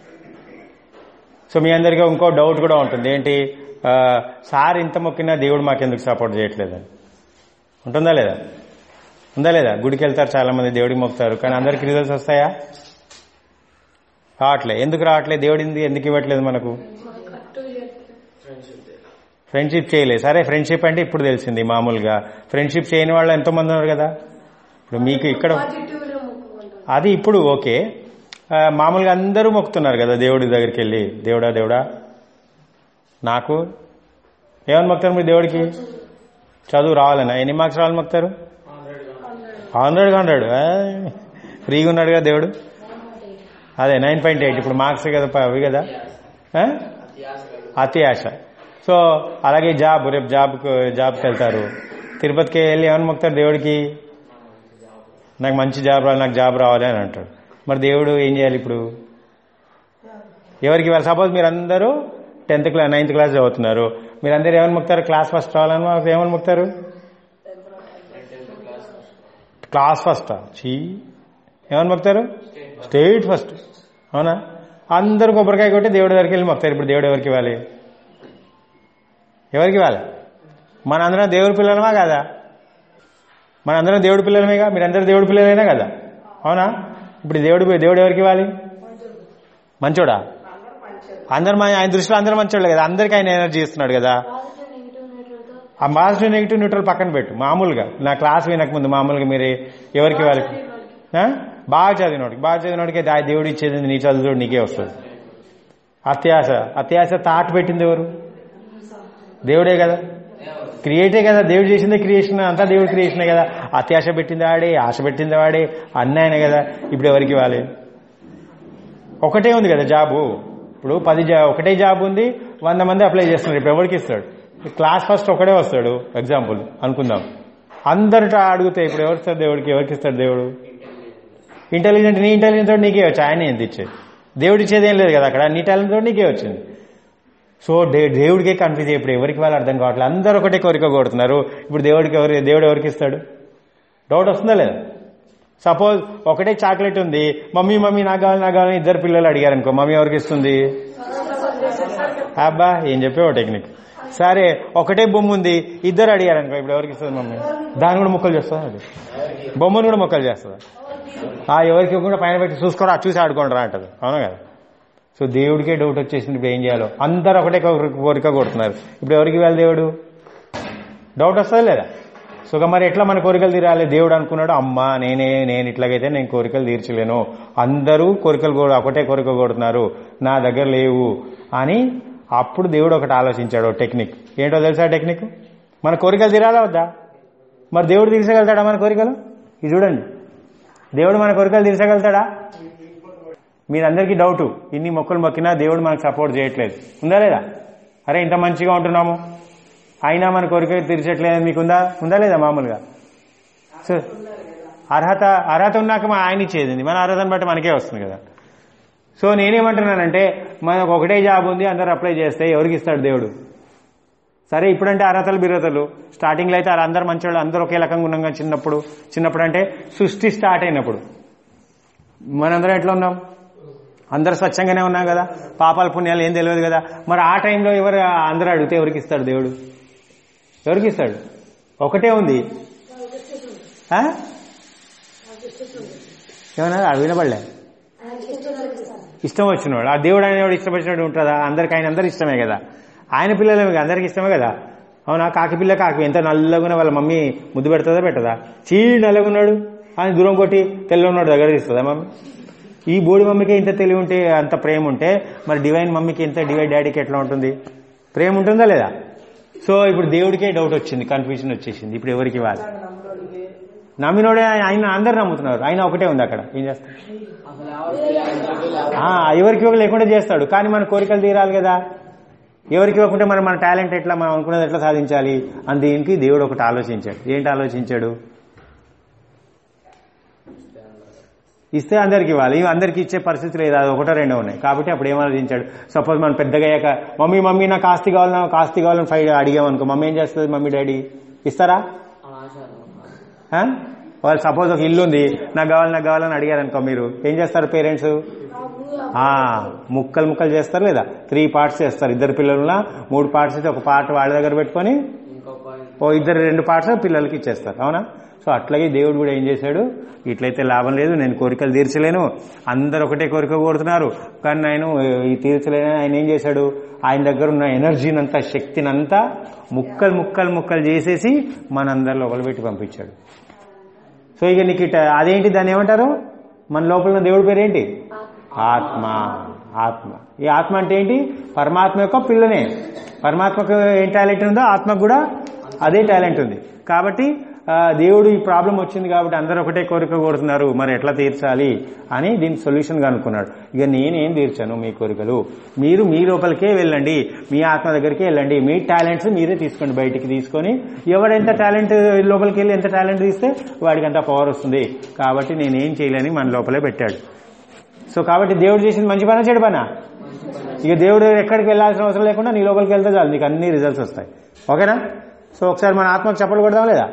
సో మీ అందరికీ ఇంకో డౌట్ కూడా ఉంటుంది ఏంటి ఆ, సార్ ఇంత మొక్కినా దేవుడు మాకెందుకు సపోర్ట్ చేయట్లేదని ఉంటుందా లేదా ఉందా లేదా గుడికి వెళ్తారు చాలా మంది దేవుడికి మొక్కుతారు కానీ అందరికి రిజల్ట్స్ వస్తాయా రావట్లే ఎందుకు రావట్లేదు దేవుడు ఎందుకు ఎందుకు ఇవ్వట్లేదు మనకు ఫ్రెండ్షిప్ చేయలేదు సరే ఫ్రెండ్షిప్ అంటే ఇప్పుడు తెలిసింది మామూలుగా ఫ్రెండ్షిప్ చేయని వాళ్ళు ఎంతో మంది ఉన్నారు కదా ఇప్పుడు మీకు ఇక్కడ పాజిటివ్గా మొక్కుకుంటాం అది ఇప్పుడు ఓకే ఆ, మామూలుగా అందరూ మొక్కుతున్నారు కదా దేవుడి దగ్గరికి వెళ్ళి దేవుడా దేవుడా నాకు ఏమని మొక్తారు మీరు దేవుడికి చదువు రావాలన్నా ఎన్ని మార్క్స్ రావాలని మొక్తారు హండ్రెడ్ హండ్రెడ్ ఫ్రీగా ఉన్నాడు కదా దేవుడు అదే నైన్ పాయింట్ ఎయిట్ ఇప్పుడు మార్క్స్ కదా ప- అవి కదా ఆ? అతి ఆశ సో అలాగే జాబ్ రేపు జాబ్కు జాబ్కి వెళ్తారు తిరుపతికి వెళ్ళి ఏమని మొక్తారు దేవుడికి నాకు మంచి జాబ్ రావాలి నాకు జాబ్ రావాలి అని అంటాడు మరి దేవుడు ఏం చేయాలి ఇప్పుడు ఎవరికి ఇవ్వాలి సపోజ్ మీరందరూ టెన్త్ క్లాస్ నైన్త్ క్లాస్ చదువుతున్నారు మీరందరూ ఏమని మొక్తారు క్లాస్ ఫస్ట్ రావాలని మాకు ఏమని మొక్తారు క్లాస్ ఫస్ట్ చీ ఏమని మొక్తారు స్టేట్ ఫస్ట్ అవునా అందరూ కొబ్బరికాయ కొట్టి దేవుడి దగ్గరికి వెళ్ళి మొక్తారు ఇప్పుడు దేవుడు ఎవరికి ఇవ్వాలి ఎవరికి ఇవ్వాలి మనందరం దేవుడి పిల్లలమా కాదా మనందరం దేవుడి పిల్లలమేగా మీరందరూ దేవుడి పిల్లలైనా కదా అవునా ఇప్పుడు దేవుడు దేవుడు ఎవరికి ఇవ్వాలి మంచోడా అందరు మన ఆయన దృష్టిలో అందరూ మంచోళ్ళే కదా అందరికీ ఆయన ఎనర్జీ ఇస్తున్నాడు కదా పాజిటివ్ నెగిటివ్ న్యూట్రల్తో ఆ పాజిటివ్ నెగిటివ్ న్యూట్రల్ పక్కన పెట్టు మామూలుగా నా క్లాస్ వినకముందు మామూలుగా మీరు ఎవరికి వాళ్ళకి ఆ? బాగా చదివినోడికి బాగా చదివినోడికి దా- దేవుడు ఇచ్చేది నీ చదువు నీకే వస్తుంది అత్యాశ అత్యాశ తాట పెట్టింది ఎవరు దేవుడే కదా క్రియేటే కదా దేవుడు చేసిందే క్రియేషన్ అంతా దేవుడు క్రియేషనే కదా అత్యాశ పెట్టింది వాడే ఆశ పెట్టింది వాడే అన్నీ ఆయన కదా ఇప్పుడు ఎవరికి ఇవ్వాలి ఒకటే ఉంది కదా జాబు ఇప్పుడు పది జా ఒకటే జాబ్ ఉంది వంద మంది అప్లై చేస్తున్నారు ఇప్పుడు ఎవరికి ఇస్తాడు క్లాస్ ఫస్ట్ ఒకడే వస్తాడు ఎగ్జాంపుల్ అనుకుందాం అందరిట అడిగితే ఇప్పుడు ఎవరు ఇస్తాడు దేవుడికి ఎవరికి ఇస్తాడు దేవుడు ఇంటెలిజెంట్ నీ ఇంటెలిజెంట్ తోటి నీకే వచ్చి ఆయన ఎంత ఇచ్చేది దేవుడు ఇచ్చేది ఏం లేదు కదా అక్కడ నీ టాలెంట్ తోటి నీకే వచ్చింది సో దే దేవుడికే కన్ఫ్యూజ్ ఇప్పుడు ఎవరికి వాళ్ళు అర్థం కావట్లేదు అందరూ ఒకటే కోరిక కొడుతున్నారు ఇప్పుడు దేవుడికి ఎవరు దేవుడు ఎవరికి ఇస్తాడు డౌట్ వస్తుందా లేదా సపోజ్ ఒకటే చాక్లెట్ ఉంది మమ్మీ మమ్మీ నాకు కావాలి నాకు కావాలని ఇద్దరు పిల్లలు అడిగారు అనుకో మమ్మీ ఎవరికి ఇస్తుంది అబ్బా ఏం చెప్పేవో టెక్నిక్ సరే ఒకటే బొమ్మ ఉంది ఇద్దరు అడిగారు అనుకో ఇప్పుడు ఎవరికి ఇస్తుంది మమ్మీ దాన్ని కూడా ముక్కలు చేస్తుందా అది బొమ్మను కూడా ముక్కలు చేస్తుందా ఆ ఎవరికి కూడా పైన పెట్టి చూసుకోరా చూసి ఆడుకోండి రా అంటది అవునా కదా సో దేవుడికే డౌట్ వచ్చేసింది ఇప్పుడు ఏం చేయాలో అందరు ఒకటే కోరిక కోరిక కొడుతున్నారు ఇప్పుడు ఎవరికి ఇవ్వాలి దేవుడు డౌట్ వస్తుంది లేదా సో ఇక మరి ఎట్లా మన కోరికలు తీరాలి దేవుడు అనుకున్నాడు అమ్మా నేనే నేను ఇట్లాగైతే నేను కోరికలు తీర్చలేను అందరూ కోరికలు కూడా ఒకటే కోరిక కొడుతున్నారు నా దగ్గర లేవు అని అప్పుడు దేవుడు ఒకటి ఆలోచించాడు ఓ టెక్నిక్ ఏంటో తెలుసా టెక్నిక్ మన కోరికలు తీరాలా వద్దా మరి దేవుడు తీర్చగలుగుతాడా మన కోరికలు ఇది చూడండి దేవుడు మన కోరికలు తీర్చగలుగుతాడా మీరందరికీ డౌట్ ఇన్ని మొక్కలు మొక్కినా దేవుడు మనకు సపోర్ట్ చేయట్లేదు ఉందా లేదా అరే ఇంత మంచిగా ఉంటున్నాము అయినా మన కోరిక తీర్చట్లేదు మీకు ఉందా ఉందా లేదా మామూలుగా సో అర్హత అర్హత ఉన్నాక మా ఆయన ఇచ్చేది మన అర్హతను బట్టి మనకే వస్తుంది కదా సో నేనేమంటున్నానంటే మనకు ఒకటే జాబ్ ఉంది అందరు అప్లై చేస్తే ఎవరికి ఇస్తాడు దేవుడు సరే ఇప్పుడంటే అర్హతలు బిర్హతలు స్టార్టింగ్లో అయితే అందరు మంచి అందరూ ఒకే రకంగా ఉన్నాం కదా చిన్నప్పుడు చిన్నప్పుడు అంటే సృష్టి స్టార్ట్ అయినప్పుడు మనందరం ఎట్లా ఉన్నాం అందరు స్వచ్ఛంగానే ఉన్నాం కదా పాపాల పుణ్యాలు ఏం తెలియదు కదా మరి ఆ టైంలో ఎవరు అందరూ అడిగితే ఎవరికి ఇస్తాడు దేవుడు ఎవరికి ఇస్తాడు ఒకటే ఉంది ఆ? ఏమన్నా అది వినపడలే ఇష్టం వచ్చినవాడు ఆ దేవుడు అనేవాడు ఇష్టపడినవాడు ఉంటుందా అందరికి ఆయన అందరు ఇష్టమే కదా ఆయన పిల్లలు అందరికి ఇష్టమే కదా అవునా కాకి పిల్ల కాకి ఎంత నల్లగున్నా వాళ్ళ మమ్మీ ముద్దు పెడుతుందా పెట్టదా చీ నల్లగున్నాడు ఆయన దూరం కొట్టి తెల్ల ఉన్నాడు దగ్గర తీస్తుందా మమ్మీ ఈ బోడి మమ్మీకి ఇంత తెలివి ఉంటే అంత ప్రేమ ఉంటే మరి డివైన్ మమ్మీకి ఎంత డివైన్ డాడీకి ఎట్లా ఉంటుంది ప్రేమ ఉంటుందా లేదా సో ఇప్పుడు దేవుడికే డౌట్ వచ్చింది కన్ఫ్యూజన్ వచ్చేసింది ఇప్పుడు ఎవరికి ఇవ్వాలి నమ్మినోడే ఆయన అందరు నమ్ముతున్నారు ఆయన ఒకటే ఉంది అక్కడ ఏం చేస్తాడు ఆ, ఎవరికి ఇవ్వక లేకుండా చేస్తాడు కానీ మన కోరికలు తీరాలి కదా ఎవరికి ఇవ్వకుంటే మనం మన టాలెంట్ ఎట్లా మనం అనుకున్నది ఎట్లా సాధించాలి అని దీనికి దేవుడు ఒకటి ఆలోచించాడు ఏంటి ఆలోచించాడు ఇస్తే అందరికి ఇవ్వాలి ఇవి అందరికి ఇచ్చే పరిస్థితి లేదు అది ఒకటో రెండో ఉన్నాయి కాబట్టి అప్పుడు ఏం ఆలోచించాడు సపోజ్ మనం పెద్దగా అయ్యాక మమ్మీ మమ్మీ నాకు ఆస్తి కావాలి నాకు ఆస్తి కావాలని ఫైవ్ అడిగామనుకో మమ్మీ ఏం చేస్తుంది మమ్మీ డాడీ ఇస్తారా ఆ? వాళ్ళు సపోజ్ ఒక ఇల్లు ఉంది నాకు కావాలి నాకు కావాలని అడిగారు అనుకో మీరు ఏం చేస్తారు పేరెంట్స్ ఆ ముక్కలు ముక్కలు చేస్తారు లేదా త్రీ పార్ట్స్ చేస్తారు ఇద్దరు పిల్లలున్నా మూడు పార్ట్స్ అయితే ఒక పార్ట్ వాళ్ళ దగ్గర పెట్టుకొని ఓ ఇద్దరు రెండు పార్ట్స్ పిల్లలకి ఇచ్చేస్తారు అవునా సో అట్లాగే దేవుడు కూడా ఏం చేశాడు ఇట్లయితే లాభం లేదు నేను కోరికలు తీర్చలేను అందరు ఒకటే కోరిక కోరుతున్నారు కానీ నేను ఈ తీర్చలేను ఆయన ఏం చేశాడు ఆయన దగ్గర ఉన్న ఎనర్జీనంతా శక్తినంతా ముక్కలు ముక్కలు ముక్కలు చేసేసి మనందరి లోపల పెట్టి పంపించాడు సో ఇక నీకు ఇట అదేంటి దాన్ని ఏమంటారు మన లోపల ఉన్న దేవుడి పేరు ఏంటి ఆత్మ ఆత్మ ఈ ఆత్మ అంటే ఏంటి పరమాత్మ యొక్క పిల్లనే పరమాత్మకు ఏం టాలెంట్ ఉందో ఆత్మకు కూడా అదే టాలెంట్ ఉంది కాబట్టి ఆ, దేవుడు ఈ ప్రాబ్లం వచ్చింది కాబట్టి అందరూ ఒకటే కోరిక కోరుతున్నారు మరి ఎట్లా తీర్చాలి అని దీని సొల్యూషన్ కనుక్కున్నాడు ఇక నేనేం తీర్చాను మీ కోరికలు మీరు మీ లోపలికే వెళ్ళండి మీ ఆత్మ దగ్గరికి వెళ్ళండి మీ టాలెంట్స్ మీరే తీసుకోండి బయటికి తీసుకొని ఎవడెంత టాలెంట్ లోపలికి వెళ్ళి ఎంత టాలెంట్ తీస్తే వాడికి అంత పవర్ వస్తుంది కాబట్టి నేనేం చేయలేని మన లోపలే పెట్టాడు సో కాబట్టి దేవుడు చేసింది మంచి పనా చెడు పనా ఇక దేవుడు ఎక్కడికి వెళ్ళాల్సిన అవసరం లేకుండా నీ లోపలికి వెళ్తే చాలు నీకు అన్ని రిజల్ట్స్ వస్తాయి ఓకేనా సో ఒకసారి మన ఆత్మకు చప్పలు కొడదాం లేదా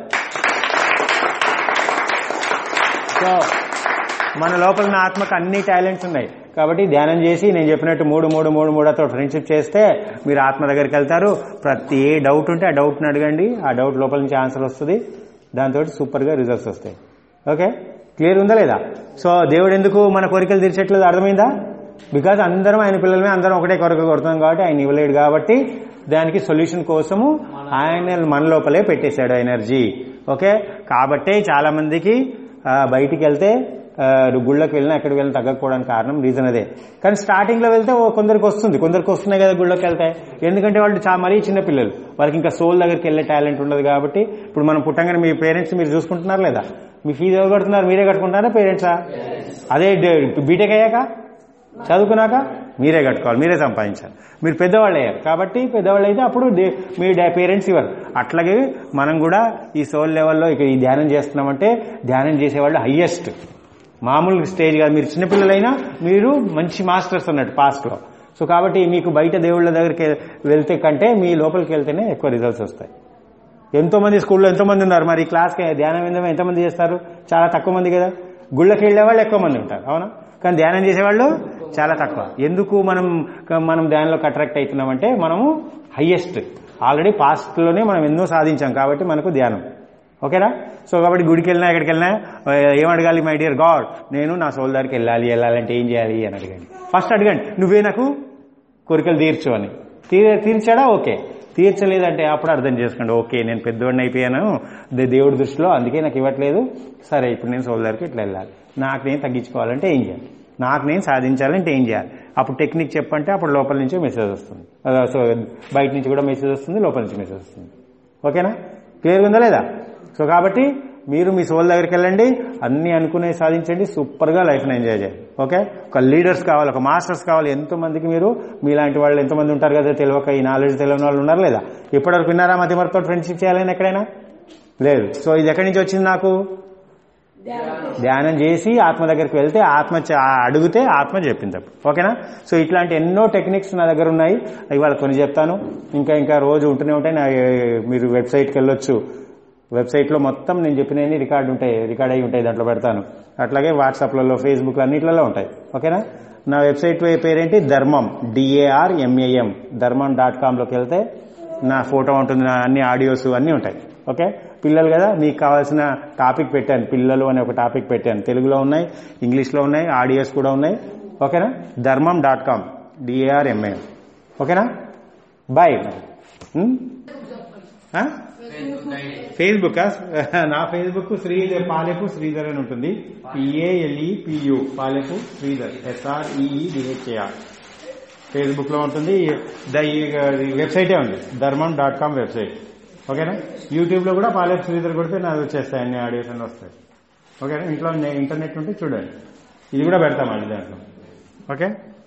సో మన లోపల ఉన్న ఆత్మకు అన్ని టాలెంట్స్ ఉన్నాయి కాబట్టి ధ్యానం చేసి నేను చెప్పినట్టు మూడు మూడు మూడు మూడుతో ఫ్రెండ్షిప్ చేస్తే మీరు ఆత్మ దగ్గరికి వెళ్తారు ప్రతి ఏ డౌట్ ఉంటే ఆ డౌట్ని అడగండి ఆ డౌట్ లోపల నుంచి ఆన్సర్ వస్తుంది దాంతో సూపర్గా రిజల్ట్స్ వస్తాయి ఓకే క్లియర్ ఉందా లేదా సో దేవుడు ఎందుకు మన కోరికలు తీర్చట్లేదు అర్థమైందా బికాజ్ అందరం ఆయన పిల్లలమే అందరం ఒకటే కొరక కొడుతున్నాం కాబట్టి ఆయన ఇవ్వలేడు కాబట్టి దానికి సొల్యూషన్ కోసము ఆయన మన లోపలే పెట్టేశాడు ఎనర్జీ ఓకే కాబట్టే చాలా మందికి ఆ, బయటికి వెళ్తే ఆ, గుళ్ళకి వెళ్ళినా ఎక్కడికి వెళ్ళినా తగ్గకపోవడానికి కారణం రీజన్ అదే కానీ స్టార్టింగ్ లో వెళ్తే ఓ కొందరికి వస్తుంది కొందరికి వస్తున్నాయి కదా గుళ్ళకి వెళ్తే ఎందుకంటే వాళ్ళు చాలా మరీ చిన్న పిల్లలు వాళ్ళకి ఇంకా సోల్ దగ్గరికి వెళ్ళే టాలెంట్ ఉండదు కాబట్టి ఇప్పుడు మనం పుట్టంగానే మీ పేరెంట్స్ మీరు చూసుకుంటున్నారు లేదా మీ ఫీజు ఎవరు కడుతున్నారు మీరే కట్టుకుంటారా పేరెంట్సా అదే బీటెక్ అయ్యాక చదువుకున్నాక మీరే కట్టుకోవాలి మీరే సంపాదించాలి మీరు పెద్దవాళ్ళు అయ్యారు కాబట్టి పెద్దవాళ్ళు అయితే అప్పుడు దే- మీ పేరెంట్స్ ఇవ్వరు అట్లాగే మనం కూడా ఈ సోల్ లెవెల్లో ఇక ఈ ధ్యానం చేస్తున్నామంటే ధ్యానం చేసేవాళ్ళు హయ్యెస్ట్ మామూలు స్టేజ్ కాదు మీరు చిన్నపిల్లలైనా మీరు మంచి మాస్టర్స్ అన్నట్టు పాస్ట్లో సో కాబట్టి మీకు బయట దేవుళ్ళ దగ్గరికి వెళ్తే కంటే మీ లోపలికి వెళ్తేనే ఎక్కువ రిజల్ట్స్ వస్తాయి ఎంతో మంది స్కూల్లో ఎంతో మంది ఉన్నారు మరి ఈ క్లాస్కి ధ్యానం ఏందో ఎంతమంది చేస్తారు చాలా తక్కువ మంది కదా గుళ్ళకి వెళ్ళే వాళ్ళు ఎక్కువ మంది ఉంటారు అవునా కానీ ధ్యానం చేసేవాళ్ళు చాలా తక్కువ ఎందుకు మనం మనం ధ్యానంలోకి అట్రాక్ట్ అవుతున్నామంటే మనము హయ్యెస్ట్ ఆల్రెడీ పాస్ట్లోనే మనం ఎన్నో సాధించాం కాబట్టి మనకు ధ్యానం ఓకేనా సో కాబట్టి గుడికి వెళ్ళినా ఎక్కడికి వెళ్ళినా ఆ, ఏం అడగాలి మై డియర్ గాడ్ నేను నా సోల్ దగ్గరికి వెళ్ళాలి వెళ్ళాలంటే ఏం చేయాలి అని అడగండి ఫస్ట్ అడగండి నువ్వే నాకు కోరికలు తీర్చు అని తీర్ తీర్చాడా ఓకే తీర్చలేదంటే అప్పుడు అర్థం చేసుకోండి ఓకే నేను పెద్దవాడిని అయిపోయాను దే- దేవుడి దృష్టిలో అందుకే నాకు ఇవ్వట్లేదు సరే ఇప్పుడు నేను సోల్ దగ్గరికి ఇట్లా వెళ్ళాలి నాకు నేను తగ్గించుకోవాలంటే ఏం చేయాలి నాకు నేను సాధించాలంటే ఏం చేయాలి అప్పుడు టెక్నిక్ చెప్పంటే అప్పుడు లోపల నుంచి మెసేజ్ వస్తుంది అదే, సో బయట నుంచి కూడా మెసేజ్ వస్తుంది లోపల నుంచి మెసేజ్ వస్తుంది ఓకేనా క్లియర్గా ఉందా లేదా సో కాబట్టి మీరు మీ సోల్ దగ్గరికి వెళ్ళండి అన్ని అనుకునే సాధించండి సూపర్గా లైఫ్ని ఎంజాయ్ చేయండి ఓకే ఒక లీడర్స్ కావాలి ఒక మాస్టర్స్ కావాలి ఎంతో మందికి మీరు మీలాంటి వాళ్ళు ఎంతమంది ఉంటారు కదా తెలియక ఈ నాలెడ్జ్ తెలియని వాళ్ళు ఉన్నారు లేదా ఇప్పటివరకు విన్నారా మధ్యమరితో ఫ్రెండ్షిప్ చేయాలని ఎక్కడైనా లేదు సో ఇది ఎక్కడి నుంచి వచ్చింది నాకు ధ్యానం చేసి ఆత్మ దగ్గరికి వెళ్తే ఆత్మ చ- అడిగితే ఆత్మ చెప్పింది అప్పుడు ఓకేనా సో ఇట్లాంటి ఎన్నో టెక్నిక్స్ నా దగ్గర ఉన్నాయి ఇవాళ కొన్ని చెప్తాను ఇంకా ఇంకా రోజు ఉంటూనే ఉంటాయి నా మీరు వెబ్సైట్కి వెళ్ళొచ్చు వెబ్సైట్లో మొత్తం నేను చెప్పినవి రికార్డు ఉంటాయి రికార్డ్ అయి ఉంటాయి దాంట్లో పెడతాను అట్లాగే వాట్సాప్లలో ఫేస్బుక్లో అన్నిట్లలో ఉంటాయి ఓకేనా నా వెబ్సైట్ పేరేంటి Dharmam D A R M A M Dharmam dot కామ్లోకి వెళ్తే నా ఫోటో ఉంటుంది నా అన్ని ఆడియోస్ అన్నీ ఉంటాయి ఓకే పిల్లలు కదా మీకు కావాల్సిన టాపిక్ పెట్టాను పిల్లలు అనే ఒక టాపిక్ పెట్టాను తెలుగులో ఉన్నాయి ఇంగ్లీష్లో ఉన్నాయి ఆడియోస్ కూడా ఉన్నాయి ఓకేనా ధర్మం డాట్ కామ్ డిఏఆర్ఎంఏ ఓకేనా బాయ్ ఫేస్బుక్ నా ఫేస్బుక్ శ్రీధర్ పాలెపు శ్రీధర్ అని ఉంటుంది P A L E P U Palepu Sridhar S R E E D H A R Facebook లో ఉంటుంది ద ఈ వెబ్సైటే ఉంది ధర్మం డాట్ కామ్ వెబ్సైట్ ఓకేనా యూట్యూబ్ లో కూడా పాలెపు శ్రీధర్ కొడితే నాకు వచ్చేస్తాయి అన్ని ఆడియోస్ అన్ని వస్తాయి ఓకేనా ఇంట్లో ఇంటర్నెట్ ఉంటే చూడండి ఇది కూడా పెడతాం మళ్ళీ దాంట్లో ఓకే